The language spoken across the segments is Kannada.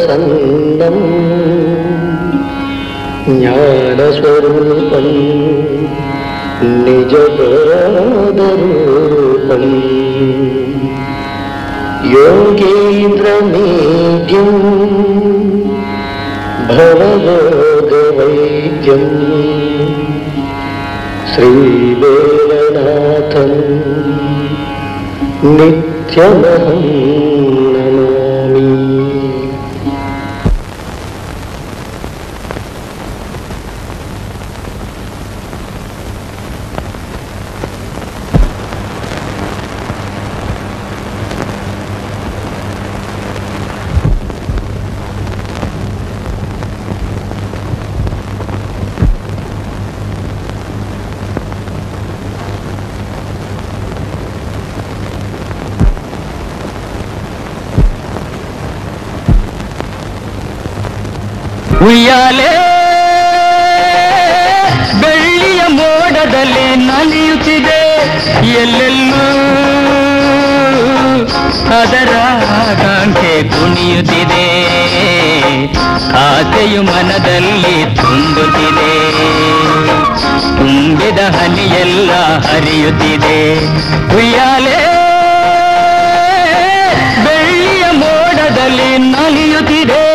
प्रसन्नं ज्ञानस्वरूपं निजपरादरूपम् योगीन्द्रमेद्यं भवभोगवैद्यम् श्रीवेलनाथम् नित्यमहं नमामि ಉಯ್ಯಾಲೆ ಬೆಳ್ಳಿಯ ಮೋಡದಲ್ಲಿ ನಲಿಯುತ್ತಿದೆ ಎಲ್ಲೆಲ್ಲೂ ಅದರ ಆಕಾಂಕ್ಷೆ ಕುಣಿಯುತ್ತಿದೆ ಆಸೆಯು ಮನದಲ್ಲಿ ತುಂಬುತ್ತಿದೆ ತುಂಬಿದ ಹನಿಯೆಲ್ಲ ಹರಿಯುತ್ತಿದೆ ಉಯ್ಯಾಲೆ ಬೆಳ್ಳಿಯ ಮೋಡದಲ್ಲಿ ನಲಿಯುತ್ತಿದೆ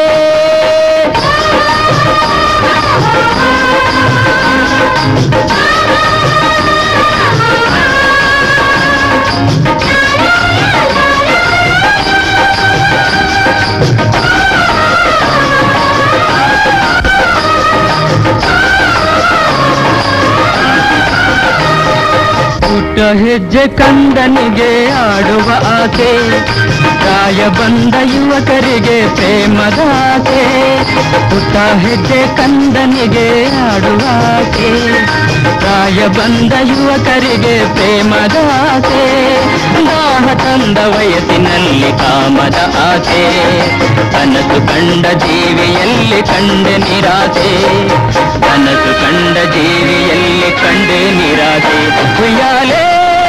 ಪುಟ್ಟ ಹೆಜ್ಜೆ ಕಂದನಿಗೆ ಆಡುವ ಆಸೆ ಪ್ರಾಯ ಬಂದ ಯುವಕರಿಗೆ ಪ್ರೇಮದ ಆಸೆ ಪುಟ್ಟ ಹೆಜ್ಜೆ ಕಂದನಿಗೆ ಆಡುವ ಆಸೆ ಪ್ರಾಯ ಬಂದ ಯುವಕರಿಗೆ ಪ್ರೇಮದ ಆಸೆ ದಾಹ ತಂದ ವಯಸ್ಸಿನಲ್ಲಿ ಕಾಮದ ಆಸೆ ಕನಸು ಕಂಡ ಜೀವಿಯಲ್ಲಿ ಕಂಡೆ ನಿರಾಸೆ ಕನಸು ಕಂಡ ಜೀವಿಯಲ್ಲಿ ಕಂಡೆ ನಿರಾಸೆ ಉಯ್ಯಾಲೆ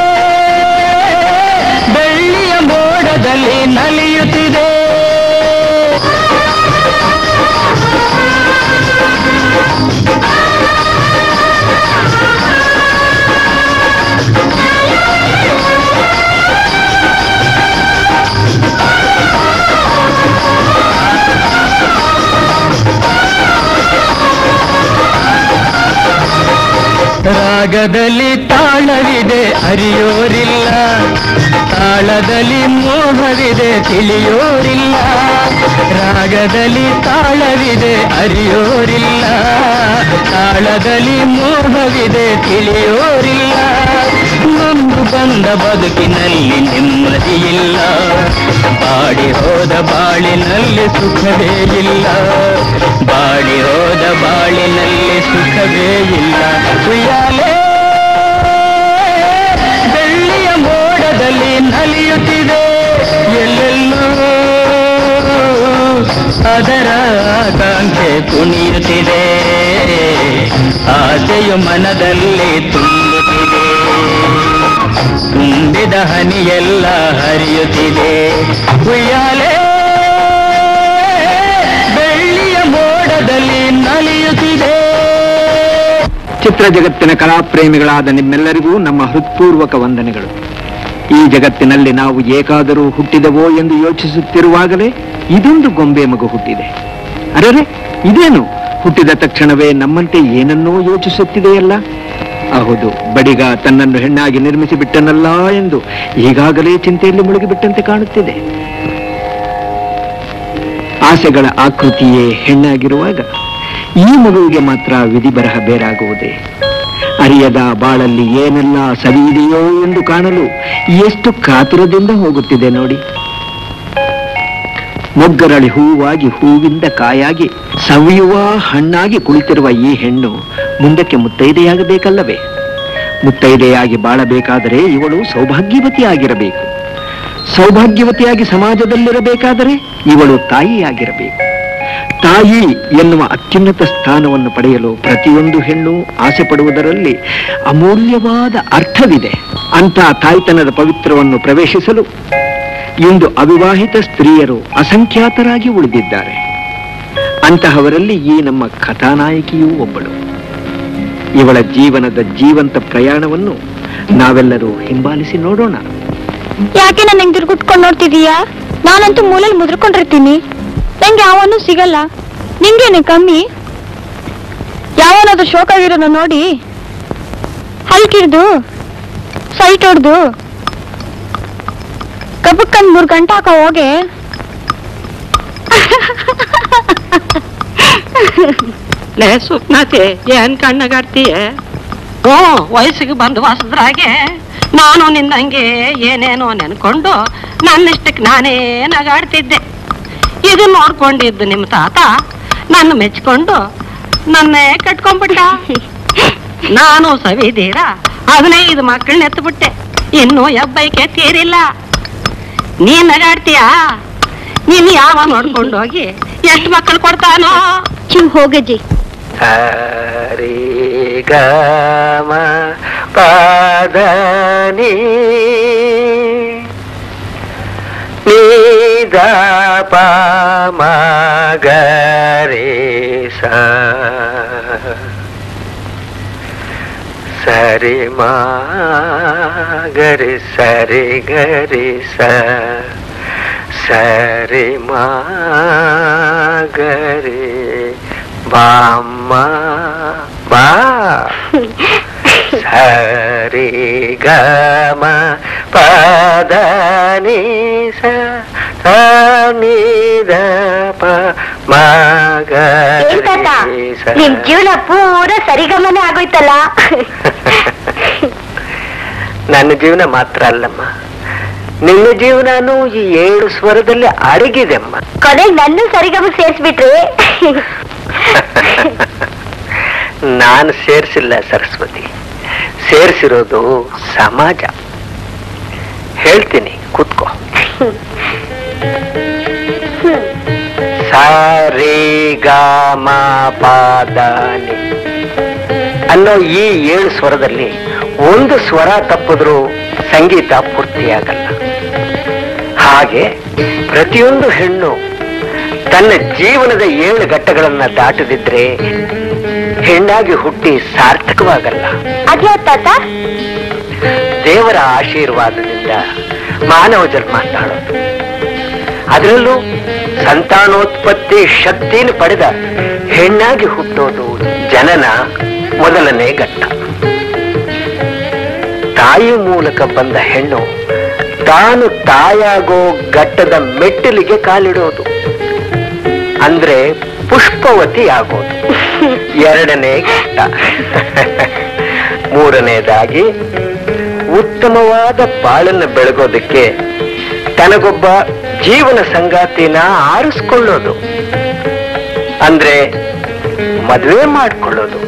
ಬೆಳ್ಳಿಯ ಮೋಡದಲ್ಲಿ ನಲಿಯುತ್ತಿದೆ ರಾಗದಲ್ಲಿ ತಾಳವಿದೆ ಅರಿಯೋರಿಲ್ಲ ತಾಳದಲ್ಲಿ ಮೋಹವಿದೆ ತಿಳಿಯೋರಿಲ್ಲ ರಾಗದಲ್ಲಿ ತಾಳವಿದೆ ಅರಿಯೋರಿಲ್ಲ ತಾಳದಲ್ಲಿ ಮೋಹವಿದೆ ತಿಳಿಯೋರಿಲ್ಲ ನೊಂದು ಬಂದ ಬದುಕಿನಲ್ಲಿ ನೆಮ್ಮದಿಯಿಲ್ಲ ಬಾಡಿ ಹೋದ ಬಾಳಿನಲ್ಲಿ ಸುಖವೇ ಇಲ್ಲ ಬಾಡಿ ಹೋದ ಬಾಳಿನಲ್ಲಿ ಸುಖವೇ ಇಲ್ಲ ಉಯ್ಯಾಲೆ ಬೆಳ್ಳಿಯ ಮೋಡದಲ್ಲಿ ನಲಿಯುತ್ತಿದೆ ಎಲ್ಲೆಲ್ಲೂ ಅದರ ಆಕಾಂಕ್ಷೆ ಕುಣಿಯುತ್ತಿದೆ ಆಸೆಯು ಮನದಲ್ಲಿ ತುಂಬುತ್ತಿದೆ ತುಂಬಿದ ಹನಿಯೆಲ್ಲ ಹರಿಯುತ್ತಿದೆ ಉಯ್ಯಾಲೆ ಬೆಳ್ಳಿಯ ಮೋಡದಲ್ಲಿ ನಲಿಯುತ್ತಿದೆ ಚಿತ್ರ ಜಗತ್ತಿನ ಕಲಾಪ್ರೇಮಿಗಳಾದ ನಿಮ್ಮೆಲ್ಲರಿಗೂ ನಮ್ಮ ಹೃತ್ಪೂರ್ವಕ ವಂದನೆಗಳು ಈ ಜಗತ್ತಿನಲ್ಲಿ ನಾವು ಏಕಾದರೂ ಹುಟ್ಟಿದವೋ ಎಂದು ಯೋಚಿಸುತ್ತಿರುವಾಗಲೇ ಇದೊಂದು ಗೊಂಬೆ ಮಗು ಹುಟ್ಟಿದೆ ಅರರೆ ಇದೇನು ಹುಟ್ಟಿದ ತಕ್ಷಣವೇ ನಮ್ಮಂತೆ ಏನನ್ನೋ ಯೋಚಿಸುತ್ತಿದೆಯಲ್ಲ ಹೌದು ಬಡಿಗ ತನ್ನನ್ನು ಹೆಣ್ಣಾಗಿ ನಿರ್ಮಿಸಿ ಬಿಟ್ಟನಲ್ಲ ಎಂದು ಈಗಾಗಲೇ ಚಿಂತೆಯಲ್ಲಿ ಮುಳುಗಿಬಿಟ್ಟಂತೆ ಕಾಣುತ್ತಿದೆ ಆಸೆಗಳ ಆಕೃತಿಯೇ ಹೆಣ್ಣಾಗಿರುವಾಗ ಈ ಮಗುವಿಗೆ ಮಾತ್ರ ವಿಧಿ ಬರಹ ಬೇರಾಗುವುದೇ ಅರಿಯದ ಬಾಳಲ್ಲಿ ಏನೆಲ್ಲ ಸವಿಯಿದೆಯೋ ಎಂದು ಕಾಣಲು ಎಷ್ಟು ಕಾತುರದಿಂದ ಹೋಗುತ್ತಿದೆ ನೋಡಿ ಮೊಗ್ಗರಳಿ ಹೂವಾಗಿ ಹೂವಿಂದ ಕಾಯಾಗಿ ಸವಿಯುವ ಹಣ್ಣಾಗಿ ಕುಳಿತಿರುವ ಈ ಹೆಣ್ಣು ಮುಂದಕ್ಕೆ ಮುತ್ತೈದೆಯಾಗಬೇಕಲ್ಲವೇ ಮುತ್ತೈದೆಯಾಗಿ ಬಾಳಬೇಕಾದರೆ ಇವಳು ಸೌಭಾಗ್ಯವತಿಯಾಗಿರಬೇಕು ಸೌಭಾಗ್ಯವತಿಯಾಗಿ ಸಮಾಜದಲ್ಲಿರಬೇಕಾದರೆ ಇವಳು ತಾಯಿಯಾಗಿರಬೇಕು ತಾಯಿ ಎನ್ನುವ ಅತ್ಯುನ್ನತ ಸ್ಥಾನವನ್ನು ಪಡೆಯಲು ಪ್ರತಿಯೊಂದು ಹೆಣ್ಣು ಆಸೆ ಪಡುವುದರಲ್ಲಿ ಅಮೂಲ್ಯವಾದ ಅರ್ಥವಿದೆ ಅಂತ ತಾಯ್ತನದ ಪವಿತ್ರವನ್ನು ಪ್ರವೇಶಿಸಲು ಇಂದು ಅವಿವಾಹಿತ ಸ್ತ್ರೀಯರು ಅಸಂಖ್ಯಾತರಾಗಿ ಉಳಿದಿದ್ದಾರೆ ಅಂತಹವರಲ್ಲಿ ಈ ನಮ್ಮ ಕಥಾನಾಯಕಿಯೂ ಒಬ್ಬಳು ಇವಳ ಜೀವನದ ಜೀವಂತ ಪ್ರಯಾಣವನ್ನು ನಾವೆಲ್ಲರೂ ಹಿಂಬಾಲಿಸಿ ನೋಡೋಣ ಯಾಕೆ ನನ್ನ ಹೆಂಗ್ ತಿರ್ಗುಟ್ಕೊಂಡು ನೋಡ್ತಿದೀಯಾ ನಾನಂತೂ ಮೂಲೆಯಲ್ಲಿ ಮುದ್ರಕೊಂಡಿರ್ತೀನಿ ನಂಗೆ ಯಾವನು ಸಿಗಲ್ಲ ನಿಂಗೇನೆ ಕಮ್ಮಿ ಯಾವನಾದ್ರೂ ಶೋಕ ಆಗಿರೋನ ನೋಡಿ ಹಲ್ಕಿಡ್ದು ಸೈಟ್ ಹೊಡ್ದು ಕಬ್ಬಕ್ಕಂದ್ ಮೂರ್ ಗಂಟೆ ಹಾಕೋ ಹೋಗೆ ಲೇ ಸುಪ್ನಾತಿ ಏನ್ ಕಣ್ಣಗಾಡ್ತೀಯ ಓ ವಯಸ್ಸಿಗೆ ಬಂದು ಹೊಸದ್ರಾಗೆ ನಾನು ನಿನ್ನಂಗೆ ಏನೇನೋ ನೆನ್ಕೊಂಡು ನನ್ನಿಷ್ಟಕ್ಕೆ ನಾನೇ ನಗಾಡ್ತಿದ್ದೆ ಇದು ನೋಡ್ಕೊಂಡಿದ್ದು ನಿಮ್ಮ ತಾತ ನನ್ನ ಮೆಚ್ಕೊಂಡು ನನ್ನೇ ಕಟ್ಕೊಂಡ್ಬಿಟ್ಟ ನಾನು ಸವಿದೀರ ಹದಿನೈದು ಮಕ್ಕಳನ್ನ ಎತ್ಬಿಟ್ಟೆ ಇನ್ನೂ ಹೆಬ್ಬೈಕೆ ತೀರಿಲ್ಲ ನೀನ್ ನಗಾಡ್ತೀಯಾ ನೀನ್ ಯಾವ ನೋಡ್ಕೊಂಡು ಹೋಗಿ ಎಷ್ಟು ಮಕ್ಕಳು ಕೊಡ್ತಾನೋ ಚಿವ್ ಹೋಗಜ್ಜಿ ಹರಿ ಗಮ ಪಾದನಿ ನೀದ ಮಗರೆ ಸ ಸರಿ ಮಾ ಗರಿ ಸರಿ ಗರಿ ಸ ಸರಿ ಮಾ ಗರಿ ಬಾಮ್ಮ ಬಾ ಸರಿ ಗಮ ಪದ ನಿ ಸ ನಿ ದ ಪ ಮಗ ನಿಮ್ ಜೀವನ ಪೂರ ಸರಿಗಮನೆ ಆಗೋಯ್ತಲ್ಲ ನನ್ನ ಜೀವನ ಮಾತ್ರ ಅಲ್ಲಮ್ಮ ನಿನ್ನ ಜೀವನನೂ ಈ ಏಳು ಸ್ವರದಲ್ಲಿ ಅಡಗಿದೆಮ್ಮ ಕೊನೆಗೆ ನನ್ನ ಸರಿಗಮ ಸೇರ್ಸ್ಬಿಟ್ರಿ ನಾನು ಸೇರಿಸಿಲ್ಲ ಸರಸ್ವತಿ ಸೇರಿಸಿರೋದು ಸಮಾಜ ಹೇಳ್ತೀನಿ ಕೂತ್ಕೋ ಸಾರಿ ಗಾಮ ಪಾದಾನಿ ಅನ್ನೋ ಈ ಏಳು ಸ್ವರದಲ್ಲಿ ಒಂದು ಸ್ವರ ತಪ್ಪಿದ್ರೂ ಸಂಗೀತ ಪೂರ್ತಿಯಾಗಲ್ಲ ಹಾಗೆ ಪ್ರತಿಯೊಂದು ಹೆಣ್ಣು ತನ್ನ ಜೀವನದ ಏಳು ಘಟ್ಟಗಳನ್ನ ದಾಟದಿದ್ರೆ ಹೆಣ್ಣಾಗಿ ಹುಟ್ಟಿ ಸಾರ್ಥಕವಾಗಲ್ಲ ಅದ್ಯಾ ತಾತ ದೇವರ ಆಶೀರ್ವಾದದಿಂದ ಮಾನವ ಜನ್ಮ ತಾಳೋದು ಅದರಲ್ಲೂ ಸಂತಾನೋತ್ಪತ್ತಿ ಶಕ್ತಿಯನ್ನು ಪಡೆದ ಹೆಣ್ಣಾಗಿ ಹುಟ್ಟೋದು ಜನನ ಮೊದಲನೇ ಘಟ್ಟ ತಾಯಿ ಮೂಲಕ ಬಂದ ಹೆಣ್ಣು ತಾನು ತಾಯಾಗೋ ಘಟ್ಟದ ಮೆಟ್ಟಿಲಿಗೆ ಕಾಲಿಡೋದು ಅಂದ್ರೆ ಪುಷ್ಪವತಿ ಆಗೋದು ಎರಡನೇ ಘಟ್ಟ ಮೂರನೇದಾಗಿ ಉತ್ತಮವಾದ ಬಾಳನ್ನು ಬೆಳಗೋದಕ್ಕೆ ತನಗೊಬ್ಬ ಜೀವನ ಸಂಗಾತಿನ ಆರಿಸ್ಕೊಳ್ಳೋದು ಅಂದ್ರೆ ಮದುವೆ ಮಾಡಿಕೊಳ್ಳೋದು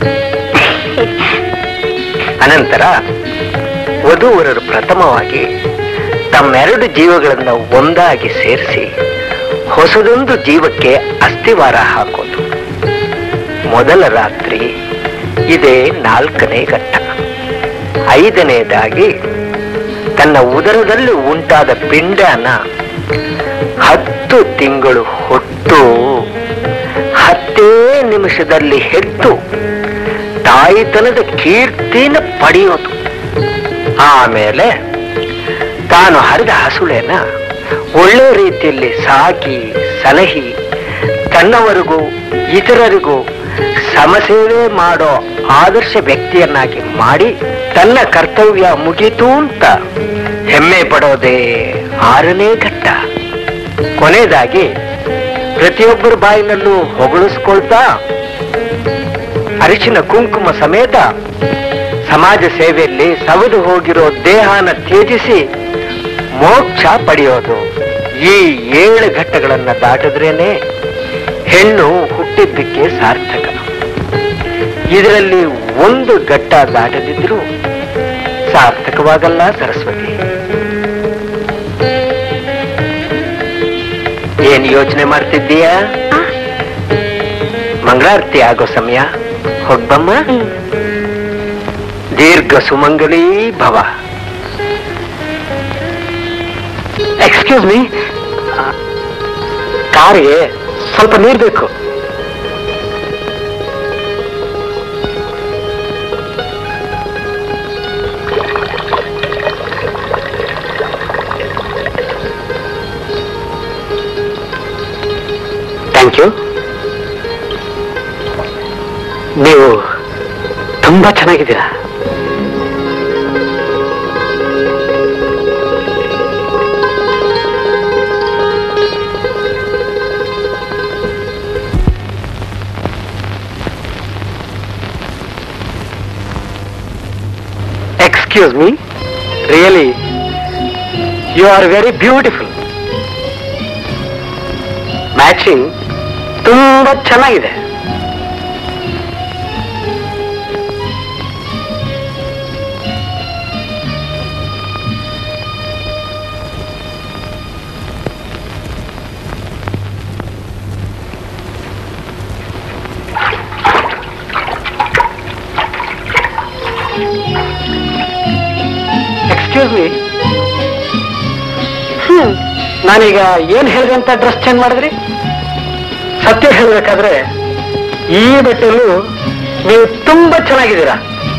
ಅನಂತರ ವಧುವರರು ಪ್ರಥಮವಾಗಿ ತಮ್ಮೆರಡು ಜೀವಗಳನ್ನ ಒಂದಾಗಿ ಸೇರಿಸಿ ಹೊಸದೊಂದು ಜೀವಕ್ಕೆ ಅಸ್ಥಿವಾರ ಹಾಕೋದು ಮೊದಲ ರಾತ್ರಿ ಇದೇ ನಾಲ್ಕನೇ ಘಟ್ಟ ಐದನೇದಾಗಿ ತನ್ನ ಉದರದಲ್ಲಿ ಉಂಟಾದ ಪಿಂಡನ ಹತ್ತು ತಿಂಗಳು ಹೊಟ್ಟು ಹತ್ತೇ ನಿಮಿಷದಲ್ಲಿ ಹೆತ್ತು ತಾಯಿತನದ ಕೀರ್ತಿನ ಪಡೆಯೋದು ಆಮೇಲೆ ತಾನು ಹರಿದ ಹಸುಳೆನ ಒಳ್ಳೆ ರೀತಿಯಲ್ಲಿ ಸಾಕಿ ಸಲಹಿ ತನ್ನವರಿಗೂ ಇತರರಿಗೂ ಸಮಸೇವೆ ಮಾಡೋ ಆದರ್ಶ ವ್ಯಕ್ತಿಯನ್ನಾಗಿ ಮಾಡಿ ತನ್ನ ಕರ್ತವ್ಯ ಮುಗೀತು ಅಂತ ಹೆಮ್ಮೆ ಪಡೋದೇ ಆರನೇ ಘಟ್ಟ ಕೊನೆಯದಾಗಿ ಪ್ರತಿಯೊಬ್ಬರ ಬಾಯಿನಲ್ಲೂ ಹೊಗಳಿಸ್ಕೊಳ್ತಾ ಅರಿಶಿನ ಕುಂಕುಮ ಸಮೇತ ಸಮಾಜ ಸೇವೆಯಲ್ಲಿ ಸವೆದು ಹೋಗಿರೋ ದೇಹನ ತ್ಯಜಿಸಿ ಮೋಕ್ಷ ಪಡೆಯೋದು ಈ ಏಳು ಘಟ್ಟಗಳನ್ನ ದಾಟಿದ್ರೇನೆ ಹೆಣ್ಣು ಹುಟ್ಟಿದ್ದಕ್ಕೆ ಸಾರ್ಥಕ ಇದರಲ್ಲಿ ಒಂದು ಘಟ್ಟ ದಾಟದಿದ್ರೂ ಸಾರ್ಥಕವಾಗಲ್ಲ ಸರಸ್ವತಿ ಏನ್ ಯೋಚನೆ ಮಾಡ್ತಿದ್ದೀಯಾ ಮಂಗಳಾರತಿ ಆಗೋ ಸಮಯ ಹೋಗ್ಬಮ್ಮ ದೀರ್ಘ ಸುಮಂಗಲೀ ಭವ ಎಕ್ಸ್ಕ್ಯೂಸ್ ಮೀ ಕಾರಿಗೆ ಸ್ವಲ್ಪ ನೀರ್ ಬೇಕು ಥ್ಯಾಂಕ್ ಯು ನೀವು ತುಂಬಾ ಚೆನ್ನಾಗಿದ್ದೀರಾ excuse me really you are very beautiful matching ತುಂಬಾ ಚೆನ್ನಾಗಿದೆ ಎಕ್ಸ್ಕ್ಯೂಸ್ ಮೀ ಹ್ಮ್ ನಾನೀಗ ಏನ್ ಹೇಳಿದೆ ಅಂತ ಡ್ರೆಸ್ ಚೇಂಜ್ ಮಾಡಿದ್ರಿ ಸತ್ಯ ಹೇಳ್ಬೇಕಾದ್ರೆ ಈ ಬಟ್ಟೆಯಲ್ಲೂ ನೀವು ತುಂಬಾ ಚೆನ್ನಾಗಿದ್ದೀರಾ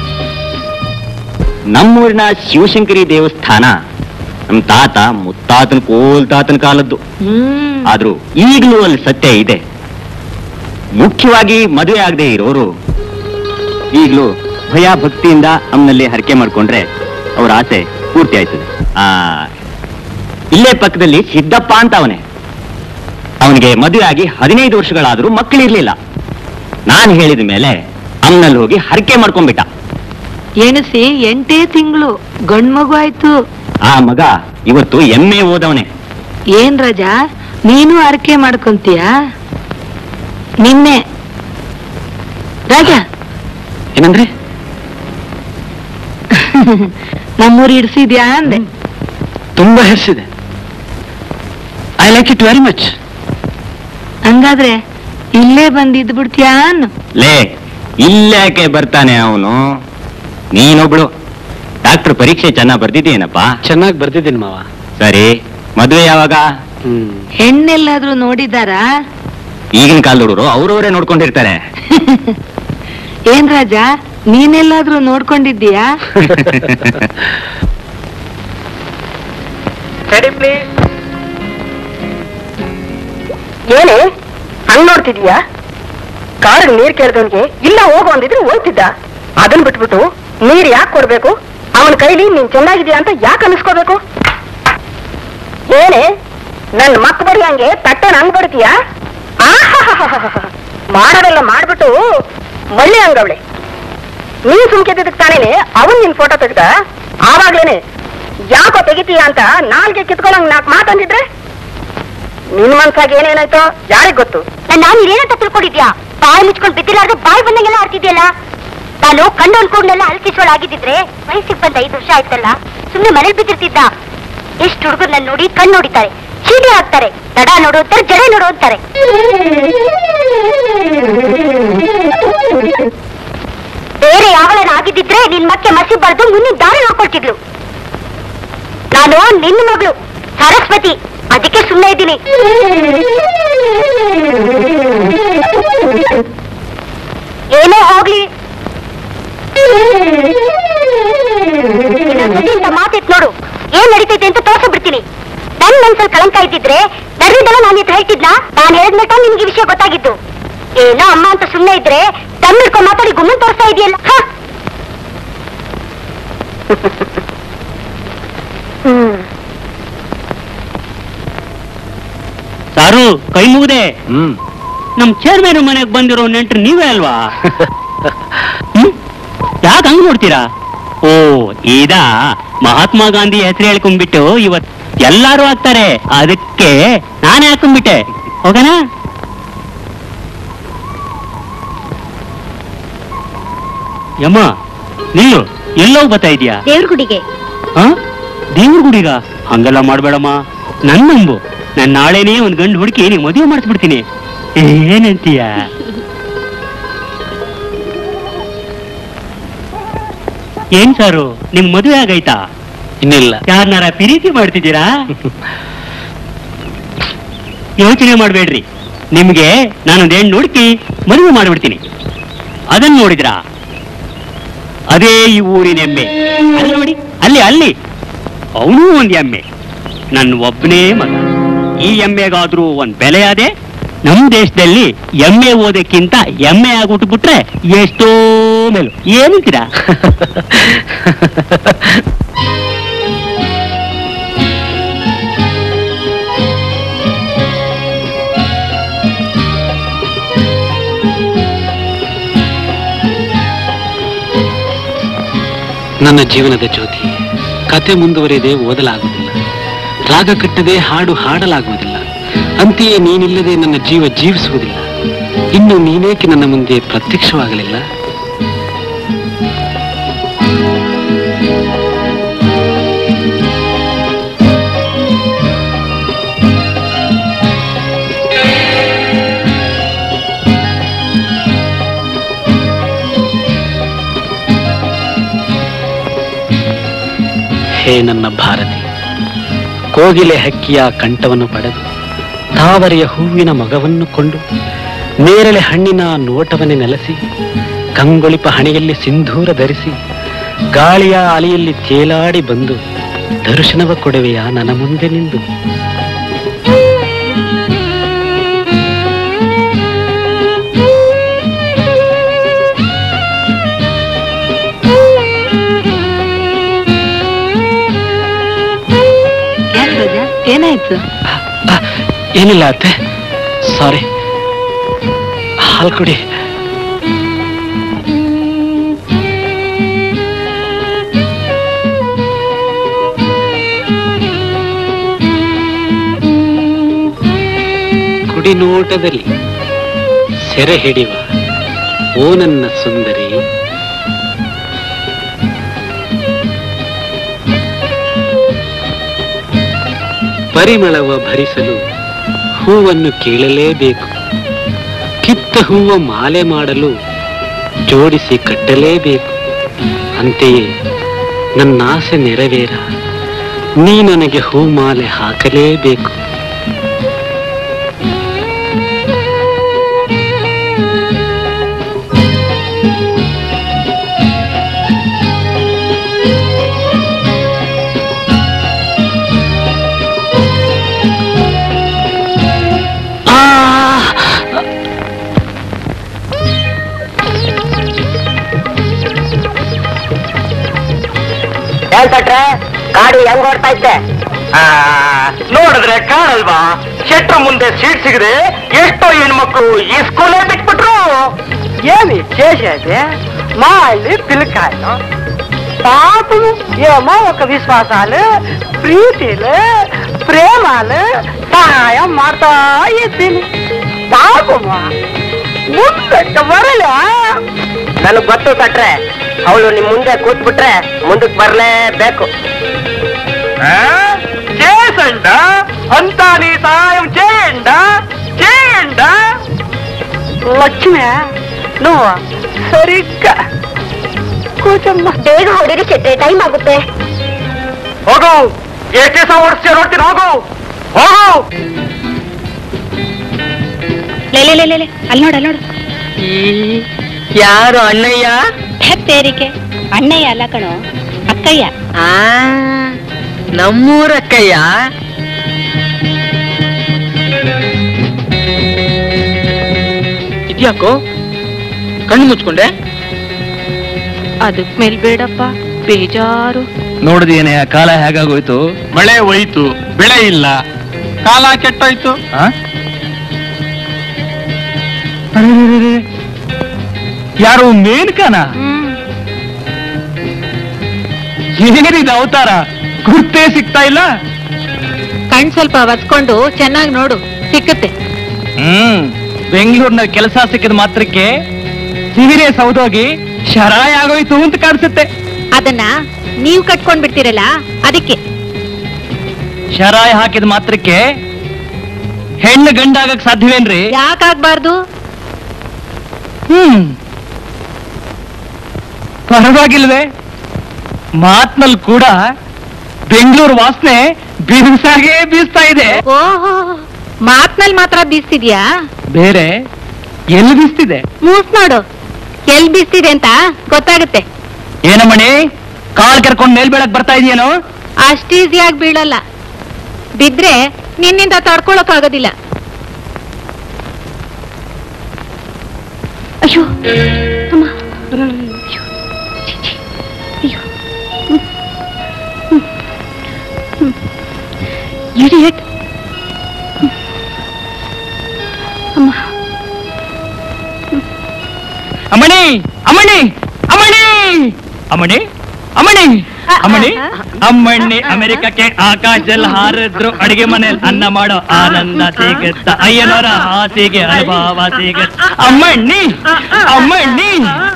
ನಮ್ಮೂರಿನ ಶಿವಶಂಕರಿ ದೇವಸ್ಥಾನ ನಮ್ ತಾತ ಮುತ್ತಾತನ ಕೋಲ್ ತಾತನ ಕಾಲದ್ದು ಆದ್ರೂ ಈಗಲೂ ಅಲ್ಲಿ ಸತ್ಯ ಇದೆ ಮುಖ್ಯವಾಗಿ ಮದುವೆ ಆಗದೆ ಇರೋರು ಈಗಲೂ ಭಯ ಭಕ್ತಿಯಿಂದ ಅಮ್ಮನಲ್ಲಿ ಹರಕೆ ಮಾಡ್ಕೊಂಡ್ರೆ ಅವ್ರ ಆಸೆ ಪೂರ್ತಿ ಆಯ್ತದೆ ಆ ಇಲ್ಲೇ ಪಕ್ಕದಲ್ಲಿ ಸಿದ್ದಪ್ಪ ಅಂತ ಅವನೇ ಅವನಿಗೆ ಮದುವೆ ಆಗಿ ಹದಿನೈದು ವರ್ಷಗಳಾದ್ರೂ ಮಕ್ಕಳಿರ್ಲಿಲ್ಲ ನಾನು ಹೇಳಿದ ಮೇಲೆ ಅಮ್ಮನಲ್ಲಿ ಹೋಗಿ ಹರಕೆ ಮಾಡ್ಕೊಂಡ್ಬಿಟ್ಟ ಎಣಸಿ ಎಂಟೇ ತಿಂಗಳು ಗಂಡ್ಮಗು ಆಯ್ತು ಆ ಮಗ ಇವತ್ತು ಎಮ್ಮೆ ಓದವನೇ ಏನ್ ರಜಾ ನೀನು ಅರಕೆ ಮಾಡ್ಕೊಂತೀಯ ನಿನ್ನೆ ರಾಜಾ ಏನಂದ್ರೆ ನಮ್ಮೂರು ಇಡ್ಸಿದ್ಯಾ ಅಂದೆ ತುಂಬಾ ಹೆಸರಿದೆ I like it very much ಹಂಗಾದ್ರೆ ಇಲ್ಲೇ ಬಂದಿದ್ ಬಿಡ್ತೀಯಾ ಅನ್ನು ಲೇ ಇಲ್ಲಾಕೆ ಬರ್ತಾನೆ ಅವನು ನೀನೊಬ್ಳು ಡಾಕ್ಟರ್ ಪರೀಕ್ಷೆ ಚೆನ್ನಾಗ್ ಬರ್ದಿದ್ದೀನಪ್ಪ ಚೆನ್ನಾಗಿ ಬರ್ತಿದ್ದೀನಿ ಮಾವ ಸರಿ ಮದುವೆ ಯಾವಾಗ ಹ್ಮ್ ಹೆಣ್ಣೆಲ್ಲಾದ್ರೂ ನೋಡಿದಾರಾ ಈಗಿನ ಕಾಲದ ಹುಡುಗರು ಅವ್ರವರೇ ನೋಡ್ಕೊಂಡಿರ್ತಾರೆ ಏನ್ ರಾಜ ನೀನೆಲ್ಲಾದ್ರೂ ನೋಡ್ಕೊಂಡಿದ್ದೀಯಾ ರೆಡಿ ಪ್ಲೀಸ್ ಏನೇ ಹಂಗ್ ನೋಡ್ತಿದ್ಯಾ ಕಾರ್ ನೀರ್ ಕೇಳ್ದವನ್ಗೆ ಇಲ್ಲ ಹೋಗು ಅಂದಿದ್ರೆ ಹೋಗ್ತಿದ್ದ ಅದನ್ ಬಿಟ್ಬಿಟ್ಟು ನೀರ್ ಯಾಕೆ ಕೊಡ್ಬೇಕು ಅವನ ಕೈಲಿ ನೀನ್ ಚೆನ್ನಾಗಿದ್ಯಾ ಅಂತ ಯಾಕೆ ಅನಿಸ್ಕೋಬೇಕು ಏನೇ ನನ್ ಮಕ್ ಬಡಿಯಂಗೆ ತಟ್ಟೆನ ಹಂಗ್ ಬಡ್ತೀಯಾ ಆಹಾಹಾಹಾಹಾ. ಮಾಡೋದೆಲ್ಲ ಮಾಡ್ಬಿಟ್ಟು ಮಳ್ಳಿ ಹಂಗವಳೆ ನೀನ್ ಸುಮ್ಕೆದ್ದಕ್ ತಾನೇನೆ ಅವನ್ ನಿನ್ ಫೋಟೋ ತೆಗ್ದ ಆವಾಗ್ಲೇನೆ ಯಾಕೋ ತೆಗಿತೀಯ ಅಂತ ನಾಲ್ಗೆ ಕಿತ್ಕೊಳಂಗ್ ನಾಲ್ಕು ಮಾತಂದಿದ್ರೆ ನಿನ್ ಮನ್ಸಾಗ ಏನೇನಾಯ್ತೋ ಯಾರಿಗ್ ಗೊತ್ತು ನಾನು ಏನಂತ ತಿಳ್ಕೊಂಡಿದ್ಯಾ ಬಾಯಿ ಮುಚ್ಕೊಂಡು ಬಿದ್ದಿಲಾರ್ದು ಬಾಯಿ ಬಂದಂಗೆಲ್ಲ ಆಡ್ತಿದ್ಯಲ್ಲ ನಾನು ಕಣ್ಣು ಅನ್ಕೊಂಡೆಲ್ಲ ಅಲ್ಕಿಸೋಳ ಆಗಿದ್ದಿದ್ರೆ ವಯಸ್ಸಿಗೆ ಬಂದ ಐದು ವರ್ಷ ಆಯ್ತಲ್ಲ ಸುಮ್ನೆ ಮನೇಲಿ ಬಿದ್ದಿರ್ತಿದ್ದ ಎಷ್ಟು ಹುಡುಗರು ನನ್ನ ನೋಡಿ ಕಣ್ಣು ನೋಡಿತಾರೆ ಚೀಟಿ ಹಾಕ್ತಾರೆ ತಡ ನೋಡು ಅಂತಾರೆ ಜಡೆ ನೋಡು ಅಂತಾರೆ ಬೇರೆ ಯಾವಳನ ಆಗಿದ್ದಿದ್ರೆ ನಿನ್ ಮಕ್ಕೆ ಮಸಿ ಬರೆದು ಮುಂದಿನ ದಾರಿ ನೋಡ್ಕೊಳ್ತಿದ್ಲು ನಾನು ನಿನ್ನ ಮಗಳು ಸರಸ್ವತಿ ಅದಕ್ಕೆ ಸುಮ್ಮನೆ ಇದ್ದೀನಿ ಏನೋ ಹೋಗ್ಲಿ ಇನ್ನೊಂದ್ಸತಿ ಮಾತಿತ್ ನೋಡು ಏನ್ ನಡೀತೈತೆ ಅಂತ ತೋರ್ಸ್ಬಿಡ್ತೀನಿ ನನ್ ಮನ್ಸಲ್ಲಿ ಕಳಂಕ ಇದ್ದಿದ್ರೆ ನರ್ರಿದೆಲ್ಲ ನಾನು ಇದ್ ಹೇಳ್ತಿದ್ನ ನಾನು ಹೇಳಿದ್ಮೇಟ ನಿನ್ಗೆ ಈ ವಿಷಯ ಗೊತ್ತಾಗಿದ್ದು ಏನೋ ಅಮ್ಮ ಅಂತ ಸುಮ್ಮನೆ ಇದ್ರೆ ತಮ್ಮಿಡ್ಕೊಂಡ್ ಮಾತಾಡಿ ಗುಮ್ಮನ್ ತೋರಿಸ್ತಾ ಇದೆಯಲ್ಲ ಹ್ಮ್ ಸಾರು ಕೈ ಮುಗಿದೆ ಹ್ಮ್ ನಮ್ ಚೇರ್ಮನ್ ಮನೆಗೆ ಬಂದಿರೋ ನೆಂಟ್ರು ನೀವೇ ಅಲ್ವಾ ಯಾಕೆ ಹಂಗ್ ನೋಡ್ತೀರಾ ಓ ಇದಾ ಮಹಾತ್ಮ ಗಾಂಧಿ ಹೆಸರು ಹೇಳ್ಕೊಂಡ್ಬಿಟ್ಟು ಇವತ್ ಎಲ್ಲಾರು ಆಗ್ತಾರೆ ಅದಕ್ಕೆ ನಾನೇ ಹಾಕೊಂಡ್ಬಿಟ್ಟೆ ಹೋಗಣ ಯಮ್ಮ ನಿಲ್ಲು ಎಲ್ಲೋಗ್ ಬರ್ತಾ ಇದೀಯಾ ದೇವ್ರ ಗುಡಿಗೆ ಆ? ದೇವ್ರ ಗುಡಿಗ ಹಂಗೆಲ್ಲ ಮಾಡ್ಬೇಡಮ್ಮ ನನ್ ನಂಬು ನಾನ್ ನಾಳೆನೇ ಒಂದ್ ಗಂಡು ಹುಡುಕಿ ನೀ ಮದುವೆ ಮಾಡಿಸ್ಬಿಡ್ತೀನಿ ಏನಂತೀಯ ಏನ್ ಸಾರು ನಿಮ್ ಮದುವೆ ಆಗೈತಾ ಇನ್ನಿಲ್ಲ ಯಾರನ್ನಾರ ಪ್ರೀತಿ ಮಾಡ್ತಿದ್ದೀರಾ ಯೋಚನೆ ಮಾಡ್ಬೇಡ್ರಿ ನಿಮ್ಗೆ ನಾನೊಂದ್ ಹೆಣ್ಣು ಹುಡುಕಿ ಮದುವೆ ಮಾಡ್ಬಿಡ್ತೀನಿ ಅದನ್ನ ನೋಡಿದ್ರಾ ಅದೇ ಈ ಊರಿನ ಎಮ್ಮೆ ಅಲ್ಲಿ ನೋಡಿ ಅಲ್ಲಿ ಅಲ್ಲಿ ಅವನೂ ಒಂದ್ ಎಮ್ಮೆ ನನ್ನ ಒಬ್ಬನೇ ಮಗ ಈ ಎಮ್ಮೆಗಾದ್ರೂ ಒಂದ್ ಬೆಲೆ ಅದೇ ನಮ್ ದೇಶದಲ್ಲಿ ಎಮ್ಮೆ ಓದಕ್ಕಿಂತ ಎಮ್ಮೆ ಆಗ್ಬಿಟ್ಬಿಟ್ರೆ ಎಷ್ಟೋ ಮೇಲು ಏನಂತೀರಾ ನನ್ನ ಜೀವನದ ಜ್ಯೋತಿ ಕತೆ ಮುಂದುವರಿಯದೆ ಓದಲಾಗುವುದಿಲ್ಲ ರಾಗ ಕಟ್ಟದೆ ಹಾಡು ಹಾಡಲಾಗುವುದಿಲ್ಲ ಅಂತೆಯೇ ನೀನಿಲ್ಲದೆ ನನ್ನ ಜೀವ ಜೀವಿಸುವುದಿಲ್ಲ ಇನ್ನು ನೀನೇಕೆ ನನ್ನ ಮುಂದೆ ಪ್ರತ್ಯಕ್ಷವಾಗಲಿಲ್ಲ ಹೇ ನನ್ನ ಭಾರತಿ ಕೋಗಿಲೆ ಹಕ್ಕಿಯ ಕಂಠವನ್ನು ಪಡೆದು ತಾವರೆಯ ಹೂವಿನ ಮಗವನ್ನು ಕೊಂಡು ನೇರಳೆ ಹಣ್ಣಿನ ನೋಟವನ್ನೇ ನೆಲೆಸಿ ಕಂಗೊಳಿಪ ಹಣೆಯಲ್ಲಿ ಸಿಂಧೂರ ಧರಿಸಿ ಗಾಳಿಯ ಅಲೆಯಲ್ಲಿ ತೇಲಾಡಿ ಬಂದು ದರ್ಶನವ ಕೊಡುವೆಯ ನನ್ನ ಮುಂದೆ ನಿಂದು ಯಾಕೆ ರಾಜ ಏನಾಯ್ತು ಆ, ಏನಿಲ್ಲ ಅತ್ತೆ ಸಾರಿ ಹಾಲು ಕುಡಿ ಕುಡಿ ನೋಟದಲ್ಲಿ ಸೆರೆ ಹಿಡಿವ ಓ ನನ್ನ ಸುಂದರಿ ಪರಿಮಳವ ಭರಿಸಲು ಹೂವನ್ನು ಕೀಳಲೇಬೇಕು ಕಿತ್ತ ಹೂವ ಮಾಲೆ ಮಾಡಲು ಜೋಡಿಸಿ ಕಟ್ಟಲೇಬೇಕು ಅಂತೆಯೇ ನನ್ನಾಸೆ ನೆರವೇರ ನೀ ನನಗೆ ಹೂ ಮಾಲೆ ಹಾಕಲೇಬೇಕು ಹೇಳ್ತಟ್ರೆ ಗಾಡಿ ಹೆಂಗ್ ಓಡ್ತಾ ಇದ್ದೆ ನೋಡಿದ್ರೆ ಕಾಣಲ್ವಾ ಶೆಟ್ರ ಮುಂದೆ ಸೀಟ್ ಸಿಗದೆ ಎಷ್ಟೋ ಹೆಣ್ಮಕ್ಳು ಈ ಸ್ಕೂಲೇ ಬಿಟ್ಬಿಟ್ರು ఏమి చేసేది మా ఇల్లు పిల్లకాయలు పాపము ఏమో ఒక విశ్వాసాలు ప్రీతిలు ప్రేమలు సహాయం ಮಾಡ್ತಾ ಇದ್ದೀನಿ ಪಾಪಮ್ಮ ಮುಂದಕ್ಕೆ ಬರಲ್ಲ ನನಗ್ ಗೊತ್ತು ತಟ್ರೆ ಅವಳು ನಿಮ್ ಮುಂದೆ ಕೂತ್ಬಿಟ್ರೆ ಮುಂದಕ್ಕೆ ಬರಲೇಬೇಕು చేసండ అంతా నీ సాయం చేయండ చేయండ ಲಕ್ಷ್ಮಿ నువ్వు ಸರಿಗ್ಗ ಕೂಚಮ್ಮ ಬೇಗ ಹೊಡಿರಿ ಚೆಟ್ರೆ ಟೈಮ್ ಆಗುತ್ತೆ ಹೋಗು ಏಕೆ ಸಹ ಓಡಿಸ್ತೀಯ ನೋಡ್ತೀನಿ ಹೋಗು ಹೋಗು ಲೇ ಲೇ ಲೇ ಲೇ ಲೇ, ಅಲ್ಲಿ ನೋಡು ಅಲ್ಲಿ ನೋಡು ಯಾರು ಅಣ್ಣಯ್ಯ ಹೆತ್ತೇರಿಕೆ ಅಣ್ಣಯ್ಯ ಅಲ್ಲ ಕಣೋ ಅಕ್ಕಯ್ಯ ಆ ನಮ್ಮೂರಕ್ಕಯ್ಯ ಇದ್ಯಾಕೋ ಕಣ್ಣು ಮುಚ್ಕೊಂಡೆ ಅದಕ್ ಮೇಲ್ ಬೇಡಪ್ಪ ಬೇಜಾರು ನೋಡಿದೇನೆ ಕಾಲ ಹೇಗಾಗೋಯ್ತು ಮಳೆ ಹೋಯ್ತು ಬೆಳೆ ಇಲ್ಲ ಕಾಲ ಕೆಟ್ಟೋಯ್ತು ಆ? ಅರೆರೆರೆರೆ. ಯಾರು ಮೇನಕನ ಏನಿದೆ ಅವತಾರ ಗುರ್ತೇ ಸಿಗ್ತಾ ಇಲ್ಲ ಕಣ್ ಸ್ವಲ್ಪ ಒತ್ಕೊಂಡು ಚೆನ್ನಾಗಿ ನೋಡು ಸಿಕ್ಕತ್ತೆ ಹ್ಮ್ ಬೆಂಗಳೂರಿನ ಕೆಲಸ ಸಿಕ್ಕಿದ ಮಾತ್ರಕ್ಕೆ ಸೀರೆ ಸೌದೋಗಿ ಶರಾಯ ಆಗೋಯ್ತು ಅಂತ ಕಾಣಿಸುತ್ತೆ ಅದನ್ನ ನೀವು ಕಟ್ಕೊಂಡ್ ಬಿಡ್ತೀರಲ್ಲ ಅದಕ್ಕೆ ಶರಾಯ ಹಾಕಿದ ಮಾತ್ರಕ್ಕೆ ಹೆಣ್ಣು ಗಂಡಾಗಕ್ ಸಾಧ್ಯವೇನ್ರಿ ಯಾಕಾಗ್ಬಾರ್ದು ಹ್ಮ್ ಪರವಾಗಿಲ್ವೇ ಮಾತ್ನಲ್ಲಿ ಕೂಡ ಬೆಂಗಳೂರು ವಾಸನೆ ಬಿರುಸಾಗೆ ಬೀಸ್ತಾ ಇದೆ ಓಹೋ ಮಾತ್ನಲ್ಲಿ ಮಾತ್ರ ಬೀಸ್ತಿದ್ಯಾ ಬೇರೆ ಎಲ್ಲಿ ಬೀಸ್ತಿದೆ ಮೂಸ್ ನೋಡು ಎಲ್ ಬೀಸ್ತಿದೆ ಅಂತ ಗೊತ್ತಾಗುತ್ತೆ ಏನಮ್ಮಣಿ ಕಾಲ್ ಕೆರ್ಕೊಂಡ್ ಮೇಲ್ ಬೀಳಕ್ ಬರ್ತಾ ಇದೆಯೇನೋ ಅಷ್ಟ್ ಈಸಿಯಾಗಿ ಬೀಳಲ್ಲ ಬಿದ್ರೆ ನಿನ್ನಿಂದ ತಡ್ಕೊಳಕ್ ಆಗೋದಿಲ್ಲ ಅಯ್ಯೋ ಅಮ್ಮ ಅಯ್ಯೋ ಛೀ, ಛೀ. ಅಯ್ಯೋ ಹ್ಮ್. ಹ್ಮ್. ಹ್ಮ್. Idiot. ಹ್ಮ್. ಅಮ್ಮ ಅಮ್ಮಣಿ ಅಮ್ಮಣಿ ಅಮ್ಮಣಿ ಅಮ್ಮಣಿ ಅಮ್ಮಣಿ ಅಮ್ಮಣಿ ಅಮ್ಮಣ್ಣಿ ಅಮೆರಿಕಕ್ಕೆ ಆಕಾಶದಲ್ಲಿ ಹಾರಿದ್ರು ಅಡಿಗೆ ಮನೆಯಲ್ಲಿ ಅನ್ನ ಮಾಡೋ ಆನಂದ ಸಿಗುತ್ತ ಅಯ್ಯನವರ ಹಾಸಿಗೆ ಅನುಭವ ಸಿಗುತ್ತ ಅಮ್ಮಣ್ಣಿ ಅಮ್ಮಣ್ಣಿ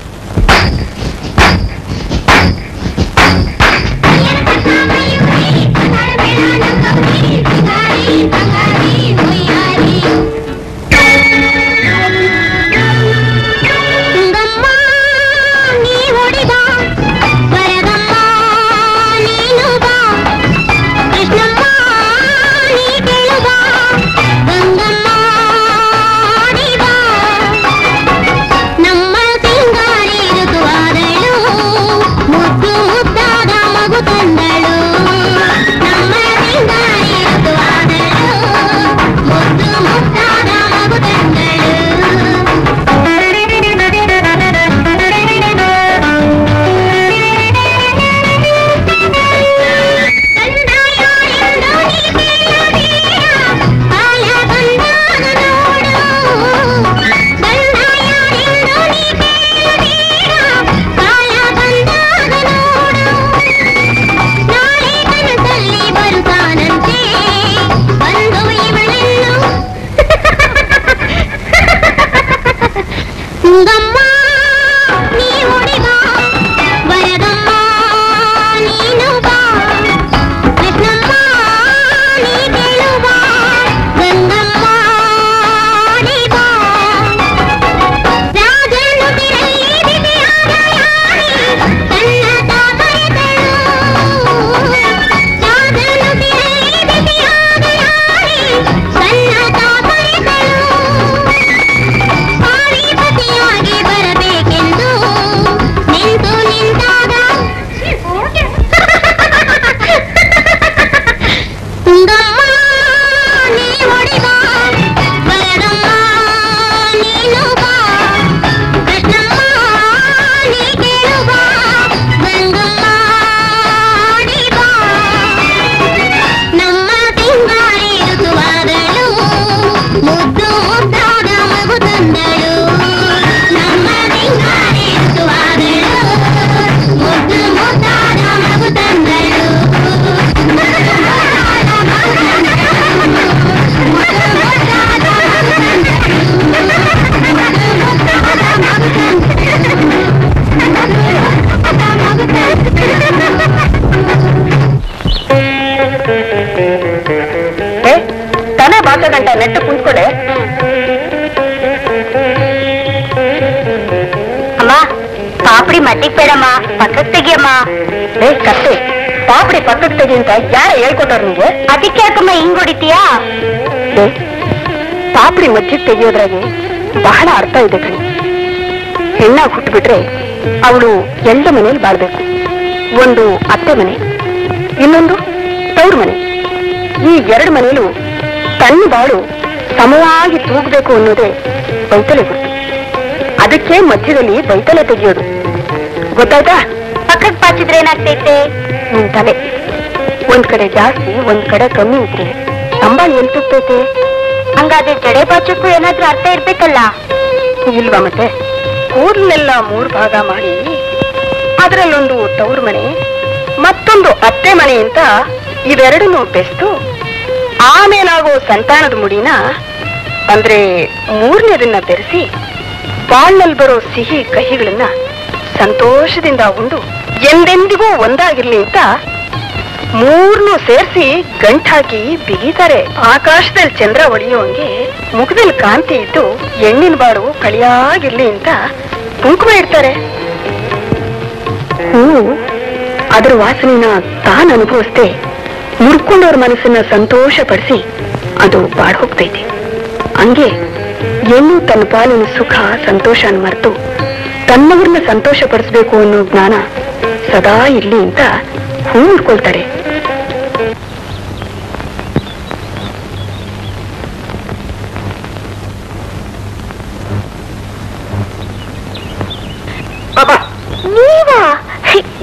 ಗಂಗಮ್ಮ ನೀ ಹೊಡಿದ ವರದಮ್ಮ ನೀನು ಬಾ ಕೃಷ್ಣಮ್ಮ ನೀ ಕೇಳುವ ಗಂಗಮ್ಮ ನೀ ಬಾ ನಮ್ಮ ಸಿಂಗಾರಿ ಋತುವಾದಳು ಮುದ್ದು ಮುದ್ದಾದ ಮಗು ತಂದಳು ನಮ್ಮ ಸಿಂಗಾರಿ ಋತುವಾದಳು ಮುದ್ದು ಮುದ್ದಾದ ಮಗು ತಂದಳು ಬರುತ್ತಾನಂತೆ ಬಂದು ಇವಳೆಲ್ಲೂ ಗಂಗಮ್ಮ ನೀ ಹೊಡಿದ ವರದಮ್ಮ ನೀನು ಬಾ ಕೃಷ್ಣಮ್ಮ ನೀ ಕೇಳುವ ಗಂಗಮ್ಮ ನೀ ಬಾ ರಾಜನು ಬಿರಲಿ ಬಿಸಿಯಾದ ಯಾರಿ ತನ್ನ ತಾಮರೆಗಳು ರಾಜನು ಬಿರಲಿ ಬಿಸಿಯಾದ ಯಾರಿ ತನ್ನ ತಾಮರೆಗಳು ಪಾರಿಪತಿಯಾಗಿ ಬರಬೇಕೆಂದು ನಿಂತು ನಿಂತಾಗ ಗಂಗಮ್ಮ ನೀ ಹೊಡಿದ ಬರದಮ್ಮ ನೀನು ಬಾ ಕೃಷ್ಣಮ್ಮ ನೀ ಕೇಳುವ ಗಂಗಮ್ಮ ನೀ ಬಾ ನಮ್ಮ ತಿಂಗಾರಿ ಋತುವಾದಳು ಮುದ್ದು ಮುದ್ದಾದ ಮಗು ತಂದಳು ನಮ್ಮ ತಿಂಗಾರಿ ಋತುವಾದಳು ಮುದ್ದು ಮುದ್ದಾದ ಮಗು ತಂದಳು ಏ, ತಲೆ ಬಾಕ ಗಂಟ ನೆಟ್ಟು ಕುಂತ್ಕೊಡೆ ಅಮ್ಮ ಪಾಪಡಿ ಮಟ್ಟಿಗೆ ಬೇಡಮ್ಮ ಪಕ್ಕಕ್ಕೆ ತೆಗಿಯಮ್ಮ ಏ ಕತ್ತೆ ಪಾಪಡಿ ಪಕ್ಕಕ್ಕೆ ತೆಗಿ ಅಂತ ಯಾರ ಹೇಳ್ಕೊಟ್ಟಾರ ನಿಂಗೆ ಅದಕ್ಕೆ ಯಾಕಮ್ಮ ಹಿಂಗ್ ಹೊಡಿತೀಯಾ ಏ, ಪಾಪಡಿ ಮಜ್ಜಿಗೆ ತೆಗಿಯೋದ್ರಾಗೆ ಬಹಳ ಅರ್ಥ ಇದೆ ಕಣಿ ಹೆಣ್ಣಾಗಿ ಹುಟ್ಟುಬಿಟ್ರೆ ಅವಳು ಎಲ್ಲ ಮನೇಲಿ ಬಾಳ್ಬೇಕು ಒಂದು ಅತ್ತೆ ಮನೆ ಇನ್ನೊಂದು ತವ್ರ ಮನೆ ಈ ಎರಡು ಮನೆಯಲ್ಲೂ ತನ್ನ ಬಾಳು ಸಮವಾಗಿ ತೂಗಬೇಕು ಅನ್ನೋದೇ ಬೈತಲೆ ಗುರ್ತು ಅದಕ್ಕೆ ಮಧ್ಯದಲ್ಲಿ ಬೈತಲೆ ತೆಗೆಯೋದು ಗೊತ್ತಾಯ್ತಾ ಪಕ್ಕಕ್ಕೆ ಪಾಚಿದ್ರೆ ಏನಾಗ್ತೈತೆ ನಿನ್ ತಲೆ ಒಂದ್ ಕಡೆ ಜಾಸ್ತಿ ಒಂದ್ ಕಡೆ ಕಮ್ಮಿ ಇದ್ರೆ ಸಂಬಾಳಿ ಎಲ್ಲಿ ತುತ್ತೈತೆ ಹಂಗಾದ್ರೆ ಜಡೆ ಪಾಚಕ್ಕೂ ಏನಾದ್ರೂ ಅರ್ಥ ಇರ್ಬೇಕಲ್ಲ ಇಲ್ವಾ ಮತ್ತೆ ಕೂದಲೆಲ್ಲ ಮೂರ್ ಭಾಗ ಮಾಡಿ ಅದರಲ್ಲೊಂದು ತವ್ರ ಮನೆ ಮತ್ತೊಂದು ಅತ್ತೆ ಮನೆ ಅಂತ ಇವೆರಡನ್ನು ಬೆಸ್ತು ಆಮೇಲಾಗೋ ಸಂತಾನದ ಮುಡಿನ ಅಂದ್ರೆ ಮೂರನೇದನ್ನ ಬೆರೆಸಿ ಬಾಳ್ನಲ್ಲಿ ಬರೋ ಸಿಹಿ ಕಹಿಗಳನ್ನ ಸಂತೋಷದಿಂದ ಉಂಡು ಎಂದೆಂದಿಗೂ ಒಂದಾಗಿರ್ಲಿ ಅಂತ ಮೂರ್ನು ಸೇರಿಸಿ ಗಂಟಾಕಿ ಬಿಗಿತಾರೆ ಆಕಾಶದಲ್ಲಿ ಚಂದ್ರ ಹೊಳೆಯೋಂಗೆ ಮುಖದಲ್ಲಿ ಕಾಂತಿ ಇದ್ದು ಎಣ್ಣಿನ ಬಾಡು ಕಳಿಯಾಗಿರ್ಲಿ ಅಂತ ಕುಂಕುಮ ಇಡ್ತಾರೆ ಹೂವು ಅದರ ವಾಸನೆನ ತಾನು ಅನುಭವಿಸ್ದೆ ಮುಡ್ಕೊಂಡವ್ರ ಮನಸ್ಸನ್ನ ಸಂತೋಷ ಪಡಿಸಿ ಅದು ಬಾಡ್ ಹೋಗ್ತೈತಿ ಹಂಗೆ ಹೆಣ್ಣು ತನ್ನ ಪಾಲಿನ ಸುಖ ಸಂತೋಷನ ಮರೆತು ತನ್ನವ್ರನ್ನ ಸಂತೋಷ ಪಡಿಸ್ಬೇಕು ಅನ್ನೋ ಜ್ಞಾನ ಸದಾ ಇರ್ಲಿ ಅಂತ ಹೂ ಇಟ್ಕೊಳ್ತಾರೆ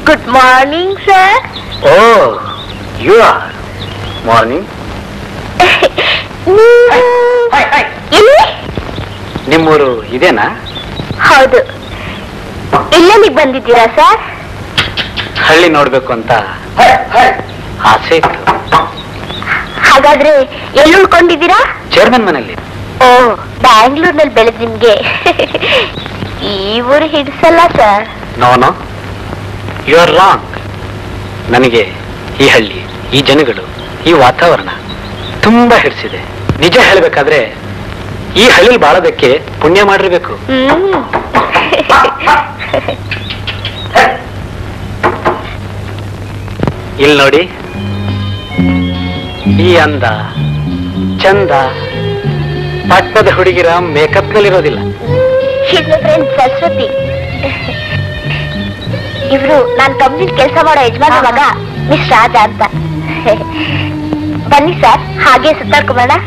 good morning sir oh you are morning ಇಲ್ಲಿ ನಿಮ್ಮೂರು ಇದೇನಾ ಹೌದು ಇಲ್ಲೆಲ್ಲಿಗೆ ಬಂದಿದ್ದೀರಾ ಸರ್ ಹಳ್ಳಿ ನೋಡ್ಬೇಕು ಅಂತ ಆಸೆ ಇತ್ತು ಹಾಗಾದ್ರೆ ಎಲ್ಲಿ ಉಳ್ಕೊಂಡಿದ್ದೀರಾ ಚೇರ್ಮನ್ ಮನೇಲಿ ಓ ಬ್ಯಾಂಗ್ಳೂರ್ನಲ್ಲಿ ಬೆಳೆದ್ ನಿಮ್ಗೆ ಈ ಊರು ಹಿಡ್ಸಲ್ಲ sir no no you are wrong ನನಗೆ ಈ ಹಳ್ಳಿ ಈ ಜನಗಳು ಈ ವಾತಾವರಣ ತುಂಬಾ ಹಿಡಿಸಿದೆ ನಿಜ ಹೇಳಬೇಕಾದ್ರೆ ಈ ಹಳ್ಳಿ ಬಾಳೋದಕ್ಕೆ ಪುಣ್ಯ ಮಾಡಿರ್ಬೇಕು ಹ್ಮ್ ಇಲ್ಲಿ ನೋಡಿ ಈ ಅಂದ ಚಂದ ಪಟ್ಟದ ಹುಡುಗಿರ ಮೇಕಪ್ ನಲ್ಲಿರೋದಿಲ್ಲ ಶೀಸ್ ಮೈ ಫ್ರೆಂಡ್ ಸರಸ್ವತಿ ಇವರು ನಾನ್ ಕಂಪ್ನಿ ಕೆಲಸ ಮಾಡೋ ಯಜಮಾನ ಮಗ ಮಿಸ್ ರಾಜ ಅಂತ ಬನ್ನಿ ಸರ್ ಹಾಗೆ ಸುತ್ತಾಡ್ಕೊಂಬೋಣ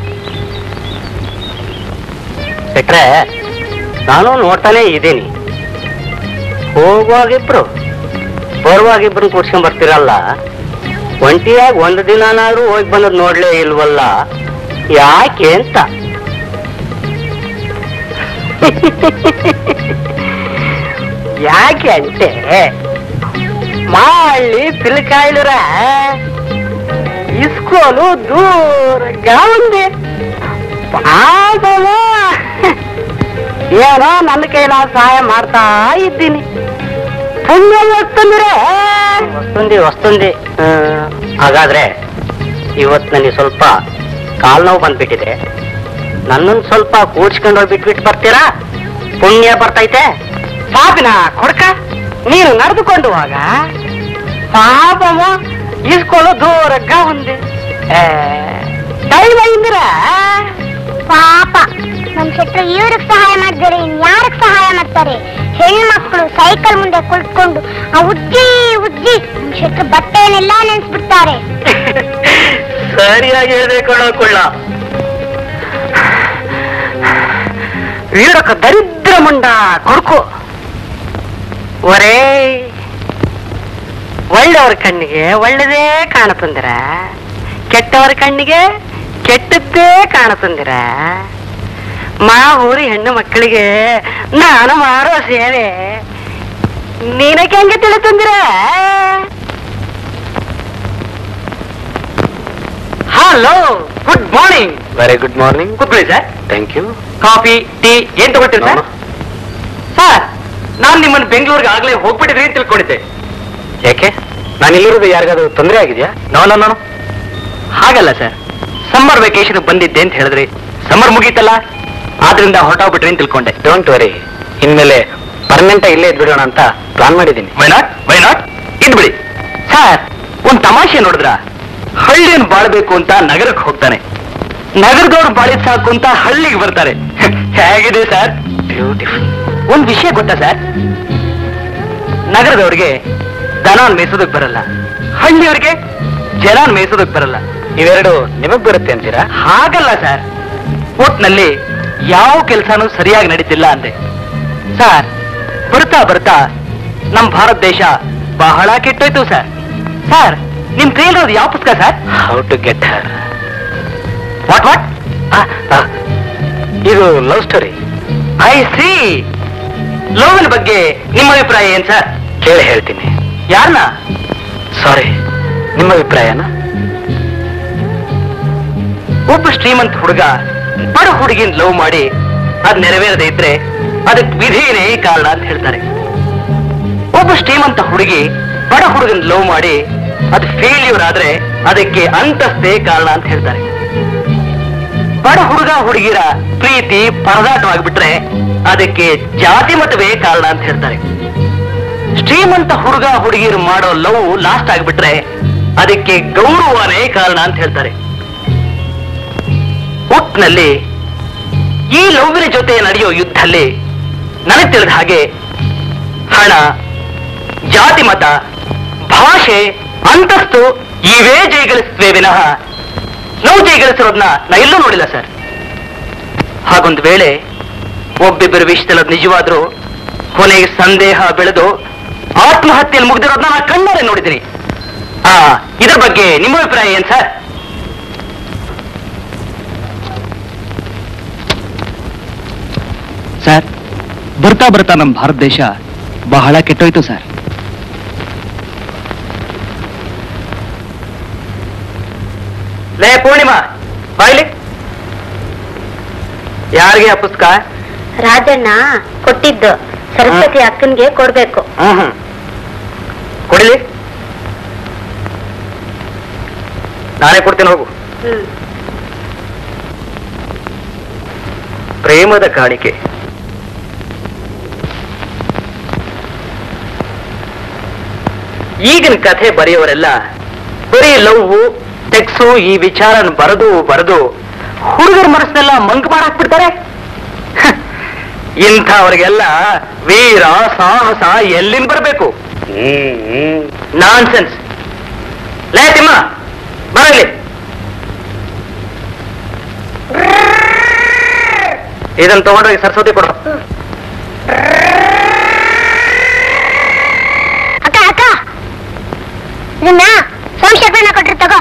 ಬಿಟ್ರೆ ನಾನು ನೋಡ್ತಾನೆ ಇದ್ದೀನಿ ಹೋಗುವಾಗಿಬ್ರು ಬರುವಾಗಿಬ್ರು ಕೂರ್ಸ್ಕೊಂಡ್ ಬರ್ತಿರಲ್ಲ ಒಂಟಿಯಾಗಿ ಒಂದು ದಿನನಾದ್ರೂ ಹೋಗಿ ಬಂದದ್ ನೋಡ್ಲೇ ಇಲ್ವಲ್ಲ ಯಾಕೆ ಅಂತ ಯಾಕೆ అంటే మాళ్ళి పిల్లకాయలురా ఇసుకోలు దూరంగా ఉంది పాపము ಏನೋ ನನ್ನ ಕೈಲಾದ ಸಹಾಯ ಮಾಡ್ತಾ ಇದ್ದೀನಿ ಪುಣ್ಯ ವಸ್ತುಂದ್ರೆ ವಸ್ತುಂದಿ ವಸ್ತುಂದಿ ಹಾಗಾದ್ರೆ ಇವತ್ತು ನನಗೆ ಸ್ವಲ್ಪ ಕಾಲ್ ನೋವು ಬಂದ್ಬಿಟ್ಟಿದೆ ನನ್ನನ್ನು ಸ್ವಲ್ಪ ಕೂಡ್ಸ್ಕೊಂಡು ಹೋಗಿ ಬಿಟ್ಬಿಟ್ಟು ಬರ್ತೀರಾ ಪುಣ್ಯ ಬರ್ತೈತೆ ಪಾಪಿನ ಕೊಡ್ಕ ನೀನು ನಡೆದುಕೊಂಡು ಹೋಗ ಪಾಪము ಇಸ್ಕೊಳ್ಳೋ ದೂರಗ್ಗ ఉంది ದೈವ ಇಂದ್ರ ಪಾಪ ನಮ್ ಶೆಟ್ರು ಇವ್ರಿಗೆ ಸಹಾಯ ಮಾಡಿದರೆ ಇನ್ಯಾರಿಗೆ ಸಹಾಯ ಮಾಡ್ತಾರೆ ಹೆಣ್ಣು ಮಕ್ಕಳು ಸೈಕಲ್ ಮುಂದೆ ಕುಳಿತುಕೊಂಡು ಆ ಉಜ್ಜಿ ಉಜ್ಜಿ ನಮ್ ಶೆಟ್ರು ಬಟ್ಟೆಯನ್ನೆಲ್ಲ ನೆನ್ಸ್ಬಿಡ್ತಾರೆ ಸರಿಯಾಗಿ ಹೇಳ್ಬೇಕು ಕೊಳ್ಳ వీడొక దరిద్రముండ కొడుకు ఒరే ಒಳ್ಳೆಯವರ ಕಣ್ಣಿಗೆ ಒಳ್ಳೆದೇ ಕಾಣತಂದಿರ ಕೆಟ್ಟವರ ಕಣ್ಣಿಗೆ ಕೆಟ್ಟದ್ದೇ ಕಾಣತಂದಿರ ಮಾ ಊರಿ ಹೆಣ್ಣು ಮಕ್ಕಳಿಗೆ ನಾನು ಮಾಡೋ ಸೇವೆ ನಿನಗೆ ಹೆಂಗೆ ತಿಳಿತಂದಿರ hello good morning very good morning ಕೂತ್ಕೊಳ್ಳಿ sir thank you coffee tea ಏನ್ ತಗೋತೀರಿ ಸರ್ ಸರ್ ನಾನ್ ನಿಮ್ಮನ್ನ ಬೆಂಗಳೂರಿಗೆ ಆಗ್ಲೇ ಹೋಗ್ಬಿಟ್ಟಿದ್ರಿ ಅಂತ ತಿಳ್ಕೊಂಡಿದ್ದೆ ಯಾಕೆ ನಾನು ಇಲ್ಲಿರೋದು ಯಾರಿಗಾದ್ರೂ ತೊಂದರೆ ಆಗಿದೆಯಾ ನೋ ನೋ ನೋ ಹಾಗಲ್ಲ ಸರ್ ಸಮ್ಮರ್ ವೆಕೇಶನ್ ಬಂದಿದ್ದೆ ಅಂತ ಹೇಳಿದ್ರಿ ಸಮ್ಮರ್ ಮುಗೀತಲ್ಲ ಆದ್ರಿಂದ ಹೊರಟೋಗ್ಬಿಟ್ರಿ ಅಂತ ತಿಳ್ಕೊಂಡೆ ಡೋಂಟ್ ವರಿ ಇನ್ಮೇಲೆ ಪರ್ಮನೆಂಟ್ ಇಲ್ಲೇ ಇದ್ಬಿಡೋಣ ಅಂತ ಪ್ಲಾನ್ ಮಾಡಿದ್ದೀನಿ ವೈ ನಾಟ್ ವೈ ನಾಟ್ ಇದ್ಬಿಡಿ ಸರ್ ಒಂದ್ ತಮಾಷೆ ನೋಡಿದ್ರ ಹಳ್ಳಿಯನ್ನು ಬಾಳ್ಬೇಕು ಅಂತ ನಗರಕ್ಕೆ ಹೋಗ್ತಾನೆ ನಗರದವ್ರು ಬಾಳಿದ್ ಸಾಕು ಅಂತ ಹಳ್ಳಿಗೆ ಬರ್ತಾರೆ ಹೇಗಿದೆ ಸರ್ ಬ್ಯೂಟಿಫುಲ್ ಒಂದ್ ವಿಷಯ ಗೊತ್ತಾ ಸರ್ ನಗರದವ್ರಿಗೆ ದನಾನ್ ಮೇಯ್ಸೋದಕ್ ಬರಲ್ಲ ಹಳ್ಳಿಯವ್ರಿಗೆ ಜನಾನ್ ಮೇಯ್ಸೋದಕ್ ಬರಲ್ಲ ಇವೆರಡು ನಿಮಗ್ ಬರುತ್ತೆ ಅಂತೀರಾ ಹಾಗಲ್ಲ ಸರ್ ಒಟ್ನಲ್ಲಿ ಯಾವ ಕೆಲಸನೂ ಸರಿಯಾಗಿ ನಡೀತಿಲ್ಲ ಅಂದೆ ಸರ್ ಬರ್ತಾ ಬರ್ತಾ ನಮ್ ಭಾರತ ದೇಶ ಬಹಳ ಕೆಟ್ಟೋಯ್ತು ಸರ್ ಸರ್ ನಿಮ್ ಕೈಲಿರೋದು ಯಾವ ಪುಸ್ತಕ sir how to get her what what ಇದು ಲವ್ ಸ್ಟೋರಿ ಐ ಸಿ ಲೋವಿನ ಬಗ್ಗೆ ನಿಮ್ಮ ಅಭಿಪ್ರಾಯ ಏನ್ ಸರ್ ಕೇಳಿ ಹೇಳ್ತೀನಿ ಯಾರನ್ನ ಸಾರಿ ನಿಮ್ಮ ಅಭಿಪ್ರಾಯನ ಒಬ್ಬ ಶ್ರೀಮಂತ ಹುಡುಗ ಬಡ ಹುಡುಗಿನ ಲವ್ ಮಾಡಿ ಅದ್ ನೆರವೇರದೆ ಇದ್ರೆ ಅದಕ್ಕೆ ವಿಧಿನೇ ಕಾರಣ ಅಂತ ಹೇಳ್ತಾರೆ ಒಬ್ಬ ಶ್ರೀಮಂತ ಹುಡುಗಿ ಬಡ ಹುಡುಗನ ಲವ್ ಮಾಡಿ ಅದು ಫೇಲ್ಯೂರ್ ಆದ್ರೆ ಅದಕ್ಕೆ ಅಂತಸ್ತೇ ಕಾರಣ ಅಂತ ಹೇಳ್ತಾರೆ ಬಡ ಹುಡುಗ ಹುಡುಗಿರ ಪ್ರೀತಿ ಪರದಾಟವಾಗಿಬಿಟ್ರೆ ಅದಕ್ಕೆ ಜಾತಿ ಮತವೇ ಕಾರಣ ಅಂತ ಹೇಳ್ತಾರೆ ಶ್ರೀಮಂತ ಹುಡುಗ ಹುಡುಗಿರು ಮಾಡೋ ಲವ್ ಲಾಸ್ಟ್ ಆಗ್ಬಿಟ್ರೆ ಅದಕ್ಕೆ ಗೌರವನೇ ಕಾರಣ ಅಂತ ಹೇಳ್ತಾರೆ ಒಟ್ನಲ್ಲಿ ಈ ಲವ್ವಿನ ಜೊತೆ ನಡೆಯೋ ಯುದ್ಧದಲ್ಲಿ ನನಗೆ ತಿಳಿದ ಹಾಗೆ ಹಣ ಜಾತಿ ಮತ ಭಾಷೆ ಅಂತಸ್ತು ಇವೇ ಜಯಗಳಿಸುತ್ತವೆ ವಿನಃ ನಾವು ಜಯಗಳಿಸಿರೋದನ್ನ ನಾ ಎಲ್ಲೂ ನೋಡಿಲ್ಲ ಸರ್ ಹಾಗೊಂದು ವೇಳೆ ಒಬ್ಬಿಬ್ಬರ ವಿಷಯದಲ್ಲಿ ಅದು ನಿಜವಾದ್ರೂ ಕೊನೆಗೆ ಸಂದೇಹ ಬೆಳೆದು ಆತ್ಮಹತ್ಯೆಯಲ್ಲಿ ಮುಗ್ದಿರೋದನ್ನ ನಾನು ಕಣ್ಣಾರೆ ನೋಡಿದ್ದೀನಿ ಆ ಇದ್ರ ಬಗ್ಗೆ ನಿಮ್ಮ ಅಭಿಪ್ರಾಯ ಏನ್ ಸರ್ ಸರ್ ಬರ್ತಾ ಬರ್ತಾ ನಮ್ಮ ಭಾರತ ದೇಶ ಬಹಳ ಕೆಟ್ಟೋಯ್ತು ಸರ್ ಲೇ ಪೂರ್ಣಿಮಾ ಬಾಯ್ಲಿ ಯಾರಿಗೆ ಆ ಪುಸ್ತಕ ರಾಜಣ್ಣ ಕೊಟ್ಟಿದ್ದು ಸರಸ್ವತಿ ಅಕ್ಕನ್ಗೆ ಕೊಡ್ಬೇಕು ಹ್ಮ್ ಹ್ಮ್ ಕೊಡಿಲಿ ನಾನೇ ಕೊಡ್ತೇನೆ ಹೋಗು ಹ್ಮ್ ಪ್ರೇಮದ ಕಾಣಿಕೆ ಈಗಿನ ಕಥೆ ಬರೆಯೋರೆಲ್ಲ ಬರೀ ಲವ್ ಟೆಕ್ಸು ಈ ವಿಚಾರನ ಬರೆದು ಬರೆದು ಹುಡುಗರ ಮನಸ್ಸನ್ನೆಲ್ಲ ಮಂಕ್ ಮಾಡಾಕ್ಬಿಡ್ತಾರೆ ಹ, ಇಂಥವ್ರಿಗೆಲ್ಲ ವೀರ ಸಾಹಸ ಎಲ್ಲಿಂದ ಬರಬೇಕು ನಾನ್ ಸೆನ್ಸ್ ಲೇ ತಿಮ್ಮ ಬರಲಿ ಇದನ್ನ ತಗೊಂಡೋಗಿ ಸರಸ್ವತಿ ಕೊಡು ಅಕ್ಕ ಅಕ್ಕ ಇದನ್ನ ಸೋಮಶೇಖರಣ್ಣ ಕೊಟ್ರು ತಗೋ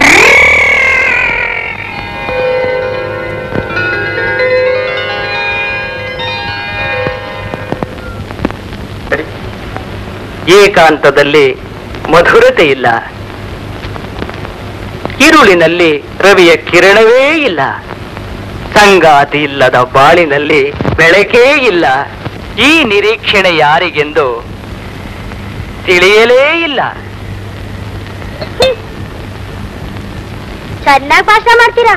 ಏಕಾಂತದಲ್ಲಿ ಮಧುರತೆ ಇಲ್ಲ ഇരുಳಿನಲ್ಲಿ ರವಿಯ ಕಿರಣವೇ ಇಲ್ಲ ಸಂಗಾತಿ ಇಲ್ಲದ ಬಾಳಿನಲ್ಲಿ ಬೆಳಕೇ ಇಲ್ಲ ಈ ನಿರೀಕ್ಷಣೆ ಯಾರಿಗೆಂದು ತಿಳಿಯಲೇ ಇಲ್ಲ ಚೆನ್ನಾಗಿ ಭಾಷಣ ಮಾಡ್ತೀರಾ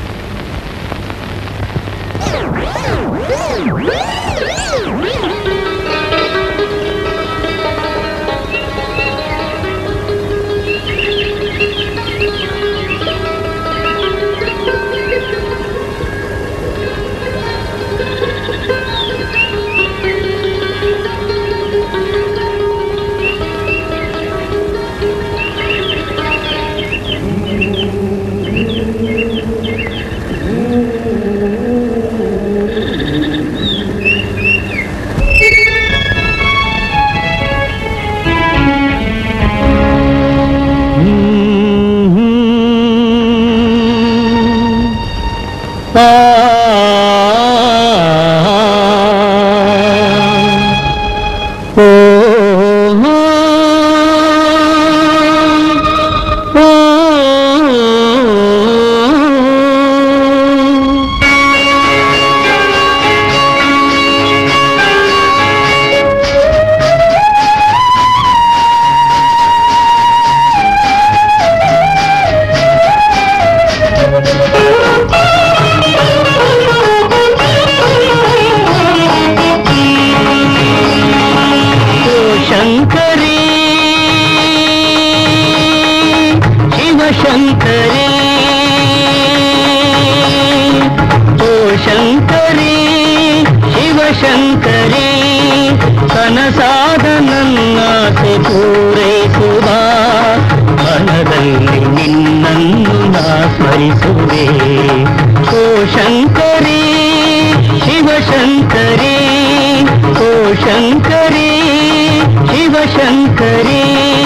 ಶಂಕರಿ ಶಿವಶಂಕರಿ ಓ ಶಂಕರಿ ಶಿವಶಂಕರಿ ಕನಸಾದ ನನ್ನಾಸೆ ಪೂರೈಸುವ ಮನದಲ್ಲಿ ನಿನ್ನನ್ನು ನಾ ಸ್ಮರಿಸುವೆ ಓ ಶಂಕರಿ ಶಿವಶಂಕರಿ ಓ ಶಂಕರಿ ಶಿವಶಂಕರಿ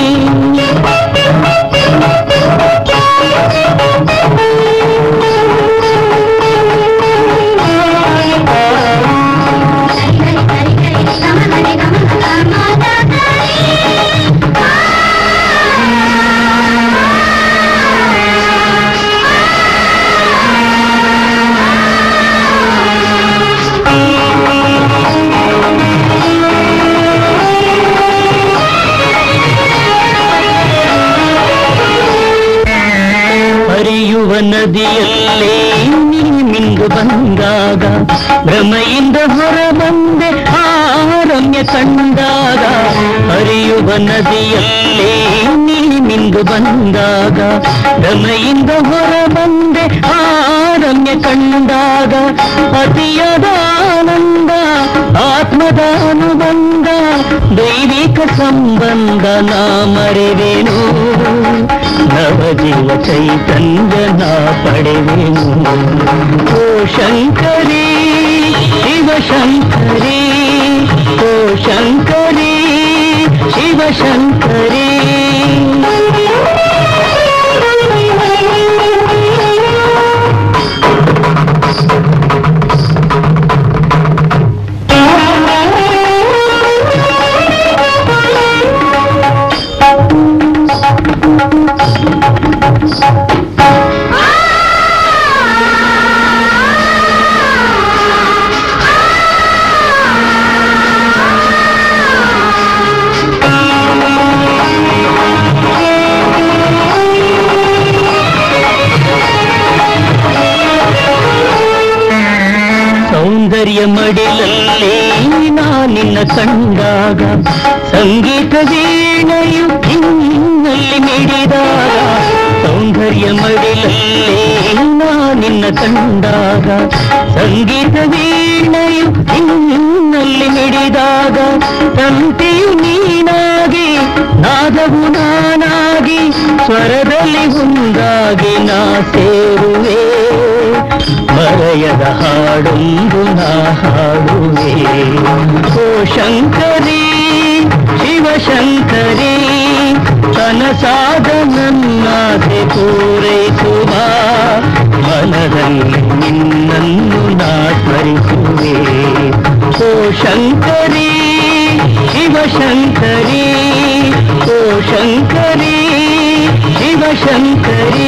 ಹರಿಯುವ ನದಿಯಲ್ಲೇ ನೀ ಮಿಂದು ಬಂದಾಗ ಭ್ರಮೆಯಿಂದ ಹೊರ ಬಂದೆ ಆ ರಮ್ಯ ಕಂಡಾಗ ಹರಿಯುವ ನದಿಯಲ್ಲೇ ನೀ ಮಿಂದು ಬಂದಾಗ ಭ್ರಮೆಯಿಂದ ಹೊರ ಬಂದೆ ಆ ರಮ್ಯ ಕಂಡಾಗ ಅತಿಯಾದ ಆನಂದ ಆತ್ಮದ ಅನುಬಂಧ ದೈವಿಕ ಸಂಬಂಧ ನಾ ಮರೆವೆನು ನವಜೀವ ಚೈತನ್ಯ ನಾ ಪಡೆವೆನು ಓ ಶಂಕರಿ ಶಿವ ಶಂಕರಿ ಓ ಶಂಕರಿ ಶಿವಶಂಕರಿ ಸೌಂದರ್ಯ ಮಡಿಲಲ್ಲಿ ನಾನಿನ್ನ ಕಂಡಾಗ ಸಂಗೀತ ವೀಣೆಯು ಹಿನ್ನಲ್ಲಿ ಮಿಡಿದಾಗ ಸೌಂದರ್ಯ ಮಡಿಲಲ್ಲಿ ನಾನಿನ್ನ ಕಂಡಾಗ ಸಂಗೀತ ವೀಣೆಯು ಹಿನ್ನಲ್ಲಿ ಮಿಡಿದಾಗ ತಂತಿಯು ನೀನಾಗಿ ನಾದವು ನಾನಾಗಿ ಸ್ವರದಲ್ಲಿ ಒಂದಾಗಿ ನಾ ಸೇರುವೆ ಮರೆಯದ ಹಾಡೊಂದು ನಾ ಹಾಡುವೆ ಓ ಶಂಕರಿ ಶಿವಶಂಕರಿ ಕನಸಾದ ನನ್ನಾಸೆ ಪೂರೈಸುವ ಮನದಲ್ಲಿ ನಿನ್ನನ್ನು ನಾ ಸ್ಮರಿಸುವೆ ಓ ಶಂಕರಿ ಶಿವಶಂಕರಿ ಓ ಶಂಕರಿ ಶಿವಶಂಕರಿ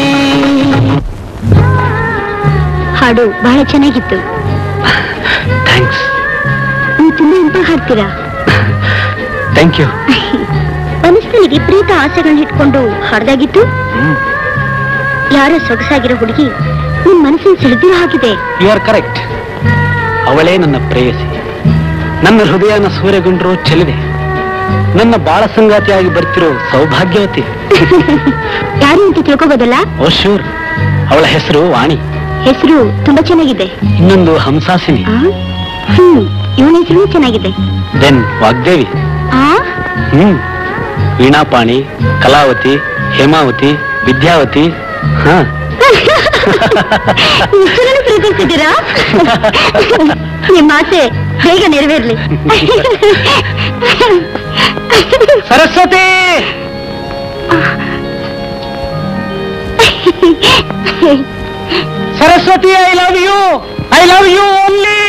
ಹಾಡು ಬಹಳ ಚೆನ್ನಾಗಿತ್ತು ಥ್ಯಾಂಕ್ಸ್ ನೀವು ತುಂಬಾ ಇಂಪ ಹಾಡ್ತೀರಾ ಥ್ಯಾಂಕ್ ಯು ಮನಸ್ಸಿನಲ್ಲಿ ವಿಪರೀತ ಆಸೆಗಳನ್ನ ಇಟ್ಕೊಂಡು ಹಾಡ್ದಾಗಿತ್ತು ಯಾರೋ ಸೊಗಸಾಗಿರೋ ಹುಡುಗಿ ನಿಮ್ ಮನಸ್ಸಿನ ಸೆಳೆದಿರೋ ಹಾಗಿದೆ ಯು ಆರ್ ಕರೆಕ್ಟ್ ಅವಳೇ ನನ್ನ ಪ್ರೇಯಸಿ ನನ್ನ ಹೃದಯನ ಸೂರ್ಯಗೊಂಡ್ರು ಚೆಲುವೆ ನನ್ನ ಬಾಳ ಸಂಗಾತಿಯಾಗಿ ಬರ್ತಿರೋ ಸೌಭಾಗ್ಯವತಿ ಯಾರು ಅಂತ ತಿಳ್ಕೋಬೋದಲ್ಲ ಓ ಶೂರ್ ಅವಳ ಹೆಸರು ವಾಣಿ ಹೆಸರು ತುಂಬಾ ಚೆನ್ನಾಗಿದೆ ಇನ್ನೊಂದು ಹಂಸಾಸಿನಿ ಆ? ಹ್ಮ್ ಇವನ ಹೆಸರು ಚೆನ್ನಾಗಿದೆ ದೆನ್ ವಾಗ್ದೇವಿ ಆ ಹ್ಮ್ ವೀಣಾಪಾಣಿ ಕಲಾವತಿ ಹೇಮಾವತಿ ವಿದ್ಯಾವತಿ ಹಾ ಇಷ್ಟರನ್ನು ಪ್ರೀತಿಸಿದ್ದೀರಾ ನಿಮ್ಮ ಆಸೆ ಬೇಗ ನೆರವೇರ್ಲಿ Saraswati Saraswati I love you I love you only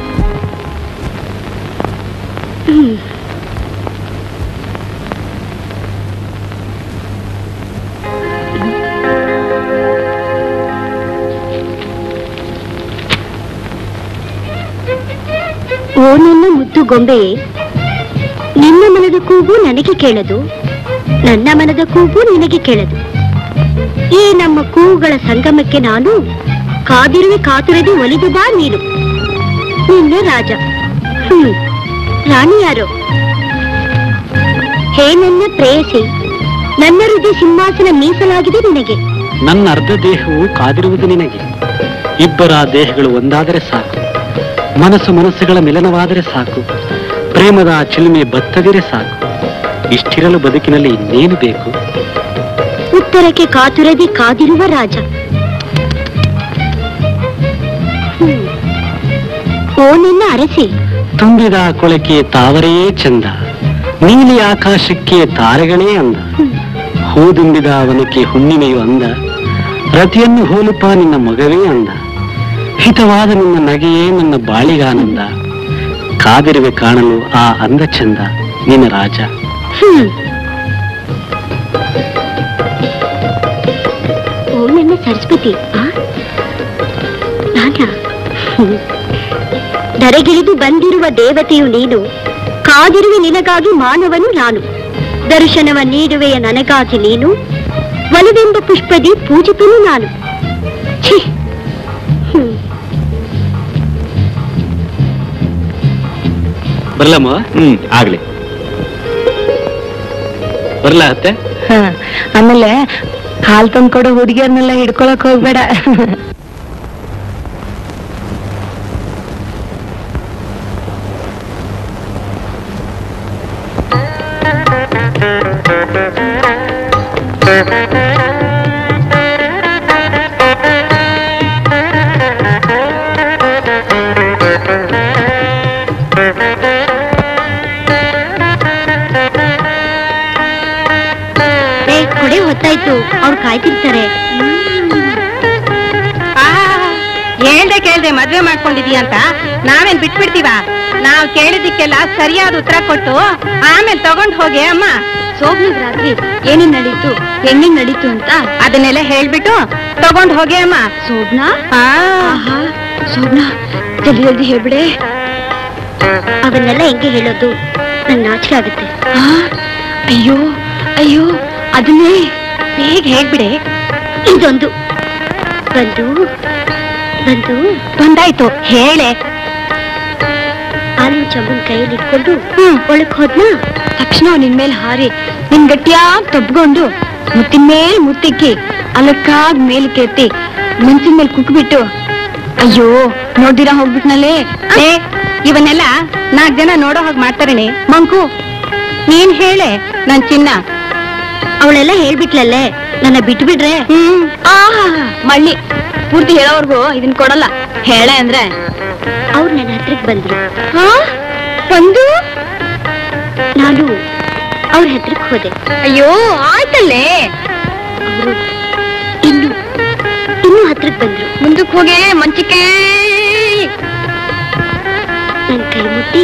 oh ನನ್ನ ಮುದ್ದು ಗೊಂಬೆಯೇ ನಿನ್ನ ಮನದ ಕೂಗು ನನಗೆ ಕೇಳದು ನನ್ನ ಮನದ ಕೂಗು ನಿನಗೆ ಕೇಳದು ಈ ನಮ್ಮ ಕೂಗುಗಳ ಸಂಗಮಕ್ಕೆ ನಾನು ಕಾದಿರುವೆ ಕಾತುರದೆ ಒಲಿದು ಬಾ ನೀನು ನಿನ್ನ ರಾಜ ಹ್ಮ್ ರಾಣಿ ಯಾರು ಹೇ ನನ್ನ ಪ್ರೇಯಸಿ ನನ್ನ ಹೃದಯ ಸಿಂಹಾಸನ ಮೀಸಲಾಗಿದೆ ನಿನಗೆ ನನ್ನ ಅರ್ಧ ದೇಹವು ಕಾದಿರುವುದು ನಿನಗೆ ಇಬ್ಬರ ದೇಹಗಳು ಒಂದಾದರೆ ಸಾಕು ಮನಸ್ಸು ಮನಸ್ಸುಗಳ ಮಿಲನವಾದರೆ ಸಾಕು ಪ್ರೇಮದ ಚಿಲುಮೆ ಬತ್ತದಿರೆ ಸಾಕು ಇಷ್ಟಿರಲು ಬದುಕಿನಲ್ಲಿ ಇನ್ನೇನು ಬೇಕು ಉತ್ತರಕ್ಕೆ ಕಾತುರದೆ ಕಾದಿರುವ ರಾಜ ಹ್ಮ್. ಓ ನಿನ್ನ ಅರಸಿ ತುಂಬಿದ ಕೊಳಕೆ ತಾವರೆಯೇ ಚಂದ ನೀಲಿ ಆಕಾಶಕ್ಕೆ ತಾರೆಗಳೇ ಅಂದ ಹೂದುಂಬಿದ ಅವನಕ್ಕೆ ಹುಣ್ಣಿಮೆಯು ಅಂದ ರತಿಯನ್ನು ಹೋಲುಪ ನಿನ್ನ ಮಗವೇ ಅಂದ ಹಿತವಾದ ನಿನ್ನ ನಗೆಯೇ ನನ್ನ ಬಾಳಿಗಾನಂದ ಕಾದಿರುವೆ ಕಾಣಲು ಆ ಅಂದ ಚಂದ ನಿನ್ನ ರಾಜ ಹ್ಮ್ ಓ ನನ್ನ ಸರಸ್ವತಿ ಆ ನಾನ ಹ್ಮ್. ಧರೆಗಿಳಿದು ಬಂದಿರುವ ದೇವತೆಯು ನೀನು ಕಾದಿರುವೆ ನಿನಗಾಗಿ ಮಾನವನು ನಾನು ದರ್ಶನವ ನೀಡುವೆಯ ನನಗಾಗಿ ನೀನು ಒಲವೆಂಬ ಪುಷ್ಪದಿ ಪೂಜಿತನು ನಾನು ಛೀ ಹ್ಮ್ ಬರ್ಲಮ್ಮ ಹ್ಮ್ ಆಗ್ಲಿ ಬರ್ಲಾ ಅತ್ತೆ ಆಮೇಲೆ ಹಾಲ್ ತಂದ್ಕೊಡೋ ಹುಡುಗಿಯರ್ನೆಲ್ಲ ಹಿಡ್ಕೊಳಕ್ ಹೋಗ್ಬೇಡ ಕಾಯ್ತಿರ್ತಾರೆ ಹೇಳ್ದೆ ಕೇಳ್ದೆ ಮದ್ವೆ ಮಾಡ್ಕೊಂಡಿದೀಯ ಅಂತ ನಾವೇನ್ ಬಿಟ್ಬಿಡ್ತೀವ ನಾವ್ ಕೇಳಿದಕ್ಕೆಲ್ಲ ಸರಿಯಾದ ಉತ್ತರ ಕೊಟ್ಟು ಆಮೇಲೆ ತಗೊಂಡ್ ಹೋಗಿ ಅಮ್ಮ ಸೋಬ್ನದ್ ರಾತ್ರಿ ಏನೇನ್ ನಡೀತು ಹೆಂಗೇನ್ ನಡೀತು ಅಂತ ಅದನ್ನೆಲ್ಲ ಹೇಳ್ಬಿಟ್ಟು ತಗೊಂಡ್ ಹೋಗಿ ಅಮ್ಮ ಸೋಬ್ನಾ ಆ, ಆಹಾ ಸೋಬ್ನಾ ಜಲ್ದಿ ಜಲ್ದಿ ಹೇಳ್ಬಿಡೆ ಅವನ್ನೆಲ್ಲ ಹೆಂಗೆ ಹೇಳೋದು ನಂಗೆ ನಾಚಿಕೆ ಆಗುತ್ತೆ ಅಯ್ಯೋ ಅಯ್ಯೋ ಅದನ್ನೇ ಬೇಗ ಹೇಳ್ಬಿಡೆ ಇದೊಂದು ಬಂದು ಬಂದು ಬಂದಾಯ್ತು ಹೇಳೆ ಹಾಲಿನ ಚಂಬನ್ ಕೈಯಲ್ಲಿ ಇಟ್ಕೊಂಡು ಒಳಕ್ ಹೋದ್ನಾ ತಕ್ಷಣ ನಿನ್ ಮೇಲೆ ಹಾರಿ ನಿನ್ ಗಟ್ಟಿಯಾಗಿ ತಬ್ಕೊಂಡು ಮುತ್ತಿನ ಮೇಲ್ ಮುತ್ತಿಕ್ಕಿ ಅಲಕ್ಕಾಗ್ ಮೇಲಕ್ಕೆ ಎತ್ತಿ ಮನ್ಸಿನ ಮೇಲೆ ಕುಕ್ಬಿಟ್ಟು ಅಯ್ಯೋ ನೋಡ್ದಿರಾ ಹೋಗ್ಬಿಟ್ನಲ್ಲೇ ಏ ಇವನ್ನೆಲ್ಲ ನಾಲ್ಕ್ ಜನ ನೋಡೋ ಹಾಗೆ ಮಾಡ್ತಾರೇನೆ ಮಂಕು ನೀನ್ ಹೇಳೆ ನನ್ ಚಿನ್ನ ಅವಳೆಲ್ಲ ಹೇಳ್ಬಿಟ್ಲಲ್ಲೇ ನನ್ನ ಬಿಟ್ಬಿಡ್ರೆ ಹ್ಮ್ ಆಹಾ ಮಳ್ಳಿ ಪೂರ್ತಿ ಹೇಳೋವರ್ಗು ಇದನ್ ಕೊಡಲ್ಲ ಹೇಳೆ ಅಂದ್ರೆ ಅವ್ರು ನನ್ನ ಹತ್ರಕ್ ಬಂದ್ರು ಹಾ ಒಂದು ನಾನು ಅವ್ರ ಹತ್ರಕ್ ಹೋದೆ ಅಯ್ಯೋ ಆಯ್ತಲ್ಲೇ ಅವರು ಇನ್ನು ಇನ್ನೂ ಹತ್ರಕ್ ಬಂದ್ರು ಮುಂದಕ್ಕೆ ಹೋಗಿ ಮಂಚಿಕೆ ನನ್ ಕೈ ಮುಟ್ಟಿ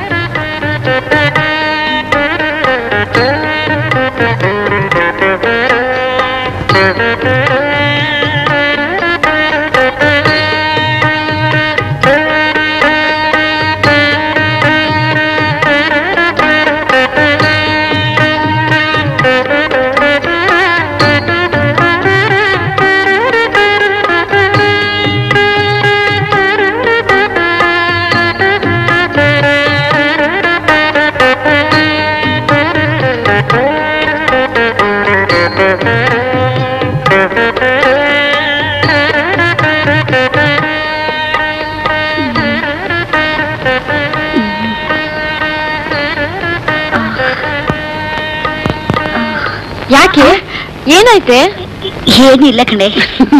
ಯಾಕೆ ಏನಾಯ್ತೆ ಏನಿಲ್ಲ ಕಣೆ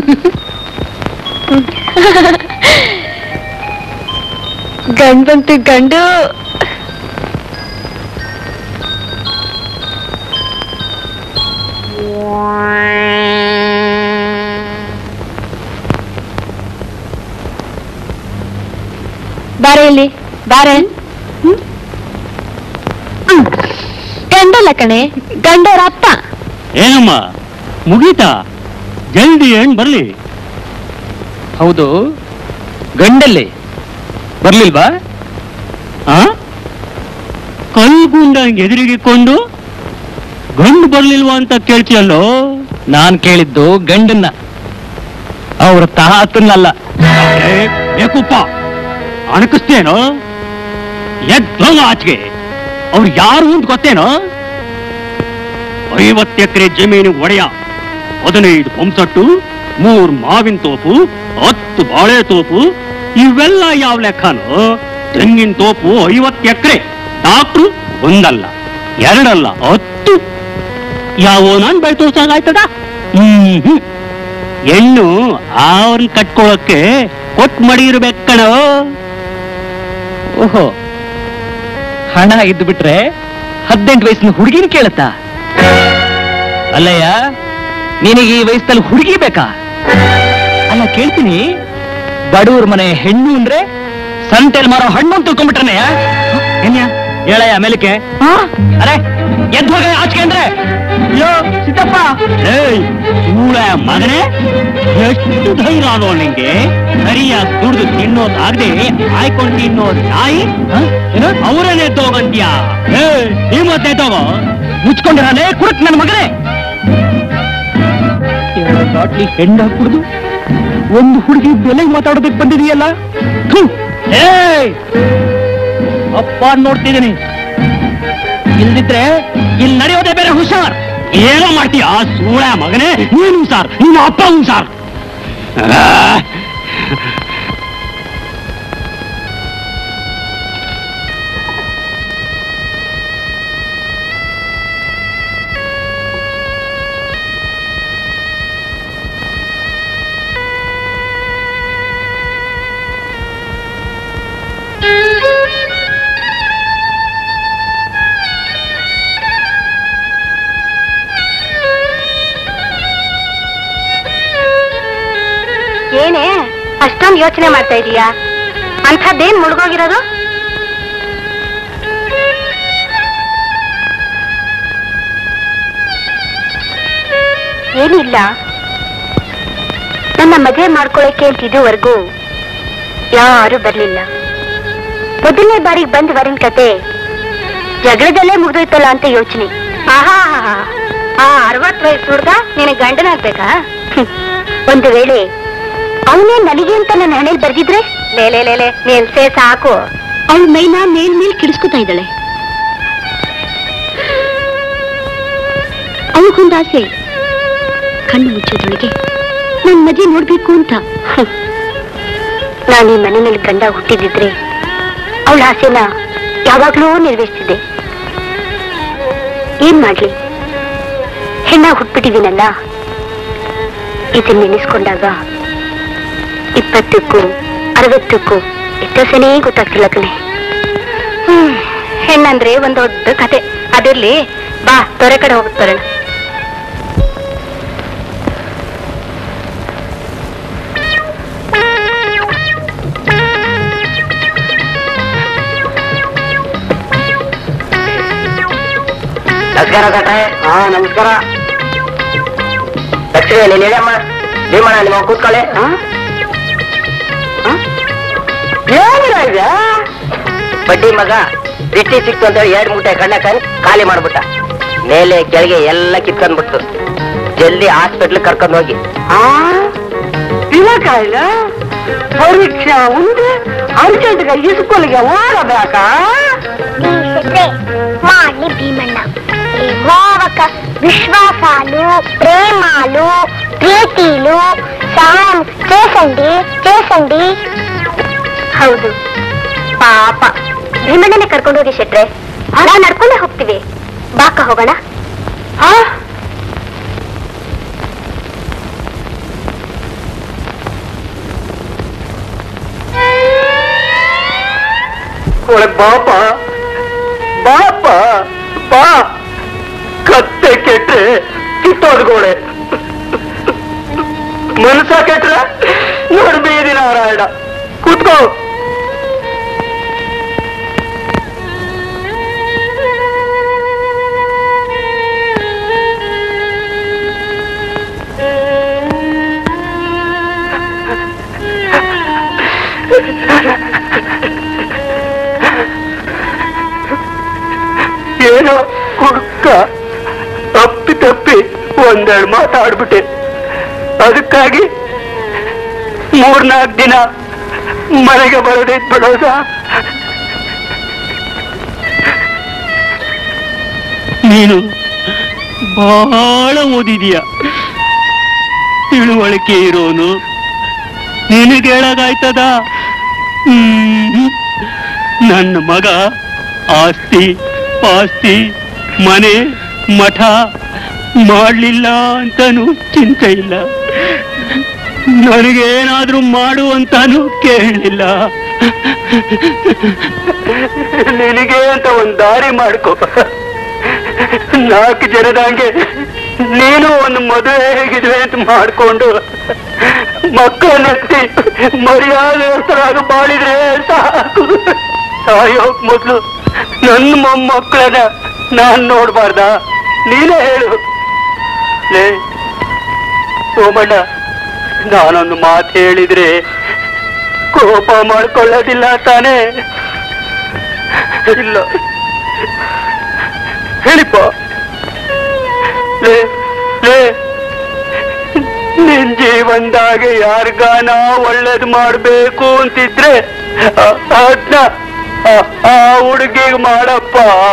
ಗಂಡ್ ಬಂತು ಗಂಡು ಬಾರೆ ಇಲ್ಲಿ ಬಾರೆ ಗಂಡಲ್ಲ ಕಣೆ ಗಂಡವ್ರ ಅಪ್ಪ ಏನಮ್ಮ ಮುಗೀತಾ ಜಲ್ದಿ ಏನ್ ಬರ್ಲಿ ಹೌದು ಗಂಡಲ್ಲಿ ಬರ್ಲಿಲ್ವಾ ಆ ಕೈಗುಂಡಂಗ್ ಎದುರಿಗಿಕೊಂಡು ಗಂಡು ಬರ್ಲಿಲ್ವಾ ಅಂತ ಕೇಳ್ತೀಯಲ್ಲೋ ನಾನ್ ಕೇಳಿದ್ದು ಗಂಡನ್ನ ಅವ್ರ ತಾತನ್ನಲ್ಲ ಏ, ಬೇಕುಪ್ಪ ಅಣಕಿಸ್ತೇನೋ ಎದ್ದೋಗ ಆಚೆಗೆ ಅವ್ರು ಯಾರು ಅಂತ ಗೊತ್ತೇನೋ ಐವತ್ತು ಎಕರೆ ಜಮೀನು ಒಡೆಯ ಹದಿನೈದು ಪಂಸಟ್ಟು ಮೂರ್ ಮಾವಿನ ತೋಪು ಹತ್ತು ಬಾಳೆ ತೋಪು ಇವೆಲ್ಲ ಯಾವ ಲೆಕ್ಕನೋ ತೆಂಗಿನ ತೋಪು ಐವತ್ತು ಎಕರೆ ಡಾಕ್ಟ್ರು ಒಂದಲ್ಲ ಎರಡಲ್ಲ ಹತ್ತು ಯಾವ ನಾನ್ ಬೆಳೆ ತೋರ್ಸಾಗಾಯ್ತದ ಹ್ಮ್ ಹೆಣ್ಣು ಅವ್ರನ್ನ ಕಟ್ಕೊಳಕ್ಕೆ ಕೊಟ್ ಮಡಿ ಇರ್ಬೇಕು ಕಣೋ ಓಹೋ ಹಣ ಇದ್ದು ಬಿಟ್ರೆ ಹದಿನೆಂಟು ವಯಸ್ಸಿನ ಹುಡುಗಿನ ಕೇಳುತ್ತಾ ಅಲ್ಲಯ್ಯ ನಿನಗೆ ಈ ವಯಸ್ಸಲ್ಲಿ ಹುಡುಗಿ ಬೇಕಾ ಅಲ್ಲ ಕೇಳ್ತೀನಿ ಬಡವ್ರ ಮನೆ ಹೆಣ್ಣು ಅಂದ್ರೆ ಸಂತೆಲ್ ಮಾರೋ ಹಣ್ಣು ಅಂತ ತಿಳ್ಕೊಂಡ್ಬಿಟ್ರನೆಯ ಏನ್ಯ ಹೇಳಯ್ಯ ಮೇಲಕ್ಕೆ ಅರೆ ಎದ್ದು ಹೋಗ ಆಚೆ ಅಂದ್ರೆ ಅಯ್ಯೋ ಸಿದ್ದಪ್ಪ ಏಯ್ ಸೂಳ ಮಗನೇ ಎಷ್ಟು ಧೈರ್ಯ ಅದೋ ನಿಂಗೆ ಸರಿಯಾಗಿ ದುಡ್ದು ತಿನ್ನೋದಾಗದೆ ಆಯ್ಕೊಂಡು ತಿನ್ನೋದು ನಾಯಿ ಹ? ಏನು ಅವರನ್ನೇ ತಗೋಂತೀಯ ಏ ಈ ಮತ್ತೆ ತಗೋ ಮುಚ್ಕೊಂಡಿರಾನೆ ಕುಡಕ್ ನನ್ನ ಮಗನೇ ಎರಡು ಬಾಟ್ಲಿ ಹೆಂಡ ಕುಡಿದು ಒಂದು ಹುಡುಗಿ ಬೆಲೆ ಮಾತಾಡೋದಕ್ಕೆ ಬಂದಿದೆಯಲ್ಲ ಥು! ಏಯ್ ಅಪ್ಪ ನೋಡ್ತಿದ್ದೀನಿ ಇಲ್ದಿದ್ರೆ ಇಲ್ಲಿ ನಡೆಯೋದೇ ಬೇರೆ ಹುಷಾರ್ ಏನೋ ಮಾಡ್ತೀಯ ಸೂಳ ಮಗನೇ ನೀನು ಸಾರ್ ನಿನ್ನ ಅಪ್ಪ ಸಾರ್ ಅಷ್ಟೊಂದು ಯೋಚನೆ ಮಾಡ್ತಾ ಇದೀಯಾ ಅಂಥದ್ದೇನ್ ಮುಳುಗೋಗಿರೋದು ಏನಿಲ್ಲ ನನ್ನ ಮದುವೆ ಮಾಡ್ಕೊಳಕ್ಕೆ ಅಂತ ಇದುವರೆಗೂ ಯಾರು ಬರ್ಲಿಲ್ಲ ಮೊದಲನೇ ಬಾರಿಗೆ ಬಂದ್ ವರನ್ ಕತೆ ಜಗಳದಲ್ಲೇ ಮುಗ್ದೋಯ್ತಲ್ಲ ಅಂತ ಯೋಚನೆ ಆಹಾ ಆ ಅರವತ್ ವಯಸ್ಸು ಹುಡ್ಗ ನಿನಗೆ ಗಂಡನಾಗ್ಬೇಕಾ ಹ್ಮ್. ಒಂದು ವೇಳೆ ಅವನೇ ನನಗೆ ಅಂತ ನನ್ನ ಹಣೆಲ್ ಬರ್ದಿದ್ರೆ ಲೇ ಲೇ ಲೇ ಲೇ ನಿಲ್ಸೆ ಸಾಕು ಅವಳ ಮೈನ ಮೇಲ್ ಮೇಲ್ ಕಿಡಿಸ್ಕೊತಾ ಇದ್ದಾಳೆ ಅವಳಿಗೊಂದು ಆಸೆ ಕಣ್ಣು ಮುಚ್ಚೋದೊಳಗೆ ನನ್ ಮದುವೆ ನೋಡ್ಬೇಕು ಅಂತ ನಾನು ಈ ಮನೆಯಲ್ಲಿ ಗಂಡ ಹುಟ್ಟಿದಿದ್ರೆ ಅವಳ ಆಸೆನ ಯಾವಾಗ್ಲೂ ನೆರವೇರಿಸಿದ್ದೆ ಏನ್ ಮಾಡ್ಲಿ ಹೆಣ್ಣ ಹುಟ್ಬಿಟ್ಟಿದ್ದೀನಲ್ಲ ಇದನ್ನ ನೆನೆಸ್ಕೊಂಡಾಗ ಇಪ್ಪತ್ತಕ್ಕೂ ಅರವತ್ತಕ್ಕೂ ವ್ಯತ್ಯಾಸನೇ ಗೊತ್ತಾಗ್ತಿಲ್ಲ ಕಣೆ ಹ್ಮ್ ಹೆಣ್ಣಂದ್ರೆ ಒಂದ್ ದೊಡ್ಡ ಕತೆ ಅದಿರ್ಲಿ ಬಾ ತೊರೆ ಕಡೆ ಹೋಗುತ್ತೆ ಬರೋಣ ನಮಸ್ಕಾರ ಕಟ್ರೆ ಹಾ ನಮಸ್ಕಾರ ಲಕ್ಷ್ಮಿ ನೀನ್ ಹೇಳಮ್ಮ ಭೀಮಣ್ಣ ನಿಮ್ಮ ಕೂತ್ಕೊಳ್ಳಿ ಬಡ್ಡಿ ಮಗ ದಿಟ್ಟಿ ಸಿಕ್ತು ಅಂತ ಹೇಳಿ ಎರಡು ಮೂಟೆ ಕಣ್ಣ ಕಣ್ ಖಾಲಿ ಮಾಡ್ಬಿಟ್ಟ ಮೇಲೆ ಕೆಳಗೆ ಎಲ್ಲ ಕಿತ್ಕೊಂಡ್ಬಿಡ್ತು ಜಲ್ದಿ ಹಾಸ್ಪಿಟ್ಲ್ ಕರ್ಕೊಂಡ್ ಹೋಗಿ ಇಲ್ಲ ಪರೀಕ್ಷೆ ಉಂಟು ಅರ್ಜೆಂಟ್ಗೆ ಇಸ್ಕೂಲ್ಗೆ ಹೋಗಬೇಕಾ ಈ ಶೆಟ್ರೆ ಮಾಡ್ಲಿ ಭೀಮಣ್ಣ ఈ గోవక విశ్వాసాలు ప్రేమాలు ప్రీతిలు సహాయం చేసండి చేసండి ಹೌದು ಪಾಪ ಭೀಮಣ್ಣನೆ ಕರ್ಕೊಂಡು ಹೋಗಿ ಶೆಟ್ರೆ ನಾವು ನಡ್ಕೊಂಡೇ ಹೋಗ್ತೀವಿ ಬಾಕ ಹೋಗೋಣ ಆ ಒಳಗ್ ಬಾಪ ಬಾಪ ಬಾ ಕತ್ತೆ ಕೆಟ್ರೆ ಕಿತ್ತೋದ್ಗೋಳೆ ಮನಸ ಕೆಟ್ರೆ ನೋಡ್ ಬೀದಿ ನಾರಾಯಣ ಕೂತ್ಕೋ ಏನೋ ಹುಡುಕ ತಪ್ಪಿ ತಪ್ಪಿ ಒಂದೆರಡು ಮಾತಾಡ್ಬಿಟ್ಟೆ ಅದಕ್ಕಾಗಿ ಮೂರ್ನಾಲ್ಕು ದಿನ ಮನೆಗೆ ಬರೋದಿದ್ ಬಿಡೋದ ನೀನು ಬಹಳ ಓದಿದೀಯ ತಿಳುವಳಿಕೆ ಇರೋನು ನಿನಗೆ ಹೇಳೋದಾಯ್ತದ ಹ್ಮ್. ನನ್ನ ಮಗ ಆಸ್ತಿ ಪಾಸ್ತಿ ಮನೆ ಮಠ ಮಾಡಲಿಲ್ಲ ಅಂತನೂ ಚಿಂತೆ ಇಲ್ಲ ನನಗೇನಾದ್ರೂ ಮಾಡು ಅಂತಾನು ಕೇಳಲಿಲ್ಲ ನಿನಗೆ ಅಂತ ಒಂದ್ ದಾರಿ ಮಾಡ್ಕೋ ನಾಲ್ಕು ಜನದಂಗೆ ನೀನು ಒಂದು ಮದುವೆ ಹೇಗಿದ್ವೆ ಅಂತ ಮಾಡ್ಕೊಂಡು ಮಕ್ಕಳನ್ನೆತ್ತಿ ಮರ್ಯಾದೆಸ್ತರಾಗ ಬಾಳಿದ್ರೆ ಸಾಕು ಸಾಯೋಕ್ ಮೊದ್ಲು ನನ್ನ ಮೊಮ್ಮಕ್ಕಳನ್ನ ನಾನ್ ನೋಡ್ಬಾರ್ದ ನೀನೇ ಹೇಳು ಲೇ ಸೋಮಣ್ಣ ನಾನೊಂದು ಮಾತು ಹೇಳಿದ್ರೆ ಕೋಪ ಮಾಡ್ಕೊಳ್ಳೋದಿಲ್ಲ ತಾನೇ ಇಲ್ಲ ಹೇಳಿಪ್ಪ ಲೇ ಲೇ ನಿನ್ ಜೀವನದಾಗ ಯಾರಿಗಾನ ಒಳ್ಳೇದ್ ಮಾಡ್ಬೇಕು ಅಂತಿದ್ರೆ ಅ- ಅದ್ನ ಆ- ಆ ಹುಡುಗಿಗೆ ಮಾಡಪ್ಪ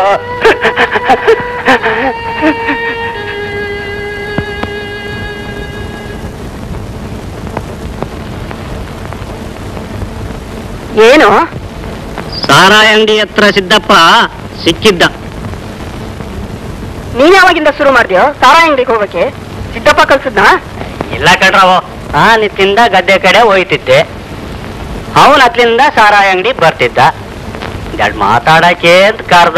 ಏನು ಸಾರಾಯಿ ಅಂಗಡಿ ಹತ್ರ ಸಿದ್ದಪ್ಪ ಸಿಕ್ಕಿದ್ದ ನೀನ್ ಯಾವಾಗಿಂದ ಶುರು ಮಾಡ್ದ್ಯೋ ತಾರಾ ಅಂಗಡಿಗೆ ಹೋಗಕ್ಕೆ ಸಿದ್ದಪ್ಪ ಕಲ್ಸದ್ನಾ ಇಲ್ಲ ಕಣ್ರವು ನಾನು ಇತ್ತಿಂದ ಗದ್ದೆ ಕಡೆ ಹೋಯ್ತಿದ್ದೆ ಅವನ ಹತ್ಲಿಂದ ಸಾರಾಯಿ ಅಂಗಡಿ ಬರ್ತಿದ್ದ ಎರಡು ಮಾತಾಡಕ್ಕೆ ಅಂತ ಕರ್ದ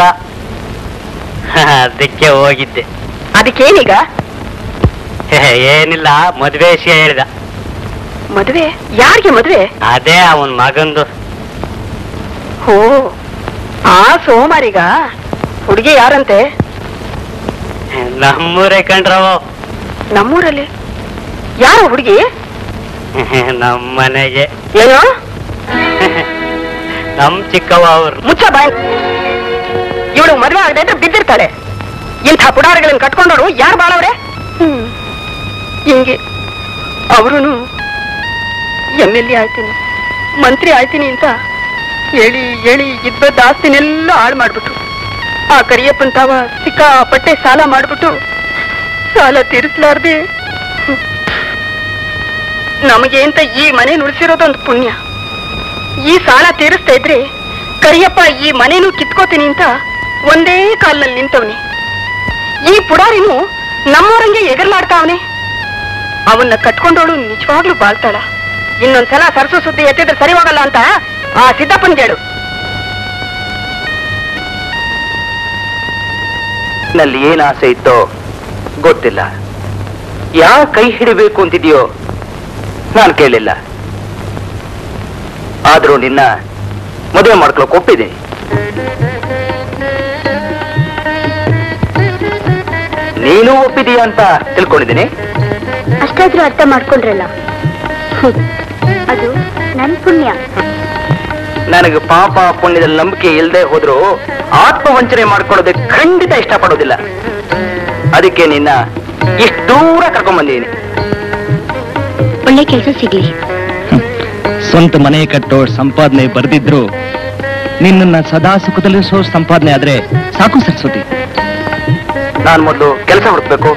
ಅದಕ್ಕೆ ಹೋಗಿದ್ದೆ ಅದಕ್ಕೇನೀಗ ಏನಿಲ್ಲ ಮದ್ವೆ ವಿಷಯ ಹೇಳಿದ ಮದುವೆ ಯಾರಿಗೆ ಮದುವೆ ಅದೇ ಅವನ್ ಮಗಂದು ಓ ಆ ಸೋಮಾರಿಗ ಹುಡುಗಿ ಯಾರಂತೆ ನಮ್ಮೂರೇ ಕಂಡ್ರವ ನಮ್ಮೂರಲ್ಲಿ ಯಾರು ಹುಡುಗಿ ನಮ್ಮ ಮನೆಗೆ ಏನೋ ನಮ್ ಚಿಕ್ಕವ ಅವ್ರು ಮುಚ್ಚ ಬಾಯ್ ಇವಳು ಮದುವೆ ಆಗದೆ ಅಂದ್ರೆ ಬಿದ್ದಿರ್ತಾಳೆ ಇಂಥ ಪುಡಾರಿಗಳನ್ನ ಕಟ್ಕೊಂಡವರು ಯಾರು ಬಾಳವ್ರೆ ಹ್ಮ್. ಹಿಂಗೆ ಅವರು ಎಮ್ ಎಲ್ ಎ ಆಯ್ತೀನಿ ಮಂತ್ರಿ ಆಯ್ತೀನಿ ಅಂತ ಹೇಳಿ ಹೇಳಿ ಇದ್ದ ಆಸ್ತಿನೆಲ್ಲ ಹಾಳು ಮಾಡ್ಬಿಟ್ರು ಆ ಕರಿಯಪ್ಪನ್ ತಾವ ಸಿಕ್ಕಾಪಟ್ಟೆ ಸಾಲ ಮಾಡ್ಬಿಟ್ಟು ಸಾಲ ತೀರಿಸ್ಲಾರ್ದೆ ಹ್ಮ್. ನಮಗೆ ಅಂತ ಈ ಮನೆ ನುಡಿಸಿರೋದೊಂದು ಪುಣ್ಯ ಈ ಸಾಲ ತೀರಿಸ್ತಾ ಇದ್ರೆ ಕರಿಯಪ್ಪ ಈ ಮನೇನು ಕಿತ್ಕೋತೀನಿ ಅಂತ ಒಂದೇ ಕಾಲ್ನಲ್ಲಿ ನಿಂತವನೆ ಈ ಪುಡಾರಿನು ನಮ್ಮೂರಂಗೆ ಎಗರ್ಲಾಡ್ತಾವನೆ ಅವನ್ನ ಕಟ್ಕೊಂಡವಳು ನಿಜವಾಗ್ಲೂ ಬಾಳ್ತಾಳ ಇನ್ನೊಂದ್ಸಲ ಸರಸು ಸುದ್ದಿ ಎತ್ತಿದ್ರೆ ಸರಿ ಹೋಗಲ್ಲ ಅಂತ ಆ ಸಿದ್ದಪ್ಪನ್ ಕೇಳು ನಲ್ಲಿ ಏನ್ ಆಸೆ ಇತ್ತೋ ಗೊತ್ತಿಲ್ಲ ಯಾ ಕೈ ಹಿಡಿಬೇಕು ಅಂತಿದೆಯೋ ನಾನು ಕೇಳಿಲ್ಲ ಆದ್ರೂ ನಿನ್ನ ಮದುವೆ ಮಾಡ್ಕೊಳಕ್ ಒಪ್ಪಿದ್ದೀನಿ ನೀನು ಒಪ್ಪಿದೀಯ ಅಂತ ತಿಳ್ಕೊಂಡಿದ್ದೀನಿ ಅಷ್ಟಾದ್ರೂ ಅರ್ಥ ಮಾಡ್ಕೊಂಡ್ರಲ್ಲ ಹ್ಮ್. ಅದು ನನ್ ಪುಣ್ಯ ನನಗೆ ಪಾಪ ಪುಣ್ಯದಲ್ಲಿ ನಂಬಿಕೆ ಇಲ್ಲದೆ ಹೋದ್ರು ಆತ್ಮವಂಚನೆ ಮಾಡ್ಕೊಳ್ಳೋದಕ್ಕೆ ಖಂಡಿತ ಇಷ್ಟಪಡೋದಿಲ್ಲ ಅದಕ್ಕೆ ನಿನ್ನ ಇಷ್ಟು ದೂರ ಕರ್ಕೊಂಡ್ ಬಂದಿದ್ದೀನಿ ಒಳ್ಳೆ ಕೆಲಸ ಸಿಗ್ಲಿ ಸ್ವಂತ ಮನೆ ಕಟ್ಟೋ ಸಂಪಾದನೆ ಬರ್ದಿದ್ರು ನಿನ್ನನ್ನ ಸದಾ ಸುಖದಲ್ಲಿಸೋ ಸಂಪಾದನೆ ಆದ್ರೆ ಸಾಕು ಸರಸ್ವತಿ ನಾನು ಮೊದಲು ಕೆಲಸ ಹುಡುಕ್ಬೇಕು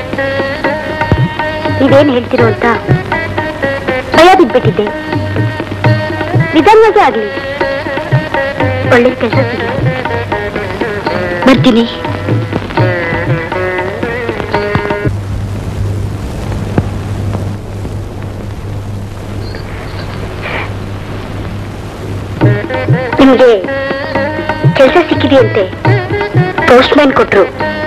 ನೀವೇನ್ ಹೇಳ್ತಿರೋ ಅಂತ ಭಯ ಬಿದ್ಬಿಟ್ಟಿದ್ದೆ ನಿಧಾನವಾಗಿ ಆಗ್ಲಿ ಒಳ್ಳೆ ಕೆಲಸ ಸಿಗ್ಲಿ ಬರ್ತೀನಿ ನಿಮ್ಗೆ ಕೆಲಸ ಸಿಕ್ಕಿದೆಯಂತೆ ಪೋಸ್ಟ್ ಮ್ಯಾನ್ ಕೊಟ್ರು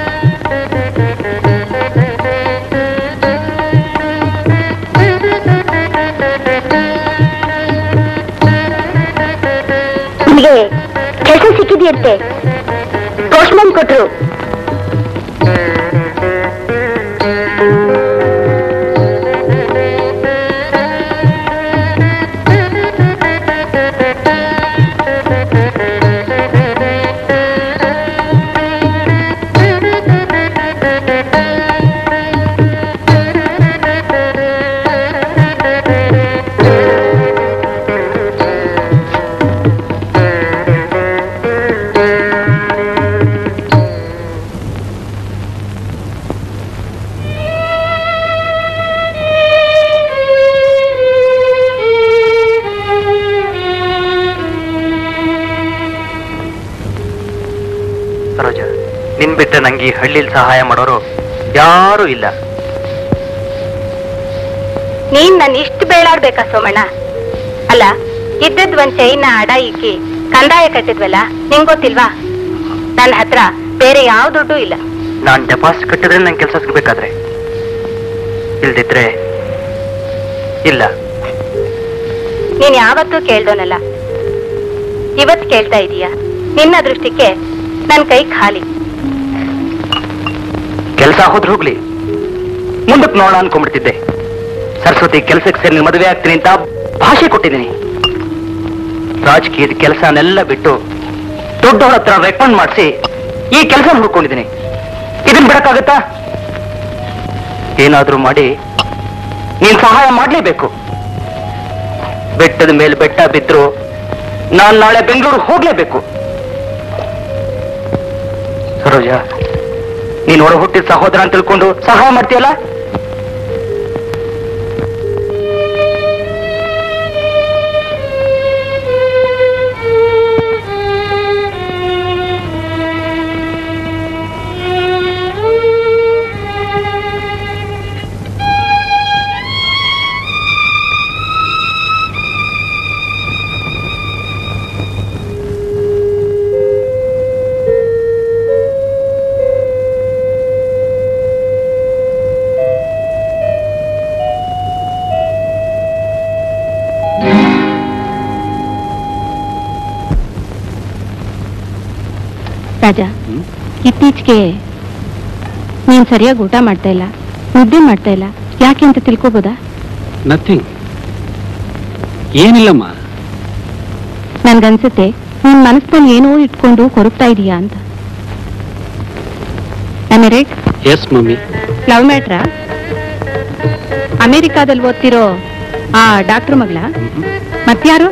ನಿಮಗೆ ಕೆಲಸ ಸಿಕ್ಕಿದೆಯಂತೆ ಪೋಸ್ಟ್ ಮ್ಯಾನ್ ಕೊಟ್ರು ಸರೋಜ ನಿನ್ ಬಿಟ್ರೆ ನಂಗೆ ಈ ಹಳ್ಳಿಲಿ ಸಹಾಯ ಮಾಡೋರು ಯಾರೂ ಇಲ್ಲ ನೀನ್ ನನ್ನ ಇಷ್ಟು ಬೇಳಾಡ್ಬೇಕಾ ಸೋಮಣ್ಣ ಅಲ್ಲ ಇದ್ದದ್ ಒಂದ್ ಚೈನ ಅಡ ಇಕ್ಕಿ ಕಂದಾಯ ಕಟ್ಟಿದ್ವಲ್ಲ ನಿಂಗ್ ಗೊತ್ತಿಲ್ವಾ ನನ್ನ ಹತ್ರ ಬೇರೆ ಯಾವ ದುಡ್ಡು ಇಲ್ಲ ನಾನ್ ಡೆಪಾಸಿಟ್ ಕಟ್ಟಿದ್ರೆ ನಂಗೆ ಕೆಲಸ ಸಿಗ್ಬೇಕಾದ್ರೆ ಇಲ್ದಿದ್ರೆ ಇಲ್ಲ ನೀನ್ ಯಾವತ್ತೂ ಕೇಳ್ದೋನಲ್ಲ ಇವತ್ ಕೇಳ್ತಾ ಇದೀಯ ನಿನ್ನ ದೃಷ್ಟಿಗೆ ನನ್ ಕೈ ಖಾಲಿ ಕೆಲಸ ಹೋದ್ರೆ ಹೋಗ್ಲಿ ಮುಂದಕ್ಕೆ ನೋಡೋಣ ಅನ್ಕೊಂಡ್ಬಿಡ್ತಿದ್ದೆ ಸರಸ್ವತಿ ಕೆಲಸಕ್ಕೆ ಸೇರಿ ಮದುವೆ ಆಗ್ತೀನಿ ಅಂತ ಭಾಷೆ ಕೊಟ್ಟಿದ್ದೀನಿ ರಾಜಕೀಯದ ಕೆಲಸನೆಲ್ಲ ಬಿಟ್ಟು ದೊಡ್ಡವ್ರ ಹತ್ರ ರೆಕಮೆಂಡ್ ಮಾಡಿಸಿ ಈ ಕೆಲಸ ಹುಡ್ಕೊಂಡಿದ್ದೀನಿ ಇದನ್ ಬಿಡಕ್ಕಾಗತ್ತಾ ಏನಾದ್ರೂ ಮಾಡಿ ನೀನ್ ಸಹಾಯ ಮಾಡ್ಲೇಬೇಕು ಬೆಟ್ಟದ ಮೇಲೆ ಬೆಟ್ಟ ಬಿದ್ರು ನಾನ್ ನಾಳೆ ಬೆಂಗಳೂರು ಹೋಗ್ಲೇಬೇಕು ಸರೋಜ ನೀನ್ ಒಡ ಹುಟ್ಟಿದ ಸಹೋದರ ಅಂತ ತಿಳ್ಕೊಂಡು ಸಹಾಯ ಮಾಡ್ತೀಯಲ್ಲ ರಾಜ ಇತ್ತೀಚೆಗೆ ನೀನ್ ಸರಿಯಾಗಿ ಊಟ ಮಾಡ್ತಾ ಇಲ್ಲ ನಿದ್ದೆ ಮಾಡ್ತಾ ಇಲ್ಲ ಯಾಕೆ ಅಂತ ತಿಳ್ಕೊಬೋದಾ ನಥಿಂಗ್ ಏನಿಲ್ಲಮ್ಮ ನನ್ಗನ್ಸುತ್ತೆ ನಿನ್ ಮನಸ್ಸಿನಲ್ಲಿ ಏನೋ ಇಟ್ಕೊಂಡು ಕೊರಗ್ತಾ ಇದೀಯಾ ಅಂತ ರೈಟ್ ಎಸ್ ಮಮ್ಮಿ ಲವ್ ಮ್ಯಾಟ್ರಾ ಅಮೆರಿಕಾದಲ್ಲಿ ಓದ್ತಿರೋ ಆ ಡಾಕ್ಟರ್ ಮಗಳ ಮತ್ಯಾರು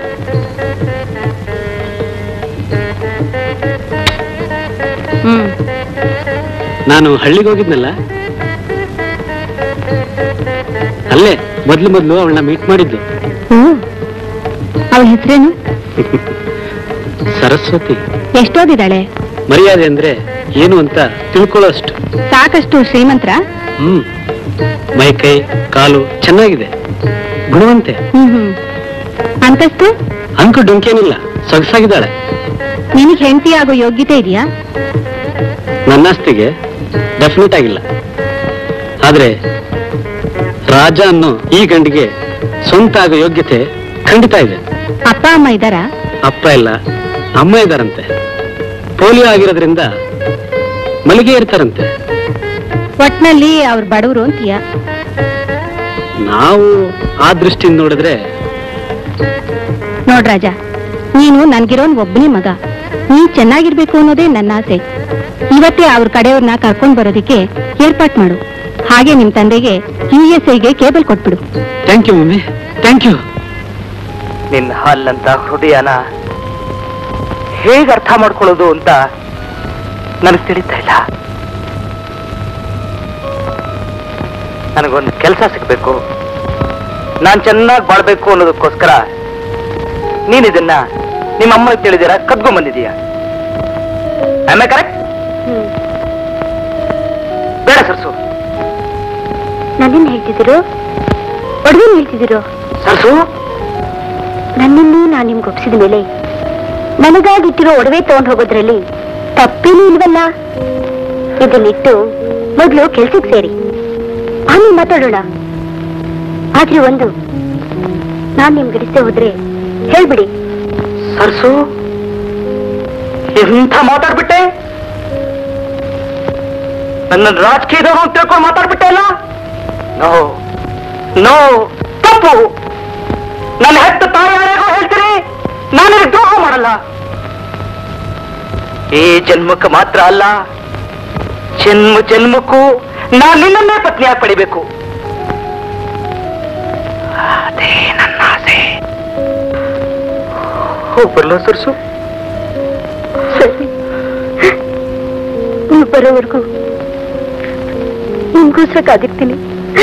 ಹ್ಮ್ ನಾನು ಹಳ್ಳಿಗೆ ಹೋಗಿದ್ನಲ್ಲ ಅಲ್ಲೇ ಮೊದ್ಲು ಮೊದ್ಲು ಅವಳನ್ನ ಮೀಟ್ ಮಾಡಿದ್ದು ಓ ಅವಳ ಹೆಸರೇನು ಸರಸ್ವತಿ ಎಷ್ಟೋದಿದ್ದಾಳೆ ಮರ್ಯಾದೆ ಅಂದ್ರೆ ಏನು ಅಂತ ತಿಳ್ಕೊಳ್ಳೋಷ್ಟು ಸಾಕಷ್ಟು ಶ್ರೀಮಂತ್ರ ಹ್ಮ್ ಮೈ ಕೈ ಕಾಲು ಚೆನ್ನಾಗಿದೆ ಗುಣವಂತೆ ಹ್ಮ್ ಹ್ಮ್ ಅಂತಸ್ತು ಅಂಕು ಡೊಂಕೇನಿಲ್ಲ ಸೊಗಸಾಗಿದ್ದಾಳೆ ನಿನಗೆ ಹೆಂಡತಿ ಆಗೋ ಯೋಗ್ಯತೆ ಇದೆಯಾ ನನ್ನಸ್ತಿಗೆ ಡೆಫಿನೆಟ್ ಆಗಿಲ್ಲ ಆದ್ರೆ ರಾಜ ಅನ್ನೋ ಈ ಗಂಡಿಗೆ ಸ್ವಂತ ಆಗೋ ಯೋಗ್ಯತೆ ಖಂಡಿತ ಇದೆ ಅಪ್ಪ ಅಮ್ಮ ಇದ್ದಾರಾ ಅಪ್ಪ ಇಲ್ಲ ಅಮ್ಮ ಇದ್ದಾರಂತೆ ಪೋಲಿಯೋ ಆಗಿರೋದ್ರಿಂದ ಮಲಿಗೆ ಇರ್ತಾರಂತೆ ಒಟ್ನಲ್ಲಿ ಅವ್ರ ಬಡವರು ಅಂತೀಯ ನಾವು ಆ ದೃಷ್ಟಿಯಿಂದ ನೋಡಿದ್ರೆ ನೋಡ್ ರಾಜ ನೀನು ನನ್ಗಿರೋನ್ ಒಬ್ಬನೇ ಮಗ ನೀ ಚೆನ್ನಾಗಿರ್ಬೇಕು ಅನ್ನೋದೇ ನನ್ನ ಆಸೆ ಇವತ್ತೇ ಅವ್ರ ಕಡೆಯವ್ರನ್ನ ಕರ್ಕೊಂಡ್ ಬರೋದಕ್ಕೆ ಏರ್ಪಾಟ್ ಮಾಡು ಹಾಗೆ ನಿಮ್ ತಂದೆಗೆ ಯು ಎಸ್ ಐಗೆ ಕೇಬಲ್ ಕೊಟ್ಬಿಡು thank you mummy thank you ನಿನ್ನ ಹಲ್ಲಂತ ಹೃದಯನ ಹೇಗೆ ಅರ್ಥ ಮಾಡ್ಕೊಳ್ಳೋದು ಅಂತ ನನಗೆ ತಿಳಿತಾ ಇಲ್ಲ ನನಗೊಂದು ಕೆಲಸ ಸಿಗ್ಬೇಕು ನಾನು ಚೆನ್ನಾಗಿ ಬಾಳ್ಬೇಕು ಅನ್ನೋದಕ್ಕೋಸ್ಕರ ನೀನ್ ಇದನ್ನ ನಿಮ್ಮ ಅಮ್ಮ ತಿಳಿದಿರ ಕದ್ಕೊಂಡ್ ಬಂದಿದೀಯ ಆಮೇಲೆ ಕರೆಕ್ಟ್ ಬೇಡ ಸರ್ಸು ನನ್ನನ್ನು ಹೇಳ್ತಿದ್ದೀರು ಒಡವೆನ್ ಹೇಳ್ತಿದ್ದೀರು ಸರ್ಸು ನನ್ನನ್ನು ನಾನು ನಿಮ್ಗೆ ಒಪ್ಸಿದ ಮೇಲೆ ನನಗಾಗಿಟ್ಟಿರೋ ಒಡವೆ ತಗೊಂಡು ಹೋಗೋದ್ರಲ್ಲಿ ತಪ್ಪೇನೂ ಇಲ್ವಲ್ಲ ಇದನ್ನಿಟ್ಟು ಮೊದಲು ಕೆಲ್ಸಕ್ಕೆ ಸೇರಿ ಆಮೇಲೆ ಮಾತಾಡೋಣ ಆದ್ರೆ ಒಂದು ನಾನ್ ನಿಮ್ ಗಿಡಿಸದೆ ಹೋದ್ರೆ ಹೇಳ್ಬಿಡಿ ಸರ್ಸು ಎಂಥ ಮಾತಾಡ್ಬಿಟ್ಟೆ ನನ್ನ ರಾಜಕೀಯದವರು ಅಂತ ತಿಳ್ಕೊಂಡು ಮಾತಾಡ್ಬಿಟ್ಟೆ ಅಲ್ಲ ನೋ ನೋ ತಪ್ಪು ನನ್ನ ಹೆತ್ತ ತಾಯಿ ಯಾರಿಗೋ ಹೇಳ್ತೀರಿ ನಾನು ನಿನಗೆ ದ್ರೋಹ ಮಾಡಲ್ಲ ಈ ಜನ್ಮಕ್ಕೆ ಮಾತ್ರ ಅಲ್ಲ ಜನ್ಮ ಜನ್ಮಕ್ಕೂ ನಾನು ನಿನ್ನನ್ನೇ ಪತ್ನಿಯಾಗಿ ಪಡಿಬೇಕು ಅದೇ ನನ್ನ ಆಸೆ ಹೋಗ್ಬರ್ಲ ಸರ್ಸು ಸರಿ ನೀವು ಬರೋವರೆಗೂ ನಿಮ್ಗೋಸ್ಕರ ಕಾದಿರ್ತೀನಿ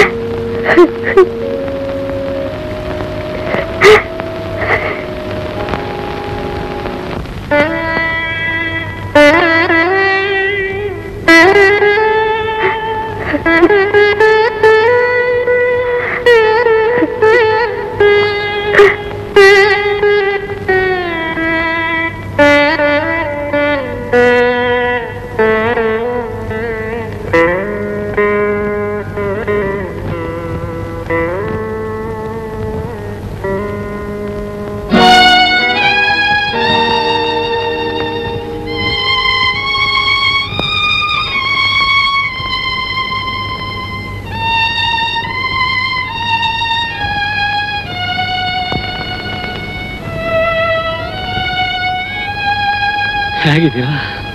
ಹೇಗಿದ್ದೀರಾ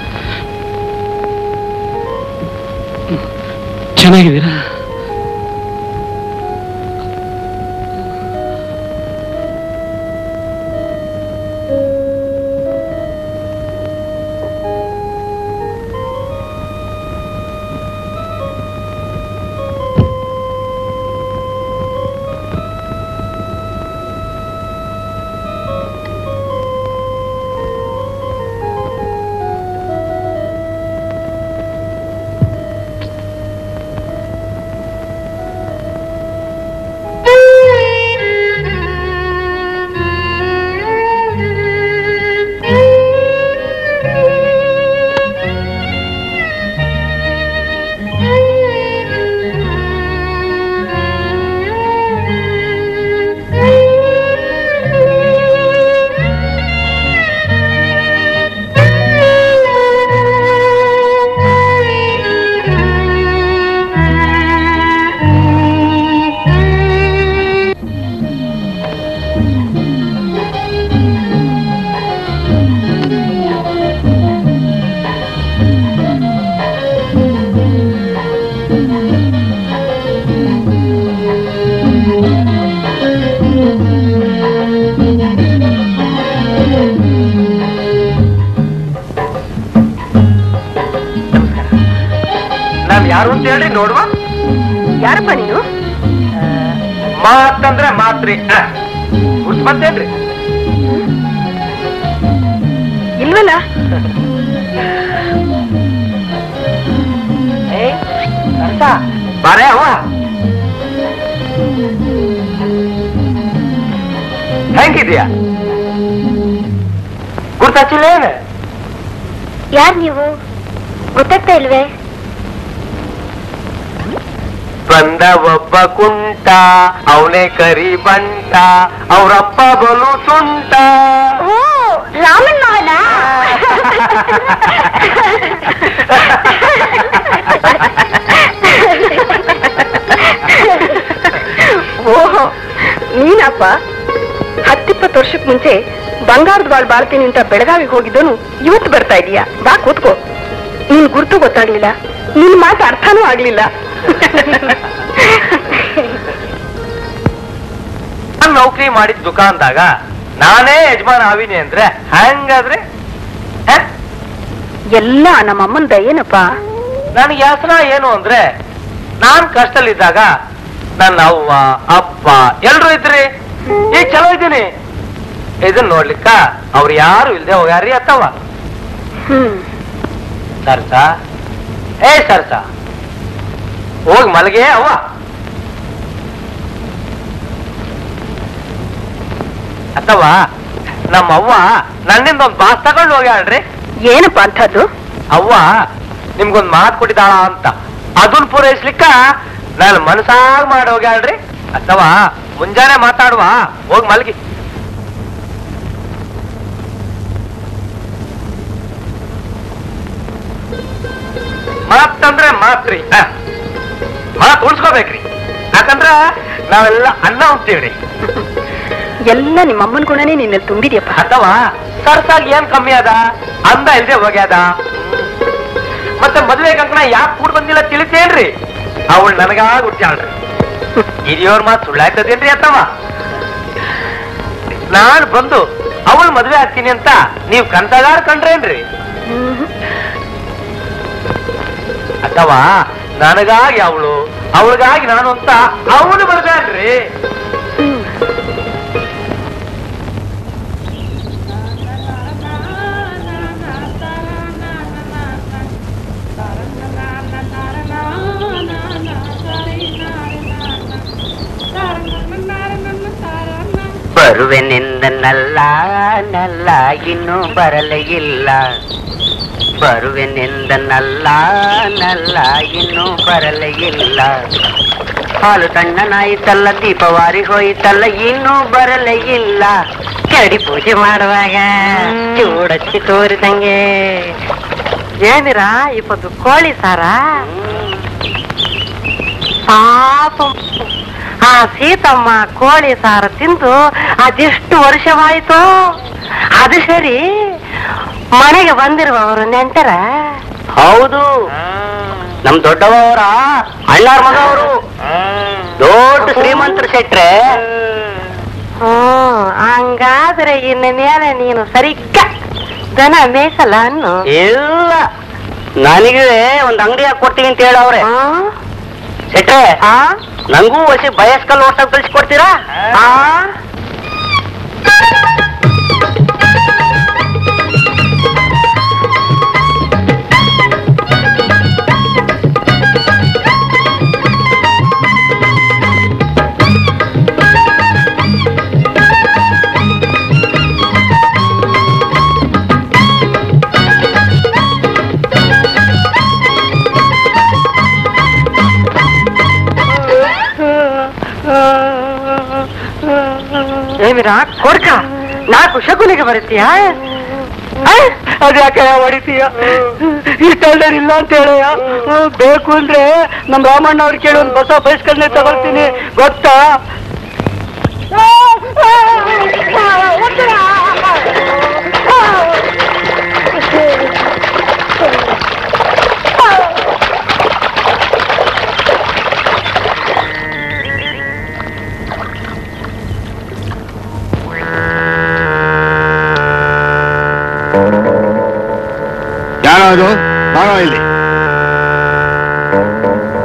ಚೆನ್ನಾಗಿದ್ದೀರಾ ಅಂತ ಹೇಳಿ ನೋಡುವ ಯಾರಪ್ಪ ನೀನು ಮಾತಂದ್ರೆ ಮಾತ್ರಿ ಗುರ್ತು ಬಂತೇನ್ರಿ ಇಲ್ವಲ್ಲ ಬಾರೇ ಅವ ಹೆಂಗಿದ್ಯಾ ಗುರ್ತಾಚಿಲ್ಲ ಏನ ಯಾರ್ ನೀವು ಗೊತ್ತಾಗ್ತಾ ಇಲ್ವೇ ಬಂದ ಒಬ್ಬ ಕುಂಟ ಅವನೇ ಕರಿ ಬಂಟ ಅವ್ರಪ್ಪ ಬಲು ಸುಂಟ ಓ ರಾಮನ್ ಮಗನ ಓಹೋ ನೀನಪ್ಪ ಹತ್ತಿಪ್ಪತ್ತು ವರ್ಷಕ್ಕೆ ಮುಂಚೆ ಬಂಗಾರದ ಬಾಳ್ ಬಾಳ್ತೀನಿ ಅಂತ ಬೆಳಗಾವಿಗೆ ಹೋಗಿದ್ದನು ಇವತ್ತು ಬರ್ತಾ ಇದೀಯಾ ಬಾ ಕೂತ್ಕೋ ನಿನ್ ಗುರ್ತು ಗೊತ್ತಾಗ್ಲಿಲ್ಲ ನಿನ್ ಮಾತು ಅರ್ಥನೂ ಆಗ್ಲಿಲ್ಲ ನಾನ್ ನೌಕರಿ ಮಾಡಿದ ದುಕಾನ್ದಾಗ ನಾನೇ ಯಜಮಾನ ಆವಿನಿ ಅಂದ್ರೆ ಹಂಗಾದ್ರೆ ಹ? ಎಲ್ಲ ನಮ್ಮಮ್ಮನ ದಯೇನಪ್ಪ ನನಗೆ ಯಾಸನ ಏನು ಅಂದ್ರೆ ನಾನ್ ಕಷ್ಟದಲ್ಲಿದ್ದಾಗ ನನ್ನ ಅವ್ವ ಅಪ್ಪ ಎಲ್ರು ಇದ್ರಿ ಈಗ ಚಲೋ ಇದ್ದೀನಿ ಇದನ್ನ ನೋಡ್ಲಿಕ್ಕ ಅವ್ರು ಯಾರು ಇಲ್ದೆ ಹೋಗ್ಯಾರಿ ಅತ್ತವ ಹ್ಮ್ ಸರ್ಸ ಏ ಸರ್ಸ ಹೋಗಿ ಮಲಗೆ ಅವ್ವ ಅಥವಾ ನಮ್ಮ ಅವ್ವ ನನ್ನಿಂದ ಒಂದ್ ಬಾಸ್ ತಗೊಂಡು ಹೋಗ್ಯಾಳ್ರಿ ಏನಪ್ಪ ಅಂಥದ್ದು ಅವ್ವ ನಿಮ್ಗೊಂದ್ ಮಾತು ಕೊಟ್ಟಿದ್ದಾಳ ಅಂತ ಅದನ್ ಪೂರೈಸ್ಲಿಕ್ಕ ನಾನು ಮನಸಾಗ್ ಮಾಡಿ ಹೋಗ್ಯಾಳ್ರಿ ಅಥವಾ ಮುಂಜಾನೆ ಮಾತಾಡುವ ಹೋಗಿ ಮಲಗಿ ಮಾತಂದ್ರೆ ಮಾತ್ರಿ ಹ. ಮಾತ್ ಉಳ್ಸ್ಕೋಬೇಕ್ರಿ ಯಾಕಂದ್ರ ನಾವೆಲ್ಲ ಅನ್ನ ಉಣ್ತೀವ್ರಿ ಎಲ್ಲ ನಿಮ್ಮಮ್ಮನ ಗುಣನೇ ನಿನ್ನಲ್ಲಿ ತುಂಬಿದ್ಯಪ್ಪ ಅಥವಾ ಸರ್ಸಾಗಿ ಏನ್ ಕಮ್ಮಿ ಅದ ಅಂದ ಇಲ್ದೆ ಹೋಗ್ಯಾದ ಮತ್ತೆ ಮದುವೆ ಕಂಕಣ ಯಾಕೆ ಕೂಡ್ ಬಂದಿಲ್ಲ ತಿಳಿತೇನ್ರಿ ಅವಳು ನನಗಾಗ ಹುಟ್ಟ್ಯಾಳ್ರಿ ಹಿರಿಯೋರ್ ಮಾತು ಸುಳ್ಳಾಯ್ತದೇನ್ರಿ ಅತ್ತವ ನಾನ್ ಬಂದು ಅವಳು ಮದುವೆ ಆಗ್ತೀನಿ ಅಂತ ನೀವ್ ಕಂತಗಾರ ಕಂಡ್ರೇನ್ರಿ ಅಥವಾ ನನಗಾಗಿ ಅವಳು ಅವಳಿಗಾಗಿ ನಾನು ಅಂತ ಅವಳು ಬರಬೇಡ್ರಿ ಬರುವೆನೆಂದ ನಲ್ಲ ನಲ್ಲ ಇನ್ನೂ ಬರಲೇ ಇಲ್ಲ ಬರುವೆನೆಂದ ನಲ್ಲ ನಲ್ಲ ಇನ್ನೂ ಬರಲೇ ಇಲ್ಲ ಹಾಲು ತಣ್ಣನಾಯಿತಲ್ಲ ದೀಪವಾರಿ ಹೋಯಿತಲ್ಲ ಇನ್ನೂ ಬರಲೇ ಇಲ್ಲ ಕಡಿ ಪೂಜೆ ಮಾಡುವಾಗ ಚೂಡಚ್ಚಿ ತೋರಿದಂಗೆ ಏನಿರಾ ಇಪ್ಪತ್ತು ಕೋಳಿ ಸಾರ ಪಾಪ ಆ ಸೀತಮ್ಮ ಕೋಳಿ ಸಾರ ತಿಂದು ಅದೆಷ್ಟು ವರ್ಷವಾಯಿತು ಅದು ಸರಿ ಮನೆಗೆ ಬಂದಿರುವವರು ನೆಂಟರ ಹೌದು ನಮ್ ದೊಡ್ಡವರ ಅಣ್ಣಾರ ಮಗ ಅವರು ದೊಡ್ಡ ಶ್ರೀಮಂತರ ಶೆಟ್ರೆ ಹ್ಮ್ ಹಂಗಾದ್ರೆ ಇನ್ನು ಮೇಲೆ ನೀನು ಸರಿಗ್ಗ ದನ ಮೇಸಲ್ಲ ಅನ್ನು ಇಲ್ಲ ನನಗೆ ಒಂದ್ ಅಂಗಡಿ ಹಾಕಿ ಕೊಡ್ತೀನಿ ಅಂತ ಹೇಳವ್ರೆ ಹ್ಮ್? ಶೆಟ್ರೆ ಆ? ನಂಗೂ ಹೊಸಿ ಬಯಸ್ಕಲ್ ಓಟ ಕಳಿಸ್ಕೊಡ್ತೀರಾ ಆ? ಏಮಿರಾ ಕೊಡ್ಕ ನಾಲ್ಕು ಶಕುನಿಗೆ ಬರುತ್ತೀಯಾ ಅದ್ಯಾಕೆ ಹೊಡಿತೀಯ ಇಷ್ಟಲ್ಲರಿಲ್ಲ ಅಂತ ಹೇಳಯ್ಯ ಹ್ಮ್, ಬೇಕು ಅಂದ್ರೆ ನಮ್ ರಾಮಣ್ಣ ಅವ್ರು ಕೇಳಿ ಒಂದು ಹೊಸ ಬೈಸ್ಕಲ್ನೇ ತಗೊಳ್ತೀನಿ ಗೊತ್ತಾ ಯಾರು ಅದು ಬಾರೋ ಇಲ್ಲಿ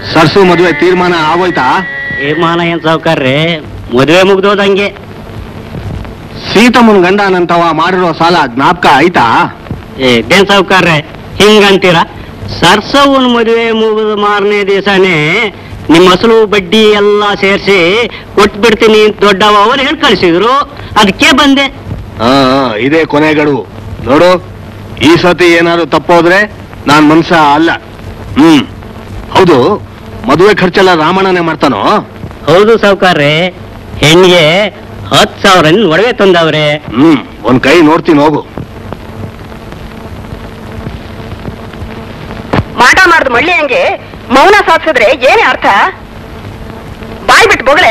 ಸರ್ಸು ಮದುವೆ ತೀರ್ಮಾನ ಆಗೋಯ್ತಾ ತೀರ್ಮಾನ ಏನ್ ಸಾವುಕಾರ್ರೆ ಮದುವೆ ಮುಗ್ದೋದಂಗೆ ಸೀತಮ್ಮನ್ ಗಂಡನಂತವ ಮಾಡಿರೋ ಸಾಲ ಜ್ಞಾಪಕ ಆಯ್ತಾ ಏನ್ ಸಾವುಕಾರ್ರೆ ಹಿಂಗಂತೀರ ಸರ್ಸವನ್ ಮದುವೆ ಮುಗಿದ ಮಾರನೇ ದಿವಸನೇ ನಿಮ್ಮ ಅಸಲು ಬಡ್ಡಿ ಎಲ್ಲ ಸೇರಿಸಿ ಕೊಟ್ಬಿಡ್ತೀನಿ ದೊಡ್ಡವ ಅವ್ರು ಹೇಳಿ ಕಳಿಸಿದ್ರು ಅದಕ್ಕೆ ಬಂದೆ ಹಾ ಇದೇ ಕೊನೆ ಗಡುವು ನೋಡು ಈ ಸತಿ ಏನಾದ್ರು ತಪ್ಪೋದ್ರೆ ನಾನ್ ಮನ್ಸ ಅಲ್ಲ ಹ್ಮ್ ಹೌದು ಮದುವೆ ಖರ್ಚೆಲ್ಲ ರಾಮಣ್ಣನೇ ಮಾಡ್ತಾನೋ ಹೌದು ಸಾವುಕಾರ್ರೆ ಹೆಣ್ಣಿಗೆ ಹತ್ತು ಸಾವಿರ ಒಡವೆ ತಂದವ್ರೆ ಹ್ಮ್ ಒಂದ್ ಕೈ ನೋಡ್ತೀನಿ ಹೋಗು ಮಾಟ ಮಾಡ್ದು ಮಳ್ಳಿ ಹಂಗೆ ಮೌನ ಸಾಧಿಸಿದ್ರೆ ಏನೇ ಅರ್ಥ ಬಾಯ್ ಬಿಟ್ಟು ಬೊಗಳೆ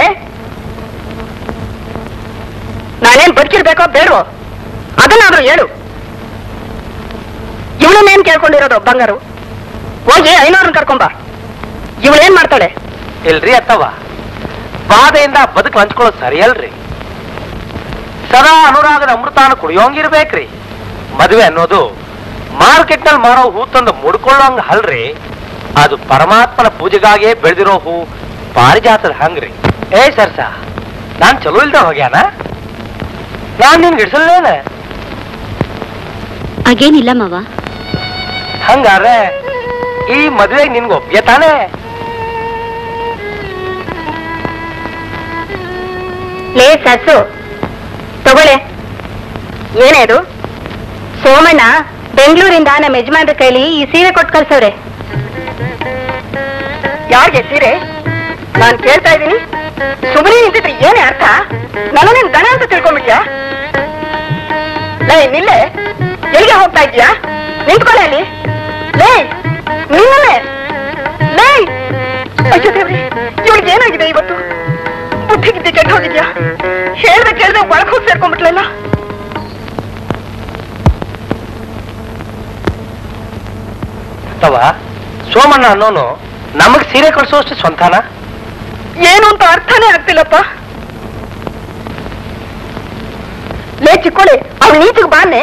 ನಾನೇನ್ ಬದುಕಿರ್ಬೇಕೋ ಬೇಡವೋ ಅದನ್ನಾದ್ರೂ ಹೇಳು ಇವಳನ್ನೇನ್ ಕೇಳ್ಕೊಂಡಿರೋದು ಬಂಗಾರು ಹೋಗಿ ಐನೂರನ್ನ ಕರ್ಕೊಂಬ ಇವಳೇನ್ ಮಾಡ್ತಾಳೆ ಇಲ್ರಿ ಅತ್ತವ ಬಾಧೆಯಿಂದ ಬದುಕು ಹಂಚ್ಕೊಳ್ಳೋದು ಸರಿಯಲ್ರಿ ಸದಾ ಅನುರಾಗದ ಅಮೃತಾನ ಕುಡಿಯೋಂಗಿರ್ಬೇಕ್ರಿ ಮದುವೆ ಅನ್ನೋದು ಮಾರ್ಕೆಟ್ ನಲ್ಲಿ ಮಾರೋ ಹೂ ತಂದು ಮುಡ್ಕೊಳ್ಳೋಂಗ ಅಲ್ರಿ ಅದು ಪರಮಾತ್ಮನ ಪೂಜೆಗಾಗಿಯೇ ಬೆಳೆದಿರೋ ಹೂ ಪಾರಿಜಾತದ ಹಂಗ್ರಿ ಏ ಸರ್ಸ ನಾನ್ ಚಲೋ ಇಲ್ದ ಹೋಗ್ಯಾನ ನಾನ್ ನಿನ್ಗೆ ಇಡ್ಸಲ್ಲೇನ ಹಾಗೇನಿಲ್ಲ ಮಾವ ಹಂಗಾರೆ ಈ ಮದುವೆಗೆ ನಿನ್ಗೆ ಒಪ್ಪಿಗೆ ತಾನೇ ಲೇ ಸಸ್ಸು ತಗೊಳ್ಳೆ ಏನೇ ಅದು ಸೋಮಣ್ಣ ಬೆಂಗಳೂರಿಂದ ನಮ್ಮ ಯಜಮಾನ್ರ ಕೈಲಿ ಈ ಸೀರೆ ಕೊಟ್ಟು ಕಳ್ಸವ್ರೆ ಯಾರಿಗೆ ಸೀರೆ ನಾನ್ ಕೇಳ್ತಾ ಇದ್ದೀನಿ ಸುಮ್ಮನೆ ನಿಂತಿದ್ರೆ ಏನೇ ಅರ್ಥ ನನ್ನನ್ನೇನ್ ದನ ಅಂತ ತಿಳ್ಕೊಂಡ್ಬಿಟ್ಯಾ ಲೇ ನಿಲ್ಲೆ ಎಲ್ಲಿಗೆ ಹೋಗ್ತಾ ಇದ್ಯಾ ನಿಂತ್ಕೊಳ್ಳೆ ಅಲ್ಲಿ ಲೇ ನಿನ್ನಲ್ಲೇ ಲೇ ಅಯ್ಯೋ ದೇವ್ರಿ ಇವಳಿಗೆ ಏನಾಗಿದೆ ಇವತ್ತು ಬುದ್ಧಿ ಗಿದ್ದಿ ಕೆಟ್ಟ ಹೋಗಿದ್ಯಾ ಹೇಳ್ದೆ ಕೇಳ್ದೆ ಒಳಗ್ ಹೋಗಿ ಸೇರ್ಕೊಂಡ್ಬಿಟ್ಲಲ್ಲ ಅಥವಾ ಸೋಮಣ್ಣ ಅನ್ನೋನು ನಮಗ್ ಸೀರೆ ಕೊಡ್ಸೋಷ್ಟು ಸ್ವಂತನ ಏನು ಅಂತ ಅರ್ಥನೇ ಆಗ್ತಿಲ್ಲಪ್ಪ ಲೇ ಚಿಕ್ಕೋಳೆ ಅವ್ಳು ನೀತಿಗೆ ಬಾನೆ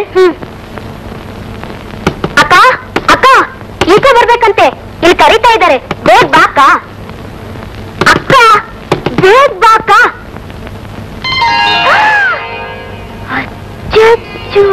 ಅಕ್ಕ ಅಕ್ಕ ಈಚೆ ಬರ್ಬೇಕಂತೆ ಇಲ್ಲಿ ಕರೀತಾ ಇದ್ದಾರೆ ಬೇಗ ಬಾ ಅಕ್ಕ ಅಕ್ಕ ಬೇಗ ಬಾ ಅಕ್ಕ ಅಚ್ಚಚ್ಚೋ.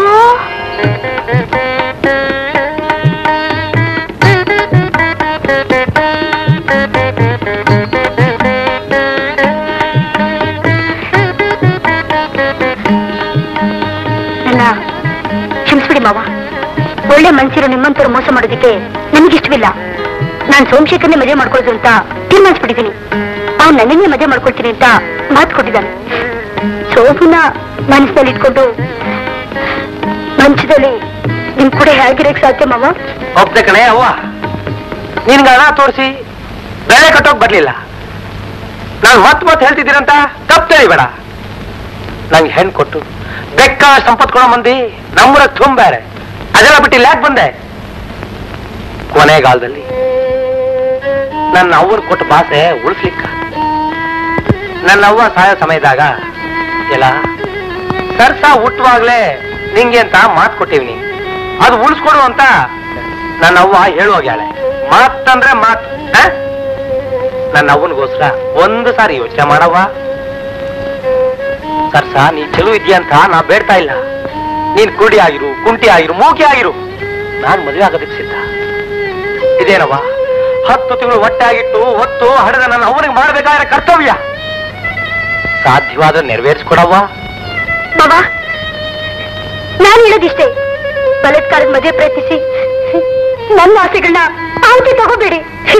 ನನ್ನ ಕ್ಷಮಿಸ್ಬಿಡಿ ಮಾವ ಒಳ್ಳೆ ಮನ್ಸಿರೋ ನಿಮ್ಮಂತವ್ರು ಮೋಸ ಮಾಡೋದಕ್ಕೆ ನನಗಿಷ್ಟವಿಲ್ಲ ನಾನ್ ಸೋಮಶೇಖರ್ನೇ ಮದುವೆ ಮಾಡ್ಕೊಳ್ಳೋದು ಅಂತ ತೀರ್ಮಾನಿಸ್ಬಿಟ್ಟಿದ್ದೀನಿ ಅವ್ನು ನನ್ನನ್ನೇ ಮದುವೆ ಮಾಡ್ಕೊಳ್ತೀನಿ ಅಂತ ಮಾತು ಕೊಟ್ಟಿದ್ದಾನೆ ಸೋಮನ ಮನಸ್ಸಿನಲ್ಲಿ ಇಟ್ಕೊಂಡು ಮಂಚದಲ್ಲಿ ನಿಮ್ ಕೂಡ ಹೇಗಿರಕ್ ಸಾಧ್ಯ ಮಾವ ಒಪ್ತೆ ಕಣೆ ಅವ್ವ ನಿನ್ಗೆ ಹಣ ತೋರಿಸಿ ಬೆಲೆ ಕಟ್ಟೋಕ್ ಬರ್ಲಿಲ್ಲ ನಾನು ಮತ್ ಮತ್ ಹೇಳ್ತಿದ್ದೀರಂತ ತಪ್ಪು ತಿಳಿಬೇಡ ನಂಗೆ ಹೆಣ್ ಕೊಟ್ಟು ಬೆಕ್ಕ ಸಂಪತ್ ಕೊಡೋ ಮಂದಿ ನಮ್ಮೂರ ತುಂಬ್ಯಾರೆ ಅದೆಲ್ಲ ಬಿಟ್ಟಿಲ್ಲ ಯಾಕೆ ಬಂದೆ ಕೊನೆಗಾಲದಲ್ಲಿ ನನ್ನ ಅವ್ವನ್ ಕೊಟ್ಟ ಭಾಷೆ ಉಳಿಸ್ಲಿಕ್ಕ ನನ್ನ ಅವ್ವ ಸಾಯೋ ಸಮಯದಾಗ ಎಲ್ಲ ಸರ್ಸ ಹುಟ್ಟುವಾಗ್ಲೇ ನಿಂಗೆ ಅಂತ ಮಾತು ಕೊಟ್ಟಿವ್ನಿ ಅದು ಉಳಿಸ್ಕೊಡು ಅಂತ ನನ್ನ ಅವ್ವ ಹೇಳುವಾಗ್ಯಾಳೆ ಮಾತಂದ್ರೆ ಮಾತು ಆ? ನನ್ನ ಅವ್ವನಿಗೋಸ್ಕರ ಒಂದು ಸಾರಿ ಯೋಚನೆ ಮಾಡವ್ವ ಸರ್ಸ ನೀ ಚಲೋ ಇದೆಯಾ ಅಂತ ನಾ ಬೇಡ್ತಾ ಇಲ್ಲ ನೀನ್ ಕುಡಿ ಆಗಿರು ಕುಂಟಿ ಆಗಿರು ಮೂಕಿ ಆಗಿರು ನಾನ್ ಮದುವೆ ಆಗೋದಕ್ಕೆ ಸಿದ್ಧ ಇದೇನವ್ವ ಹತ್ತು ತಿಂಗಳು ಹೊಟ್ಟೆ ಆಗಿಟ್ಟು ಹೊತ್ತು ಹಡೆದ ನನ್ನ ಅವನಿಗೆ ಮಾಡಬೇಕಾದ್ರೆ ಕರ್ತವ್ಯ ಸಾಧ್ಯವಾದ ನೆರವೇರಿಸ್ಕೊಡವ್ವ ಮಾವ ನಾನು ಹೇಳೋದಿಷ್ಟೇ ಬಲತ್ಕಾರದ ಮದುವೆ ಪ್ರಯತ್ನಿಸಿ ನನ್ನ ಆಸೆಗಳನ್ನ ಆಯ್ಕೆ ತಗೋಬೇಡಿ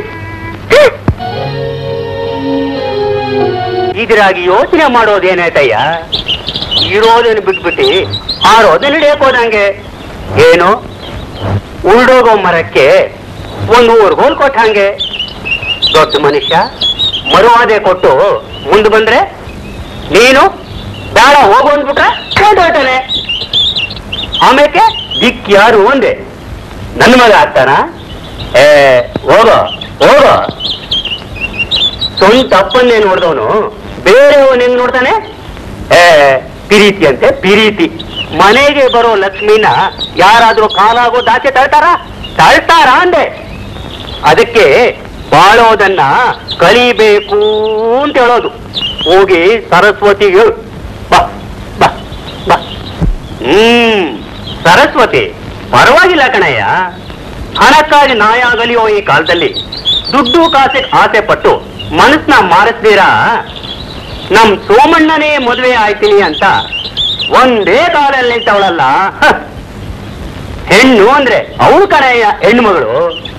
ಇದ್ರಾಗಿ ಯೋಚನೆ ಮಾಡೋದೇನಾಯ್ತಯ್ಯ ಇರೋದನ್ನು ಬಿಟ್ಬಿಟ್ಟು ಆರೋದನ್ನ ಹಿಡಿಯಕ್ ಹೋದಂಗೆ ಏನು ಉಳ್ದೋಗೋ ಮರಕ್ಕೆ ಒಂದು ಊರ್ಗೋಲ್ ಕೊಟ್ಟಂಗೆ ದೊಡ್ಡ ಮನುಷ್ಯ ಮರುವಾದೆ ಕೊಟ್ಟು ಮುಂದೆ ಬಂದ್ರೆ ನೀನು ಬೇಡ ಹೋಗು ಅಂದ್ಬಿಟ್ರೆ ಹೊರ್ಟೋಗ್ತಾನೆ ಆಮೇಲೆ ದಿಕ್ ಯಾರು ಒಂದೇ ನನ್ನ ಮಗ ಆಗ್ತಾನ ಏ ಹೋಗೋ ಹೋಗೋ ಸ್ವಂತ ಅಪ್ಪನ್ನೇ ನೋಡಿದವನು ಬೇರೆಯವನ್ ಹೆಂಗ್ ನೋಡ್ತಾನೆ ಏ ಪಿರೀತಿ ಅಂತೆ ಪಿರೀತಿ ಮನೆಗೆ ಬರೋ ಲಕ್ಷ್ಮಿನ ಯಾರಾದ್ರೂ ಕಾಲಾಗೋ ದಾಚೆ ತಳ್ತಾರ ತಳ್ತಾರ ಅಂದೆ ಅದಕ್ಕೆ ಬಾಳೋದನ್ನ ಕಲಿಬೇಕು ಅಂತ ಹೇಳೋದು ಹೋಗಿ ಸರಸ್ವತಿಗೆ ಹೇಳು ಬಾ ಬಾ ಬಾ ಹ್ಮ್ ಸರಸ್ವತಿ ಪರವಾಗಿಲ್ಲ ಕಣಯ್ಯ ಹಣಕ್ಕಾಗಿ ನಾಯಾಗಲಿಯೋ ಈ ಕಾಲದಲ್ಲಿ ದುಡ್ಡು ಕಾಸಿಗೆ ಆಸೆ ಪಟ್ಟು ಮನಸ್ನ ಮಾರಿಸ್ತೀರಾ ನಮ್ ಸೋಮಣ್ಣನೇ ಮದುವೆ ಆಯ್ತೀನಿ ಅಂತ ಒಂದೇ ಕಾಲಲ್ಲಿ ನಿಂತವಳಲ್ಲ ಹ. ಹೆಣ್ಣು ಅಂದ್ರೆ ಅವಳು ಕಣಯ್ಯ ಹೆಣ್ಣು ಮಗಳು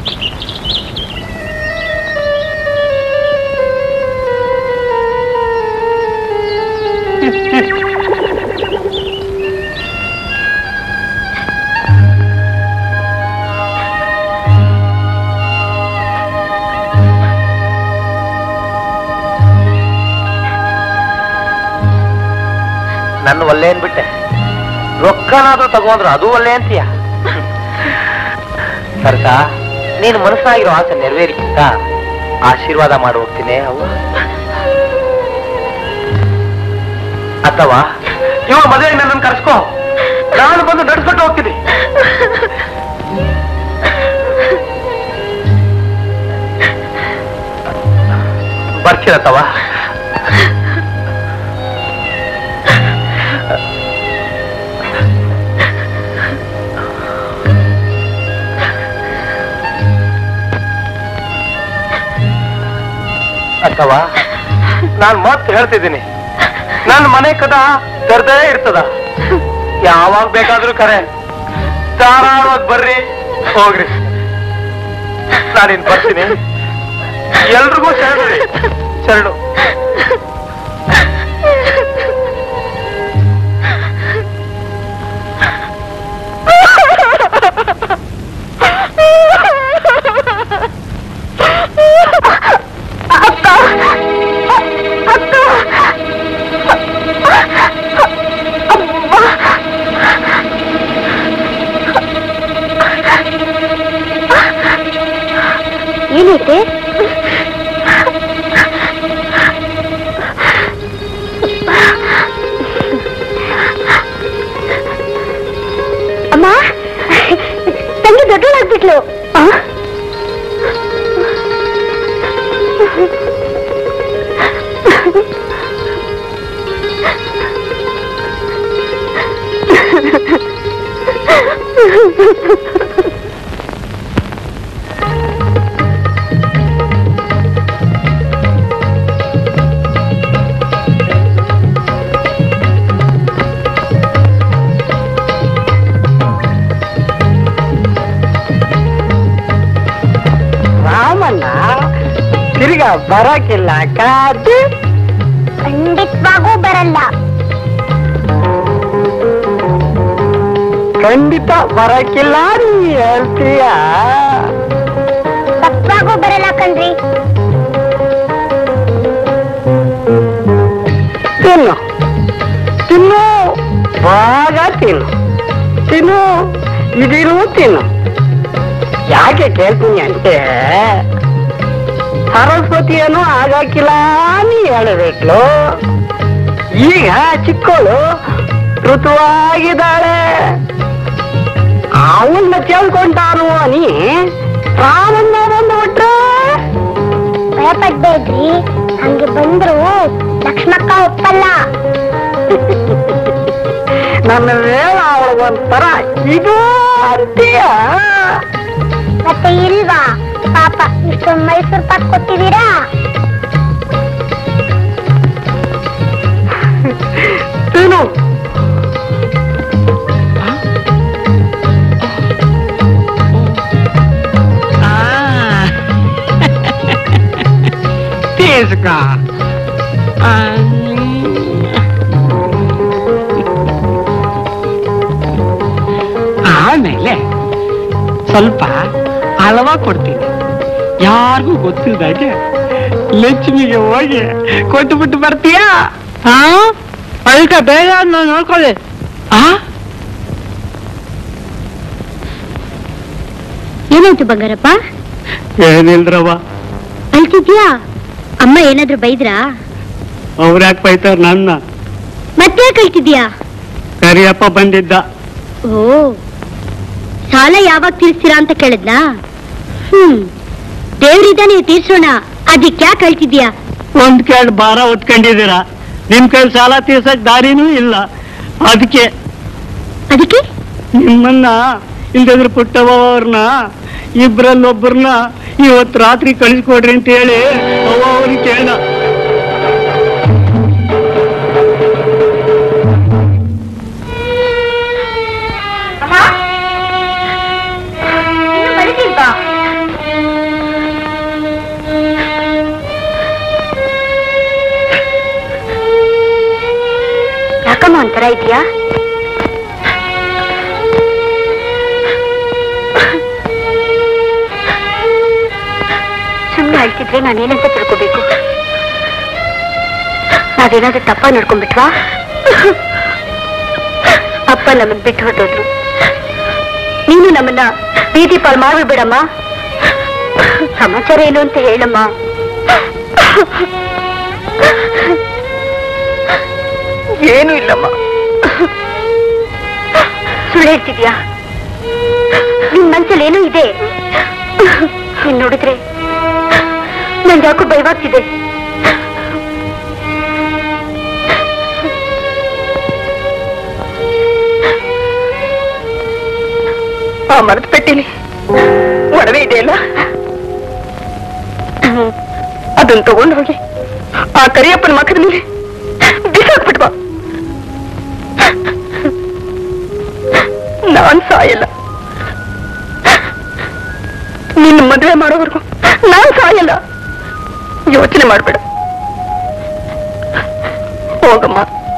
ನನ್ನ ಒಲ್ಲೆ ಅನ್ಬಿಟ್ಟೆ ರೊಕ್ಕನಾದ್ರೂ ತಗೊಂಡ್ರು ಅದು ಒಲ್ಲೆ ಅಂತೀಯ ಸರ್ಕ ನೀನು ಮನಸ್ಸಾಗಿರೋ ಆಸೆ ನೆರವೇರಿಕ್ಕಿಂತ ಆಶೀರ್ವಾದ ಮಾಡಿ ಹೋಗ್ತೀನಿ ಅವ್ವ ಅಥವಾ ಇವ ಮದುವೆ ನನ್ನನ್ನು ಕರ್ಸ್ಕೋ ನಾನು ಬಂದು ನಡ್ಸ್ಕೊಂಡು ಹೋಗ್ತೀನಿ ಬರ್ತೀರತ್ತವ ಅಥವಾ ನಾನ್ ಮತ್ತೆ ಹೇಳ್ತಿದ್ದೀನಿ ನನ್ನ ಮನೆ ಕದ ತೆರೆದೇ ಇರ್ತದ ಯಾವಾಗ ಬೇಕಾದ್ರೂ ಕರೆ ಧಾರಾಳವಾಗಿ ಬರ್ರಿ ಹೋಗ್ರಿ ನಾನಿನ್ ಬರ್ತೀನಿ ಎಲ್ರಿಗೂ ಶರಣು ಶರಣು ಏನೈತೆ ಅಮ್ಮ ತಂಗಿ ದೊಡ್ಡಳಾಗ್ಬಿಟ್ಲು ಆ? ರಾಮಣ್ಣ ತಿರ್ಗಾ ಬರಕಿಲ್ಲ ಕಾದು ಖಂಡಿತವಾಗೂ ಬರಲ್ಲ ಖಂಡಿತ ಬರಕಿಲ್ಲ ನೀ ಹೇಳ್ತೀಯ ತಪ್ಪಾಗೂ ಬರಲ್ಲ ಕಣ್ರಿ ತಿನ್ನು ತಿನ್ನು ಬಾಗ ತಿನ್ನು ತಿನ್ನು ಇದಿರು ತಿನ್ನು ಯಾಕೆ ಕೇಳ್ತೀನಿ అంటే ಸರಸ್ವತಿಯನ್ನು ಆಗಾಕಿಲ್ಲ ನೀ ಹೇಳಬೇಕಲು ಈಗ ಚಿಕ್ಕವಳು ಋತುವಾಗಿದ್ದಾಳೆ ಅವನ್ನ ಕೇಳ್ಕೊಂಡಾನು ನೀ ರಾಮಣ್ಣ ಬಂದು ಬಿಟ್ರೆ ಭಯಪಡ್ಬೇಡ್ರಿ ಹಂಗೆ ಬಂದ್ರು ಲಕ್ಷ್ಮಕ್ಕ ಒಪ್ಪಲ್ಲ ನನ್ನ ವೇಳ ಅವಳಿಗೊಂಥರ ಇದು ಅಂತೀಯ ಮತ್ತೆ ಇಲ್ವಾ ಪಾಪ ಇಷ್ಟೊಂದು ಮೈಸೂರು ಪಾಕ್ ಕೊಟ್ಟಿದ್ದೀರಾ ತಿನ್ನು తీసుకో ಆಮೇಲೆ ಸ್ವಲ್ಪ ಹಳವಾ ಕೊಡ್ತೀನಿ ಯಾರಿಗೂ ಗೊತ್ತಿಲ್ದಾಗೆ ಲಕ್ಷ್ಮಿಗೆ ಹೋಗಿ ಕೊಟ್ಟುಬಿಟ್ಟು ಬರ್ತೀಯಾ ಹಾ ಅದಕ್ಕೆ ಬೇಗ ನಾನು ನೋಡ್ಕೊಳ್ಳಿ ಆ ಏನಾಯ್ತು ಬಂಗಾರಪ್ಪ ಏನಿಲ್ರವ್ವ ಅಲ್ತಿದ್ಯಾ ಅಮ್ಮ ಏನಾದ್ರು ಬೈದ್ರಾ ಅವ್ರ್ಯಾಕ್ ಬೈತಾರ ನನ್ನ ಮತ್ತೆ ಕಳ್ತಿದ್ಯಾ ಕರಿಯಪ್ಪ ಬಂದಿದ್ದ ಓ ಸಾಲ ಯಾವಾಗ ತೀರಿಸ್ತೀರಾ ಅಂತ ಕೇಳಿದ್ನಾ ಹ್ಮ್ ದೇವ್ರಿದ್ದಾನೆ ತೀರ್ಸೋಣ ಅದಕ್ಕೆ ಯಾಕೆ ಹೇಳ್ತಿದ್ಯಾ ಒಂದ್ ಕೇಳಿ ಭಾರ ಹೊತ್ಕೊಂಡಿದ್ದೀರಾ ನಿಮ್ ಕೈಲಿ ಸಾಲ ತೀರ್ಸಕ್ ದಾರಿನೂ ಇಲ್ಲ ಅದಕ್ಕೆ ಅದಕ್ಕೆ ನಿಮ್ಮನ್ನ ಇಲ್ದಿದ್ರೆ ಪುಟ್ಟವ್ರನ್ನ ಇಬ್ರಲ್ಲೊಬ್ಬರನ್ನ ಇವತ್ ರಾತ್ರಿ ಕಳಿಸ್ಕೊಡ್ರಿ ಅಂತ ಹೇಳಿ ಅವ್ವ ಅವ್ರಿಗೆ ಕೇಳ್ದ ಯಾಕಮ್ಮ ಒಂಥರ ಇದೆಯಾ ಸುಮ್ಮನೆ ಅಳ್ತಿದ್ರೆ ನಾನೇನಂತ ತಿಳ್ಕೋಬೇಕು ನಾವೇನಾದ್ರೂ ತಪ್ಪ ನಡ್ಕೊಂಡ್ಬಿಟ್ವಾ ಅಪ್ಪ ನಮ್ಮನ್ ಬಿಟ್ಟು ಹೊರಟೋದ್ರು ನೀನು ನಮ್ಮನ್ನ ಬೀದಿ ಪಾಲ್ ಮಾಡ್ಬಿಡಮ್ಮ ಸಮಾಚಾರ ಏನು ಅಂತ ಹೇಳಮ್ಮ ಏನೂ ಇಲ್ಲಮ್ಮ ಸುಳ್ಳು ಹೇಳ್ತಿದ್ಯಾ ನಿನ್ ಮನ್ಸಲ್ಲಿ ಏನೋ ಇದೆ ನೀನ್ ನೋಡಿದ್ರೆ ನನ್ಗೆ ಯಾಕೋ ಭಯವಾಗ್ತಿದೆ ಆ ಮರದ ಪೆಟ್ಟಿಲಿ ಒಡವೆ ಇದೆಯಲ್ಲ ಅದನ್ನ ತಗೊಂಡು ಹೋಗಿ ಆ ಕರಿಯಪ್ಪನ ಮಕ್ಕದ ಮೇಲೆ ಬಿಸಾಕ್ಬಿಟ್ವಾ ನಾನ್ ಸಾಯಲ್ಲ ನಿನ್ನ ಮದುವೆ ಮಾಡೋವರೆಗೂ ನಾನ್ ಸಾಯಲ್ಲ ಯೋಚನೆ ಮಾಡ್ಬೇಡ ಹೋಗಮ್ಮ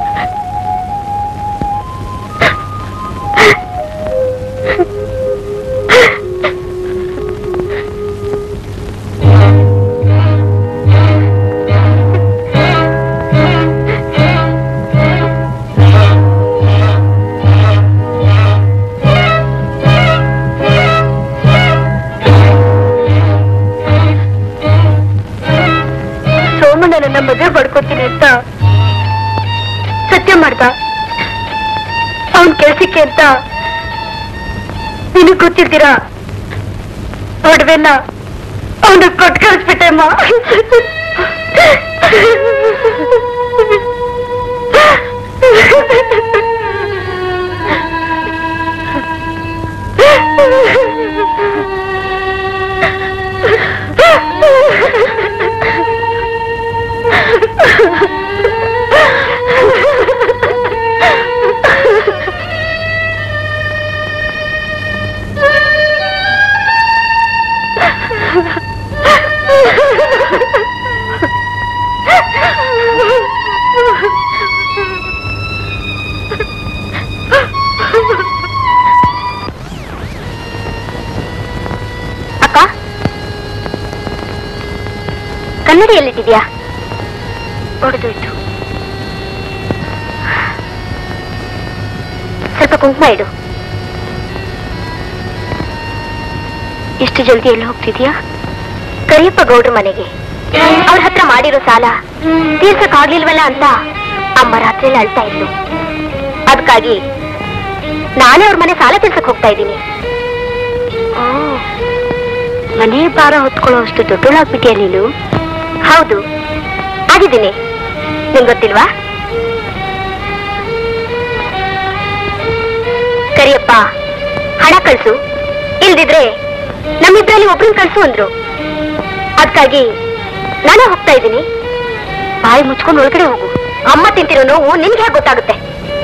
ಸೋಮಣ್ಣನನ್ನ ಮದುವೆ ಪಡ್ಕೊತೀನಿ ಅಂತ ಸತ್ಯ ಮಾಡ್ದ ಅವನ್ ಕೆಲ್ಸಕ್ಕೆ ಅಂತ ನಿನಗ್ ಗೊತ್ತಿರ್ತೀರಾ ಒಡವೆನ ಅವನು ಕೊಟ್ಟು ಕಳಿಸ್ಬಿಟ್ಟೆ ಅಮ್ಮ ಅಕ್ಕ ಕನ್ನಡಿ ಎಲ್ಲಿಟ್ಟಿದ್ಯಾ ಹೊಡೆದೋಯ್ತು ಸ್ವಲ್ಪ ಕುಂಕುಮ ಇಡು ಇಷ್ಟು ಜಲ್ದಿ ಎಲ್ಲಿ ಹೋಗ್ತಿದ್ಯಾ ಕರಿಯಪ್ಪ ಗೌಡ್ರ ಮನೆಗೆ ಅವ್ರ ಹತ್ರ ಮಾಡಿರೋ ಸಾಲ ತೀರ್ಸಕ್ ಆಗ್ಲಿಲ್ವಲ್ಲ ಅಂತ ಅಮ್ಮ ರಾತ್ರಿಯಲ್ಲಿ ಅಳ್ತಾ ಇದ್ಲು ಅದಕ್ಕಾಗಿ ನಾನೇ ಅವ್ರ ಮನೆ ಸಾಲ ತೀರ್ಸಕ್ ಹೋಗ್ತಾ ಇದ್ದೀನಿ ಮನೆ ಭಾರ ಹೊತ್ಕೊಳ್ಳೋ ಅಷ್ಟು ದೊಡ್ಡೋಳಾಗ್ಬಿಟ್ಟಿಯ ನೀನು ಹೌದು ಆಗಿದ್ದೀನಿ ನಿಂಗ್ ಗೊತ್ತಿಲ್ವಾ ಕರಿಯಪ್ಪ ಹಣ ಕಳ್ಸು ಇಲ್ದಿದ್ರೆ ನಮ್ಮಿಬ್ರಲ್ಲಿ ಒಬ್ರನ್ನ ಕಳ್ಸು ಅಂದ್ರು ಅದಕ್ಕಾಗಿ ನಾನು ಹೋಗ್ತಾ ಇದ್ದೀನಿ ಬಾಯಿ ಮುಚ್ಕೊಂಡು ಒಳಗಡೆ ಹೋಗು ಅಮ್ಮ ತಿಂತಿರೋ ನೋವು ನಿನ್ಗೆ ಹೇಗೆ ಗೊತ್ತಾಗುತ್ತೆ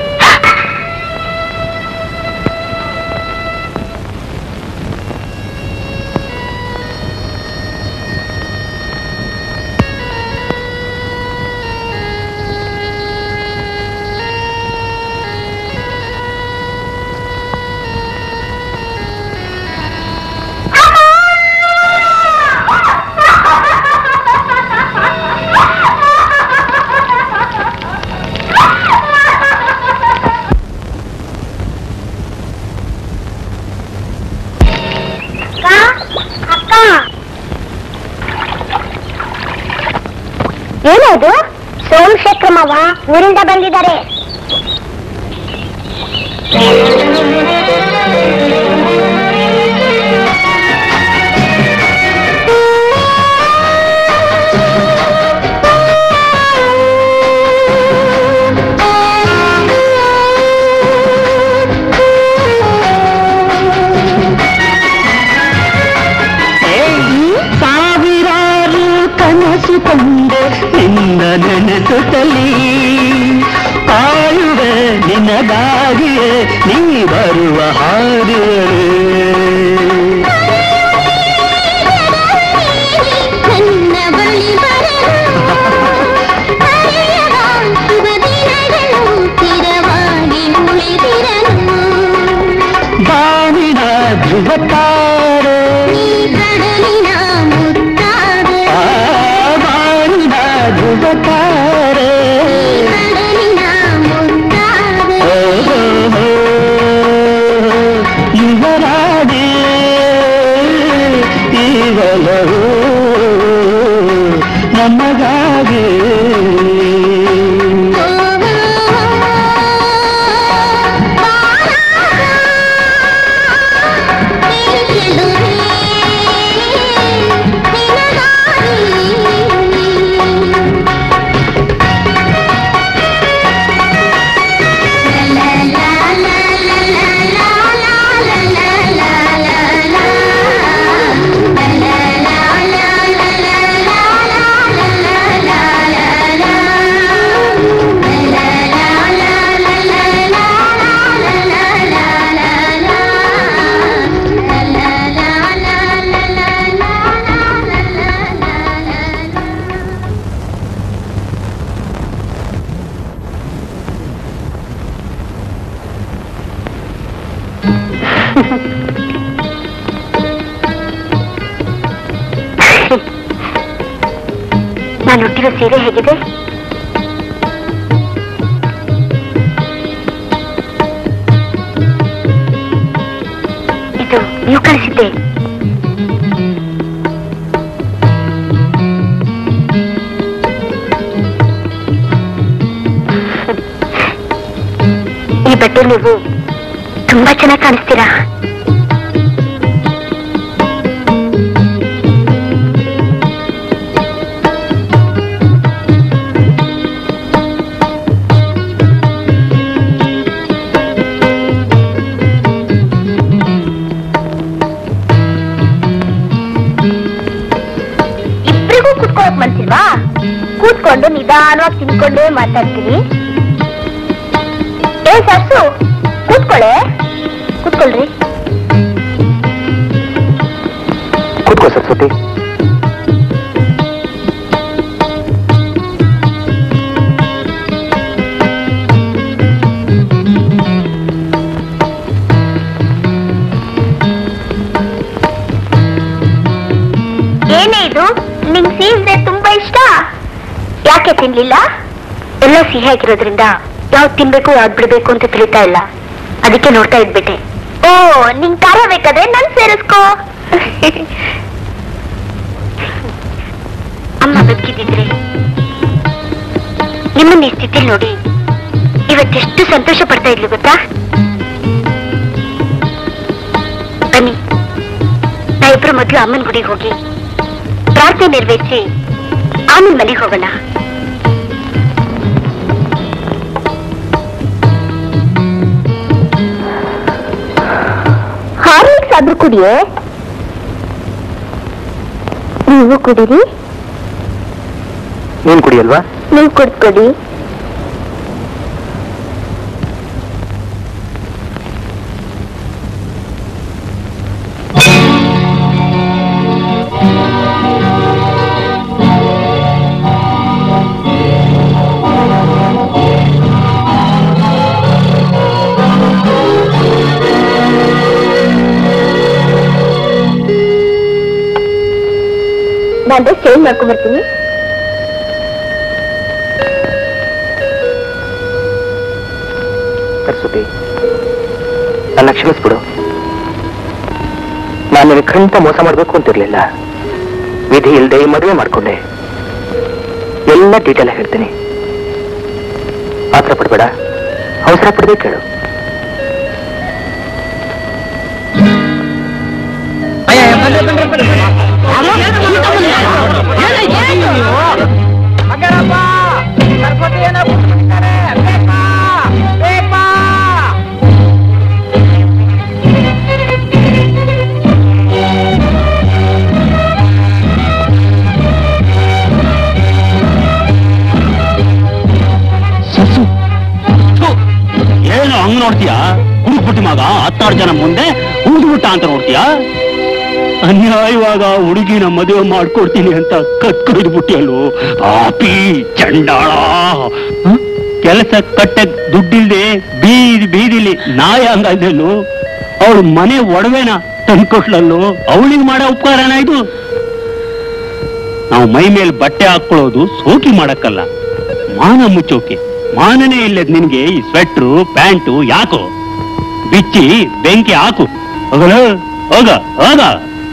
ಏನದು ಸೋಮಶೇಖರ್ ಮಾವ ಊರಿಂದ ಬಂದಿದ್ದಾರೆ ನೀ ಬರುವ ಹಾದಿಯಲೇ ನನ್ನ ಬಳಿ ಬರಲು ಹರೆಯದ ಶುಭ ದಿನಗಳು ಸ್ಥಿರವಾಗಿ ಉಳಿದಿರಲು ಬಾನಿನ ಧ್ರುವತಾರೆ ಈ ಕಡಲಿನ ಮುತ್ತಾದೆ ಆ ಬಾನಿನ ಧ್ರುವತಾರೆ ಕಡಲಿನ ಮುತ್ತಾದೆ ಓಹೋ ಯುವರಾಣಿ ಈಗಲೂ ನಮಗಾಗಿ ನಾನು ಹುಟ್ಟಿರೋ ಸೀರೆ ಹೇಗಿದೆ ಇದು ನೀವು ಕಳಿಸಿದ್ದೆ ಈ ಬಟ್ಟೆ ನೀವು ತುಂಬಾ ಚೆನ್ನಾಗಿ ಕಾಣಿಸ್ತೀರಾ ಇಬ್ರಿಗೂ ಕೂತ್ಕೊಳಕ್ ಮನ್ಸಿಲ್ವಾ ಕೂತ್ಕೊಂಡು ನಿಧಾನವಾಗಿ ತಿನ್ಕೊಂಡೇ ಮಾತಾಡ್ತೀನಿ ಏ ಸರ್ಸು ಕೂತ್ಕೊಳ್ಳೆ ಕೂತ್ಕೊಳ್ರಿ ಕೂತ್ಕೋ ಸರಸ್ವತಿ ಏನೇ ಇದು ನಿಂಗ್ ಸಿಹಿ ತುಂಬಾ ಇಷ್ಟ ಯಾಕೆ ತಿನ್ಲಿಲ್ಲ ಎಲ್ಲ ಸಿಹಿಯಾಗಿರೋದ್ರಿಂದ ಯಾವ್ದು ತಿನ್ಬೇಕು ಯಾವ್ದು ಬಿಡ್ಬೇಕು ಅಂತ ತಿಳಿತಾ ಇಲ್ಲ ಅದಕ್ಕೆ ನೋಡ್ತಾ ಇದ್ಬಿಟ್ಟೆ ಓ ನಿಂಗ್ ಖಾರ ಬೇಕಾದ್ರೆ ನನ್ ಸೇರಿಸ್ಕೋ ಅಮ್ಮ ಬದುಕಿದ್ರೆ ನಿಮ್ಮನ್ನ ಈ ಸ್ಥಿತಿಲಿ ನೋಡಿ ಇವತ್ತೆಷ್ಟು ಸಂತೋಷ ಪಡ್ತಾ ಇದ್ಲು ಗೊತ್ತಾ ಬನ್ನಿ ನಾವಿಬ್ರು ಮೊದಲು ಅಮ್ಮನ ಗುಡಿಗೆ ಹೋಗಿ ಪ್ರಾರ್ಥನೆ ನೆರವೇರಿಸಿ ಆಮೇಲೆ ಮನೆಗೆ ಹೋಗೋಣ ಹಾರ್ಲಿಕ್ಸ್ ಆದ್ರೂ ಕುಡಿಯೇ ನೀವು ಕುಡೀರಿ ನೀನ್ ಕುಡಿಯಲ್ವಾ ನೀವು ಕುಡ್ಕೊಡಿ ನಾನು ಚೇಂಜ್ ಮಾಡ್ಕೊಂಡ್ ಬರ್ತೀನಿ ಸರಸ್ವತಿ ನನ್ನ ಕ್ಷಮಿಸ್ಬಿಡು ನಾನು ನಿನಗೆ ಖಂಡಿತ ಮೋಸ ಮಾಡಬೇಕು ಅಂತಿರ್ಲಿಲ್ಲ ವಿಧಿ ಇಲ್ಲದೆ ಮದುವೆ ಮಾಡ್ಕೊಂಡೆ ಎಲ್ಲ ಡೀಟೇಲ್ ಹೇಳ್ತೀನಿ ಆತರ ಪಡ್ಬೇಡ ಅವಸರ ಪಡದೆ ಕೇಳು ಏನು ಹಂಗ್ ನೋಡ್ತೀಯಾ ಪುಟ್ಟಿ ಮಗ ಹತ್ತಾರು ಜನ ಮುಂದೆ ಊದ್ಬಿಟ್ಟ ಅಂತ ನೋಡ್ತೀಯಾ ಅನ್ಯಾಯವಾಗ ಹುಡುಗಿನ ಮದುವೆ ಮಾಡ್ಕೊಡ್ತೀನಿ ಅಂತ ಕತ್ಕೊಯ್ದು ಬಿಟ್ಟಿಯಲ್ಲು ಆಪಿ ಚಂಡಾಳ ಹ? ಕೆಲಸ ಕಟ್ಟೆ ದುಡ್ಡಿಲ್ದೆ ಬೀದಿ ಬೀದಿಲಿ ನಾಯ ಹಂಗಲ್ದಲ್ಲೂ ಅವಳು ಮನೆ ಒಡವೆನ ತಂದ್ಕೊಟ್ಲಲ್ಲು ಅವಳಿಗೆ ಮಾಡೋ ಉಪಕಾರನ ಇದು ನಾವು ಮೈ ಮೇಲೆ ಬಟ್ಟೆ ಹಾಕೊಳ್ಳೋದು ಸೋಕಿ ಮಾಡಕ್ಕಲ್ಲ ಮಾನ ಮುಚ್ಚೋಕೆ ಮಾನನೇ ಇಲ್ಲದ್ ನಿನ್ಗೆ ಈ ಸ್ವೆಟ್ರು ಪ್ಯಾಂಟು ಯಾಕೋ ಬಿಚ್ಚಿ ಬೆಂಕಿ ಹಾಕು ಹೋಗಲ ಹೋಗ ಹೋಗ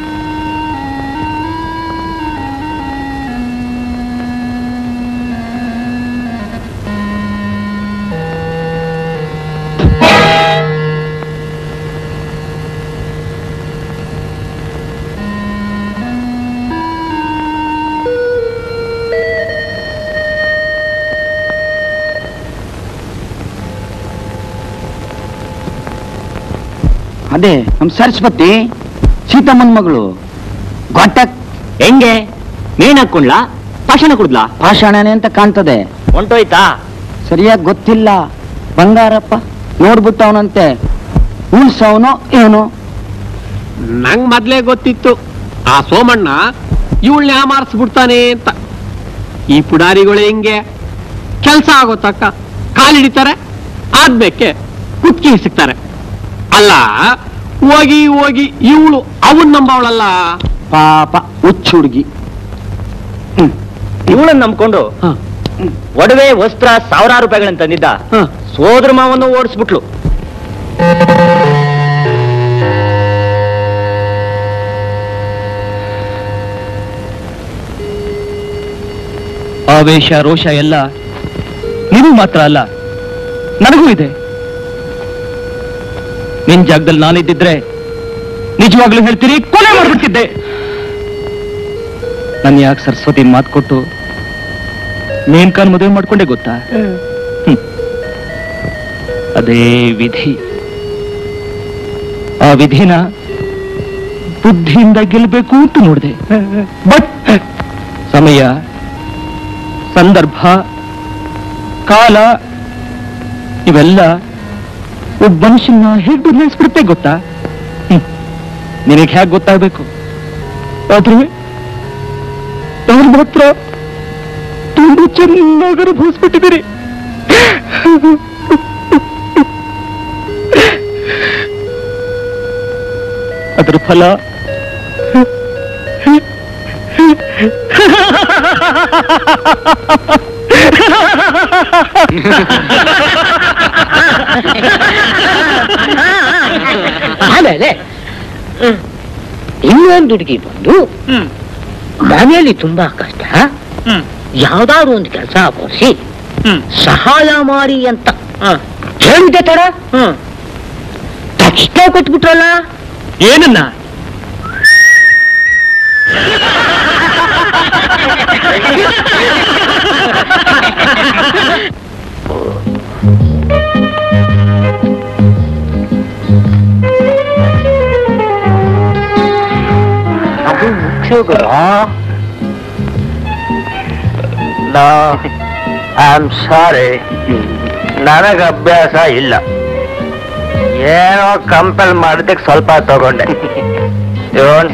ಅದೇ ನಮ್ ಸರಸ್ವತಿ ಸೀತಮ್ಮನ ಮಗಳು ಗೊತ್ತ ಹೆಂಗೆ ಮೀನ್ ಹಾಕೊಂಡ್ಲಾ ಪಾಷಾಣ ಕುಡ್ಲಾ ಪಾಷಾಣನೆ ಅಂತ ಕಾಣ್ತದೆ ಹೊಂಟೋಯ್ತಾ ಸರಿಯಾಗಿ ಗೊತ್ತಿಲ್ಲ ಬಂಗಾರಪ್ಪ ನೋಡ್ಬಿಟ್ಟು ಅವನಂತೆ ಉಳ್ಸವನೋ ಏನೋ ನಂಗ್ ಮೊದ್ಲೇ ಗೊತ್ತಿತ್ತು ಆ ಸೋಮಣ್ಣ ಇವಳನ್ನ ಯಾಮಾರಿಸ್ಬಿಡ್ತಾನೆ ಅಂತ ಈ ಪುಡಾರಿಗಳು ಹೆಂಗೆ ಕೆಲಸ ಆಗೋ ತಕ್ಕ ಕಾಲಿಡಿತಾರೆ ಆದ್ಮೇಕೆ ಕುತ್ಕಿ ಸಿಗ್ತಾರೆ ಅಲ್ಲ ಹೋಗಿ ಹೋಗಿ ಇವಳು ಅವನ್ ನಂಬವಳಲ್ಲ ಪಾಪ ಹುಚ್ಚ ಹುಡುಗಿ ಇವಳನ್ನ ನಂಬ್ಕೊಂಡು ಒಡವೆ ವಸ್ತ್ರ ಸಾವಿರಾರು ರೂಪಾಯಿಗಳನ್ನ ತಂದಿದ್ದ ಸೋದರ ಮಾವನ್ನು ಓಡಿಸ್ಬಿಟ್ಲು ಆವೇಶ ರೋಷ ಎಲ್ಲ ನೀವು ಮಾತ್ರ ಅಲ್ಲ ನನಗೂ ಇದೆ ನಿನ್ ಜಾಗದಲ್ಲಿ ನಾನಿದ್ದಿದ್ರೆ ನಿಜವಾಗ್ಲೂ ಹೇಳ್ತೀರಿ ಕೊಲೆ ಮಾಡ್ಬಿಡ್ತಿದ್ದೆ ನಾನು ಯಾಕೆ ಸರಸ್ವತಿ ಮಾತು ಕೊಟ್ಟು ಮೇನ್ಕಾನ್ ಮದುವೆ ಮಾಡ್ಕೊಂಡೆ ಗೊತ್ತಾ ಹ್ಮ್. ಅದೇ ವಿಧಿ ಆ ವಿಧಿನ ಬುದ್ಧಿಯಿಂದ ಗೆಲ್ಲಬೇಕು ಅಂತ ನೋಡಿದೆ ಬಟ್ ಸಮಯ ಸಂದರ್ಭ ಕಾಲ ಇವೆಲ್ಲ ಒಬ್ಬ ಮನುಷ್ಯನ ಹೇಗೆ ಬದಲಾಯಿಸ್ಬಿಡುತ್ತೆ ಗೊತ್ತಾ ಹ್ಮ್. ನಿನಗೆ ಹೇಗೆ ಗೊತ್ತಾಗಬೇಕು ಆದ್ರೆ ಅವ್ರು ಮಾತ್ರ ತುಂಬ ಚೆನ್ನಾಗಿ ಅನುಭವಿಸ್ಬಿಟ್ಟಿದ್ದೀರಿ ಅದರ ಫಲ ಆಮೇಲೆ ಇನ್ನೊಂದು ಹುಡುಗಿ ಬಂದು ಮನೆಯಲ್ಲಿ ತುಂಬಾ ಕಷ್ಟ ಯಾವ್ದಾದ್ರು ಒಂದು ಕೆಲಸ ಕೊಡಿಸಿ ಸಹಾಯ ಮಾಡಿ ಅಂತ ಹೇಳಿದ್ದೆ ತರ ತಕ್ಷಣ ಕೊಟ್ಬಿಟ್ರಲ್ಲ ಏನನ್ನ ಅದು ಮುಖ್ಯಗಳು ಐ ಆಮ್ ಸಾರಿ ನನಗ ಅಭ್ಯಾಸ ಇಲ್ಲ ಏನೋ ಕಂಪೆಲ್ ಮಾಡೋದಕ್ಕೆ ಸ್ವಲ್ಪ ತಗೊಂಡೆ ಇವನ್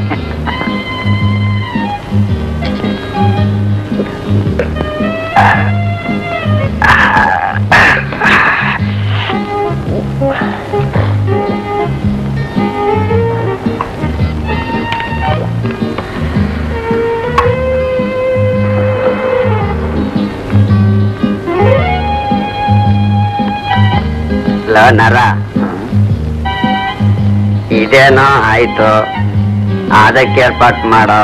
ಲ ನರ ಇದೇನೋ ಆಯ್ತು ಅದಕ್ಕೆ ಏರ್ಪಾಟ್ ಮಾಡೋ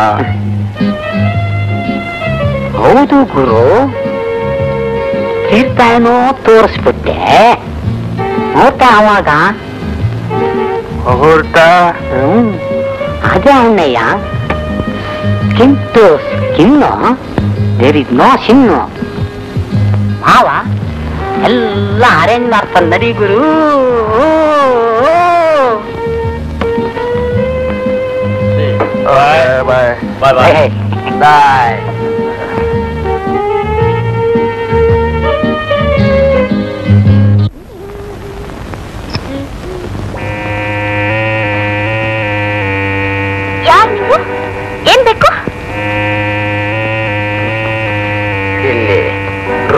ಹೌದು ಗುರು ತೀರ್ಥನೋ ತೋರಿಸ್ಬಿಟ್ಟೆ ನೋಡ್ತಾ ಅವಾಗ ಮುಹೂರ್ತ ಹ್ಮ್ ಅದೇ ಅಣ್ಣಯ್ಯ skin to skin there is no sin ಮಾವ ಎಲ್ಲ ಅರೇಂಜ್ ಮಾಡ್ತಾನೆ ನಡಿ ಗುರು ಬಾಯ್ ಬಾಯ್ ಬಾಯ್ ಬಾಯ್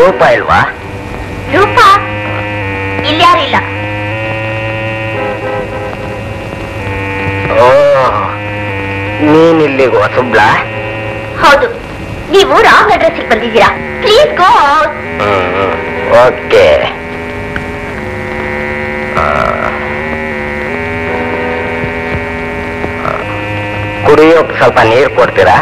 ರೂಪ ಇಲ್ವಾ ರೂಪ ಇಲ್ಯಾರು ಇಲ್ಲ ಓ ನೀನಿಲ್ಲಿಗೆ ಹೊಸಬ್ಲಾ ಹೌದು ನೀವು ರಾಂಗ್ ಅಡ್ರೆಸ್ ಬಂದಿದ್ದೀರಾ ಪ್ಲೀಸ್ ಗೋ ಓಕೆ ಕುಡಿಯೋಕ್ ಸ್ವಲ್ಪ ನೀರು ಕೊಡ್ತೀರಾ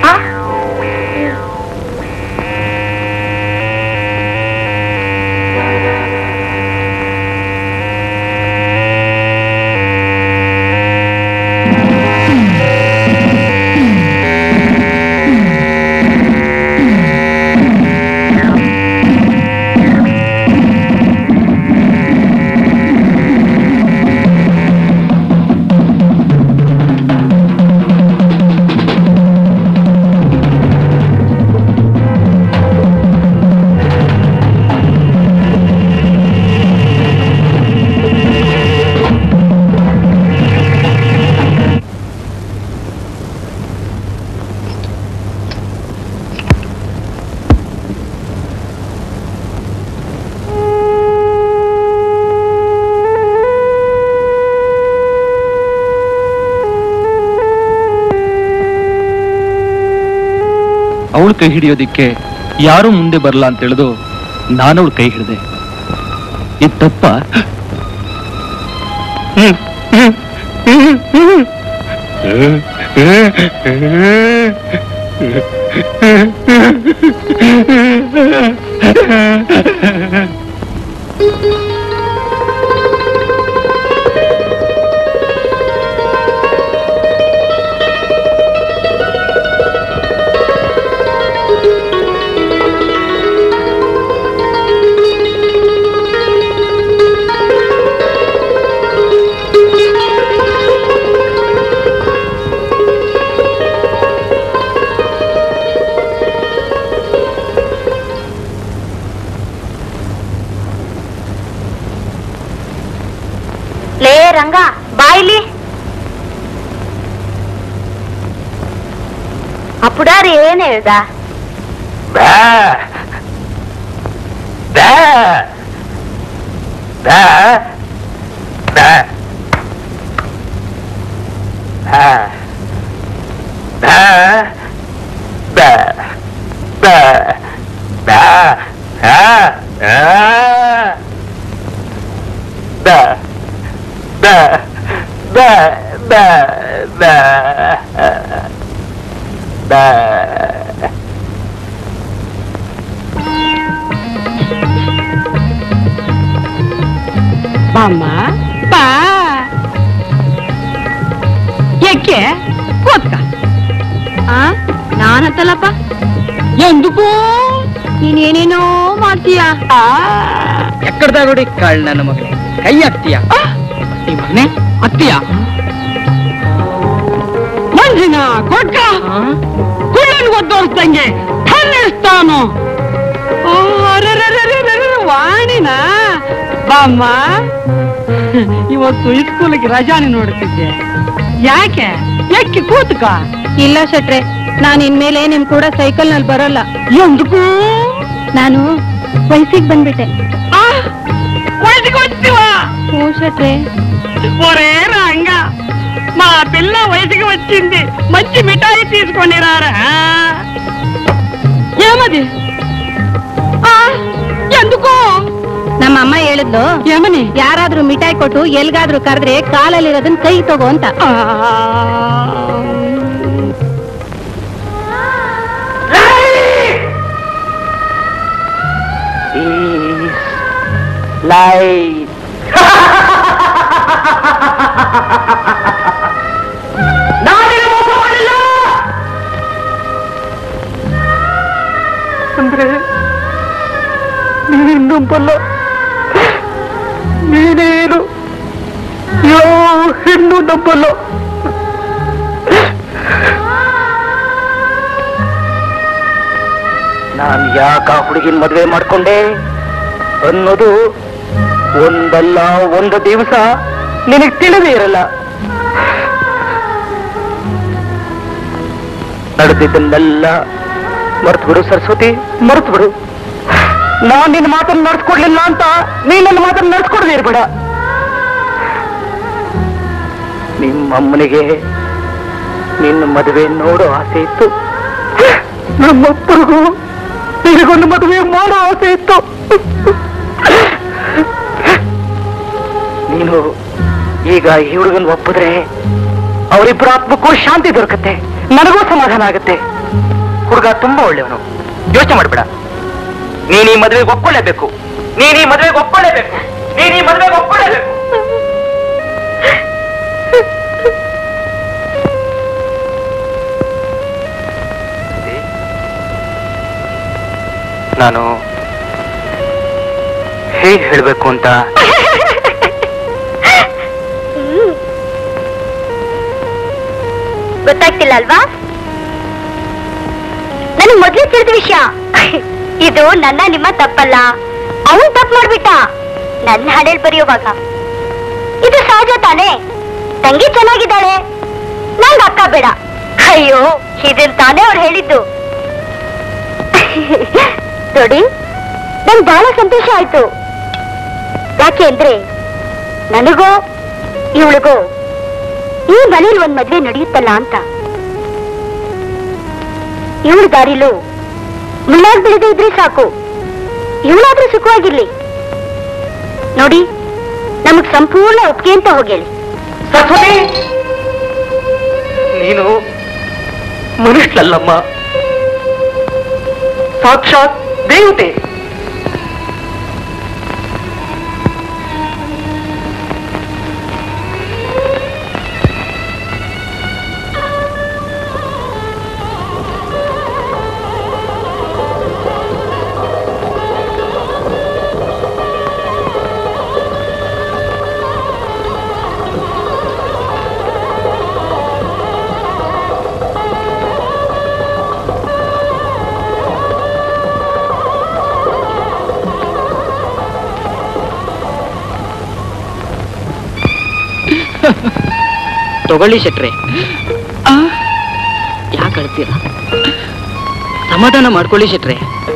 ಅವಳು ಕೈ ಹಿಡಿಯೋದಿಕ್ಕೆ ಯಾರು ಮುಂದೆ ಬರಲ್ಲ ಅಂತ ತಿಳಿದು ನಾನು ಅವಳು ಕೈ ಹಿಡಿದೆ ಇದು ತಪ್ಪ ಲೇ ರಂಗ ಬಾಯ್ಲಿ ಆ ಪುಡಾರಿ ಏನ್ ಹೇಳ್ದ ಬಾ ಬಾ ಬಾ ಬಾ ಬಾ ಬಾ ಬಾ ಬಾ ಬಾ ಬಾ ಬಾ ಬಾ ಬಾ ಬಾ ಬಾ ಬಾಮ್ಮ ಬಾ ಏಕೆ ಕೂತ್ಕ ಆ ನಾನತ್ತಲ್ಲಪ್ಪ ಎಂದುಕೂ ನೀನೇನೇನೋ ಮಾಡ್ತೀಯಾ ಎಕ್ಕಡ್ದ ನೋಡಿ ಕಳ್ಳ ನನ್ನ ಮಗನೇ ಕೈ ಹತ್ತೀಯ ಈ ಮಗನೇ ಅತ್ತಿಯ ಮಂಜಿನ ಕೊಟ್ಟ ಕುಳ್ಳನ್ ಒದ್ದೋರ್ಸ್ದಂಗೆ ಕಣ್ಣಿಸ್ತಾನು ವಾಣಿನ ಬಾಮ್ಮ ಇವತ್ತು ಸ್ಕೂಲಿಗೆ ರಜಾನೆ ನೋಡುತ್ತಿದ್ದೆ ಯಾಕೆ ಯಾಕೆ ಕೂತ್ಕ ಇಲ್ಲ ಶೆಟ್ರೆ ನಾನು ಇನ್ಮೇಲೆ ನಿಮ್ ಕೂಡ ಸೈಕಲ್ ನಲ್ಲಿ ಬರೋಲ್ಲ ಎಂದಕ್ಕೂ ನಾನು ವಯಸ್ಸಿಗೆ ಬಂದ್ಬಿಟ್ಟೆ వయసుకు వచ్చివా ಹ್ಞೂ ಶೆಟ್ರೆ ఒరే రంగ మా పిల్ల వయసుకి వచ్చింది మంచి మిఠాయి తీసుకొని రారా ఏమది ఆ, ఎందుకు ನಮ್ಮ ಅಮ್ಮ ಹೇಳಿದ್ಲು ಏಮನಿ ಯಾರಾದ್ರೂ ಮಿಠಾಯಿ ಕೊಟ್ಟು ಎಲ್ಗಾದ್ರೂ ಕರೆದ್ರೆ ಕಾಲಲ್ಲಿರೋದನ್ನ ಕೈ ತಗೋ ಅಂತ ಲೈಟ್ ಅಂದ್ರೆ ನೀನಿನ್ನೊಬ್ಬಲ್ಲ ನೀನೇನು ಯಾವ ಹೆಣ್ಣು ನಂಬಲ್ಲ ನಾನು ಯಾಕ ಹುಡುಗಿನ ಮದುವೆ ಮಾಡ್ಕೊಂಡೆ ಅನ್ನೋದು ಒಂದಲ್ಲ ಒಂದು ದಿವಸ ನಿನಗೆ ತಿಳಿದೇ ಇರಲ್ಲ ನಡೆದಿದ್ದನ್ನೆಲ್ಲ ಮರ್ತು ಬಿಡು ಸರಸ್ವತಿ ಮರ್ತು ಬಿಡು ನಾನ್ ನಿನ್ನ ಮಾತನ್ನು ನಡ್ಸ್ಕೊಡ್ಲಿಲ್ಲ ಅಂತ ನೀನ್ ನನ್ನ ಮಾತನ್ನು ನಡ್ಸ್ಕೊಡದೇ ಇರ್ಬೇಡ ನಿಮ್ಮಮ್ಮನಿಗೆ ನಿನ್ನ ಮದುವೆ ನೋಡೋ ಆಸೆ ಇತ್ತು ನಮ್ಮಪ್ಪರಿಗೂ ನಿನಗೊಂದು ಮದುವೆ ಮಾಡೋ ಆಸೆ ಇತ್ತು ನೀನು ಈಗ ಈ ಹುಡುಗನ್ ಒಪ್ಪಿದ್ರೆ ಅವರಿಬ್ಬರ ಆತ್ಮಕ್ಕೂ ಶಾಂತಿ ದೊರಕತ್ತೆ ನನಗೂ ಸಮಾಧಾನ ಆಗುತ್ತೆ ಹುಡುಗ ತುಂಬಾ ಒಳ್ಳೆಯವನು ಯೋಚನೆ ಮಾಡ್ಬೇಡ ನೀನ್ ಈ ಮದುವೆಗೆ ಒಪ್ಕೊಳ್ಳೇಬೇಕು ನೀನ್ ಈ ಮದುವೆಗೆ ಒಪ್ಕೊಳ್ಳೇಬೇಕು ನೀನ್ ಈ ಮದುವೆಗೆ ಒಪ್ಕೊಳ್ಳೇಬೇಕು ನಾನು ಹೇಗೆ ಹೇಳಬೇಕು ಅಂತ ಗೊತ್ತಾಗ್ತಿಲ್ಲ ಅಲ್ವಾ ನನಗ್ ಮೊದ್ಲೇ ತಿಳಿದ ವಿಷಯ ಇದು ನನ್ನ ನಿಮ್ಮ ತಪ್ಪಲ್ಲ ಅವನ್ ತಪ್ಪು ಮಾಡ್ಬಿಟ್ಟ ನನ್ನ ಹಾಡೇಳ್ ಬರೆಯುವಾಗ ಇದು ಸಹಜ ತಾನೇ ತಂಗಿ ಚೆನ್ನಾಗಿದ್ದಾಳೆ ನಂಗ್ ಅಕ್ಕ ಬೇಡ ಅಯ್ಯೋ ಇದನ್ ತಾನೇ ಅವ್ರು ಹೇಳಿದ್ದು ನೋಡಿ ನಂಗ್ ಬಹಳ ಸಂತೋಷ ಆಯ್ತು ಯಾಕೆ ಅಂದ್ರೆ ನನಗೋ ಇವಳಿಗೋ ಈ ಮನೇಲಿ ಒಂದ್ ಮದ್ವೆ ನಡೆಯುತ್ತಲ್ಲ ಅಂತ ಇವಳ ದಾರಿಲು ಮುಳ್ಳಾಗ್ ಬೆಳೆದೇ ಇದ್ರೆ ಸಾಕು ಇವಳಾದ್ರೂ ಸುಖವಾಗಿರ್ಲಿ ನೋಡಿ ನಮಗ್ ಸಂಪೂರ್ಣ ಒಪ್ಪಿಗೆ ಅಂತ ಹೋಗೇಳಿ ಸರಸ್ವತಿ ನೀನು ಮನುಷ್ಯಲ್ಲಮ್ಮ ಸಾಕ್ಷಾತ್ ದೇವತೆ ತಗೊಳ್ಳಿ ಶೆಟ್ರೆ ಯಾಕೆ ಅಳ್ತೀರಾ ಸಮಾಧಾನ ಮಾಡ್ಕೊಳ್ಳಿ ಶೆಟ್ರೆ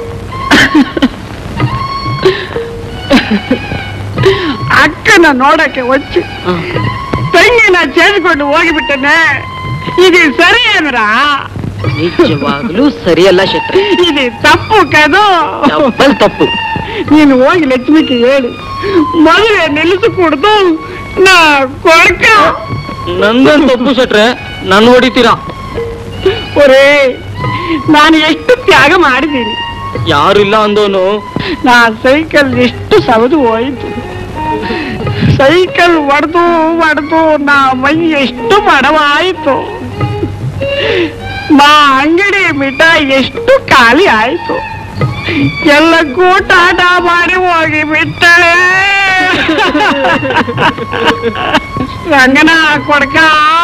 ಅಕ್ಕನ ನೋಡಕ್ಕೆ వచ్చి ತಂಗಿನ ಸೇರಿಕೊಂಡು ಹೋಗಿಬಿಟ್ಟನೆ ಇದು ಸರಿ ಅಂದ್ರ ನಿಜವಾಗ್ಲೂ ಸರಿಯಲ್ಲ ಶೆಟ್ರೆ ಇದು ತಪ್ಪು ಕದು ಡಬ್ಬಲ್ ತಪ್ಪು ನೀನು ಹೋಗಿ ಲಕ್ಷ್ಮಿಗೆ ಹೇಳಿ ಮದುವೆ ನಿಲ್ಲಿಸಿಕೊಡ್ದು ನಾ ಕೊಡ್ಕ ನಂದನ್ ತಪ್ಪು ಶೆಟ್ರೆ ನನ್ ಹೊಡಿತೀರಾ ಒರೇ ನಾನು ಎಷ್ಟು ತ್ಯಾಗ ಮಾಡಿದ್ದೀನಿ ಯಾರಿಲ್ಲ ಅಂದೋನು ನಾ ಸೈಕಲ್ ಎಷ್ಟು ಸವದು ಹೋಯ್ತು ಸೈಕಲ್ ಒಡೆದು ಒಡೆದು ನಾ ಮೈ ಎಷ್ಟು ಬಡವಾಯಿತು ಮಾ ಅಂಗಡಿ ಮಿಠಾಯಿ ಎಷ್ಟು ಖಾಲಿ ಆಯ್ತು ಎಲ್ಲ ಕೂಟಾಟ ಮಾಡಿ ಹೋಗಿ ಬಿಟ್ಟಳೆ ರಂಗನ ಕೊಡ್ಕ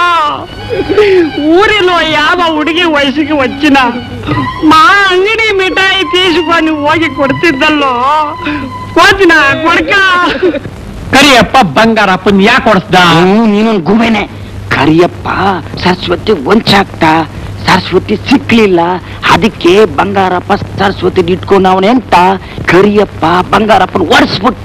ఊరిలో యావ ಹುಡುಗಿ వయసుకి వచ్చిన మా అంగడి మిఠాయి తీసుకొని ಹೋಗಿ ಕೊಡ್ತಿದ್ದಲ್ಲೋ ಕೋತಿನ ಕೊಡ್ಕ ಕರಿಯಪ್ಪ ಬಂಗಾರಪ್ಪನ್ ಯಾಕೆ ಹೊಡೆಸ್ದ ನೀನೊಂದು ಗುಬೆನೆ ಕರಿಯಪ್ಪ ಸರಸ್ವತಿ ವಂಚಾಕ್ತ ಸರಸ್ವತಿ ಸಿಕ್ಲಿಲ್ಲ ಅದಕ್ಕೆ ಬಂಗಾರಪ್ಪ ಸರಸ್ವತಿ ಇಟ್ಕೊಂಡವನೆ ಅಂತ ಕರಿಯಪ್ಪ ಬಂಗಾರಪ್ಪನ ಒಡಿಸ್ಬಿಟ್ಟ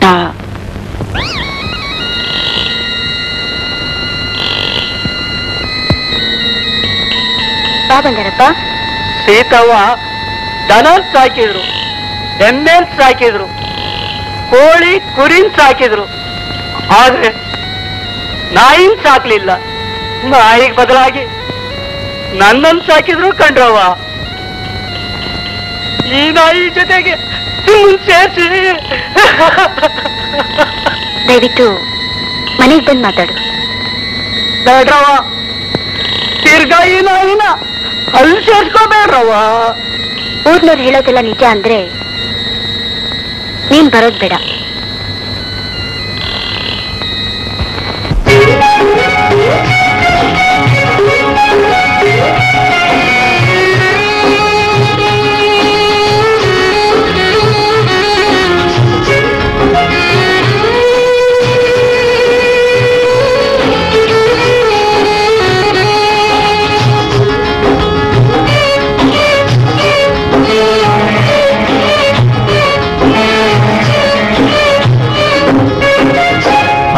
ಬಾ ಬಂಗಾರಪ್ಪ ಸೀತವ್ವ ದನ ಸಾಕಿದ್ರು ಎಮ್ಮೆಲ್ ಸಾಕಿದ್ರು ಕೋಳಿ ಕುರಿನ್ ಸಾಕಿದ್ರು ಆದ್ರೆ ನಾಯಿನ್ ಸಾಕ್ಲಿಲ್ಲ ನಾಯಿಗ್ ಬದಲಾಗಿ ನನ್ನನ್ ಸಾಕಿದ್ರು ಕಂಡ್ರವ್ವ ಈ ನಾಯಿ ಜೊತೆಗೆ ನಿಮ್ಮನ್ ಸೇರ್ಸಿ ದಯವಿಟ್ಟು ಮನೆಗೆ ಬಂದು ಮಾತಾಡು ಬೇಡ್ರವ್ವ ತಿರ್ಗಾ ಈ ನಾಯಿನ ಅಲ್ಲಿ ಸೇರ್ಸ್ಕೋಬೇಡ್ರವ್ವ ಊರ್ನವ್ರು ಹೇಳೋದೆಲ್ಲ ನಿಜ ಅಂದ್ರೆ ನೀನ್ ಬರೋದ್ ಬೇಡ Thank you.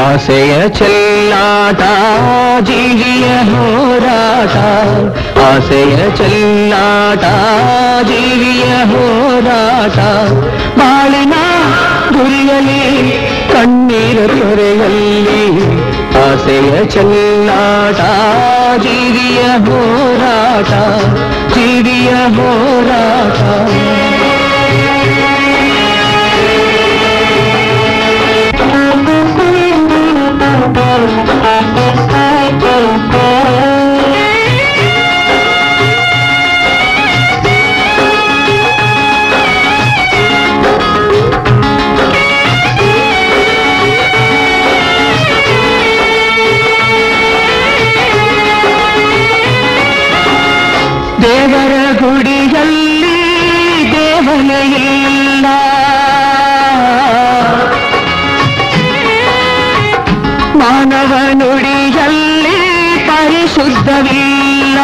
ಆಸೆಯ ಚೆಲ್ಲಾಟ ಜೀವಿಯ ಹೋರಾಟ ಆಸೆಯ ಚೆಲ್ಲಾಟ ಜೀವಿಯ ಹೋರಾಟ ಬಾಳಿನ ಗುರಿಯಲಿ ಕಣ್ಣೀರ ತೊರೆಯಲ್ಲಿ ಆಸೆಯ ಚೆಲ್ಲಾಟ ಜೀವಿಯ ಹೋರಾಟ ಜೀವಿಯ ಹೋರಾಟ ದೇವರ ಗುಡಿಯಲ್ಲಿ ದೇವನೆಯಿಲ್ಲ ಮಾನವ ನುಡಿಯಲ್ಲಿ ಪರಿಶುದ್ಧವಿಲ್ಲ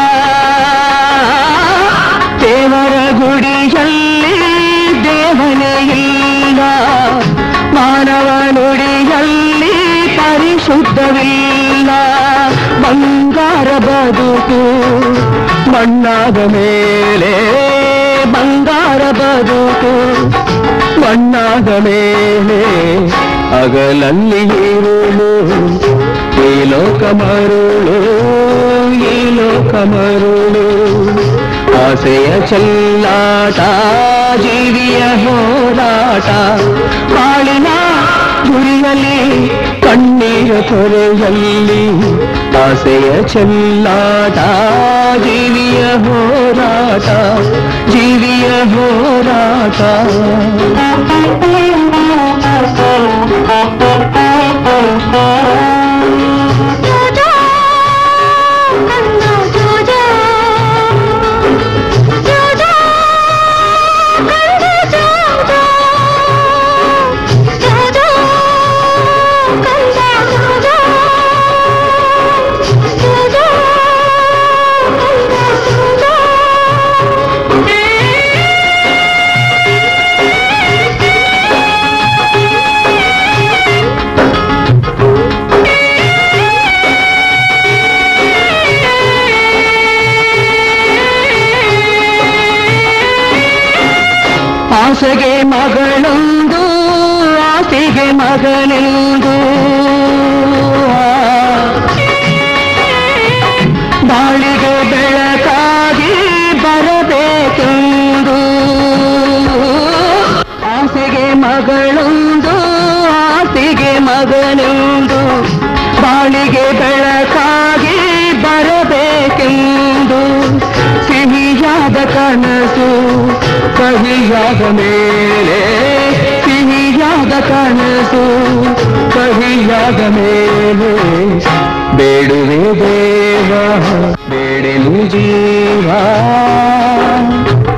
ದೇವರ ಗುಡಿಯಲ್ಲಿ ದೇವನೆಯಿಲ್ಲ ಮಾನವ ನುಡಿಯಲ್ಲಿ ಪರಿಶುದ್ಧವಿಲ್ಲ ಬಂಗಾರ ಬದುಕು ಮಣ್ಣಾದ ಮೇಲೆ ಬಂಗಾರ ಬದುಕು ಮಣ್ಣಾದ ಮೇಲೆ ಅಗಲಲ್ಲಿ ಇರುಳು ಈ ಲೋಕ ಮರುಳು ಈ ಲೋಕ ಮರುಳು ಆಸೆಯ ಚೆಲ್ಲಾಟ ಜೀವಿಯ ಹೋರಾಟ ಬಾಳಿನ ಗುರಿಯಲ್ಲಿ ಕಣ್ಣೀರ ತೊರೆಯಲ್ಲಿ ಆಸೆಯ ಚೆಲ್ಲಾಟ ಜೀವಿಯ ಹೋರಾಟ ಜೀವಿಯ ಹೋರಾಟ ಆಸೆಗೆ ಮಗಳೊಂದು ಆಸೆಗೆ ಮಗನೆಂದು ಬಾಳಿಗೆ ಬೆಳಕಾಗಿ ಬರಬೇಕೆಂದು ಆಸೆಗೆ ಮಗಳೊಂದು ಆಸೆಗೆ ಮಗನೆಂದು ಬಾಳಿಗೆ ಬೆಳಕಾಗಿ ಬರಬೇಕೆಂದು ಸಿಹಿಯಾದ ಕನಸು ಕಹಿಯಾದ ಮೇಲೆ ಸಿಹಿಯಾದ ಕನಸು ಕಹಿಯಾದ ಮೇಲೆ ಬೇಡುವೆ ದೇವ ಬೇಡೆನು ಜೀವ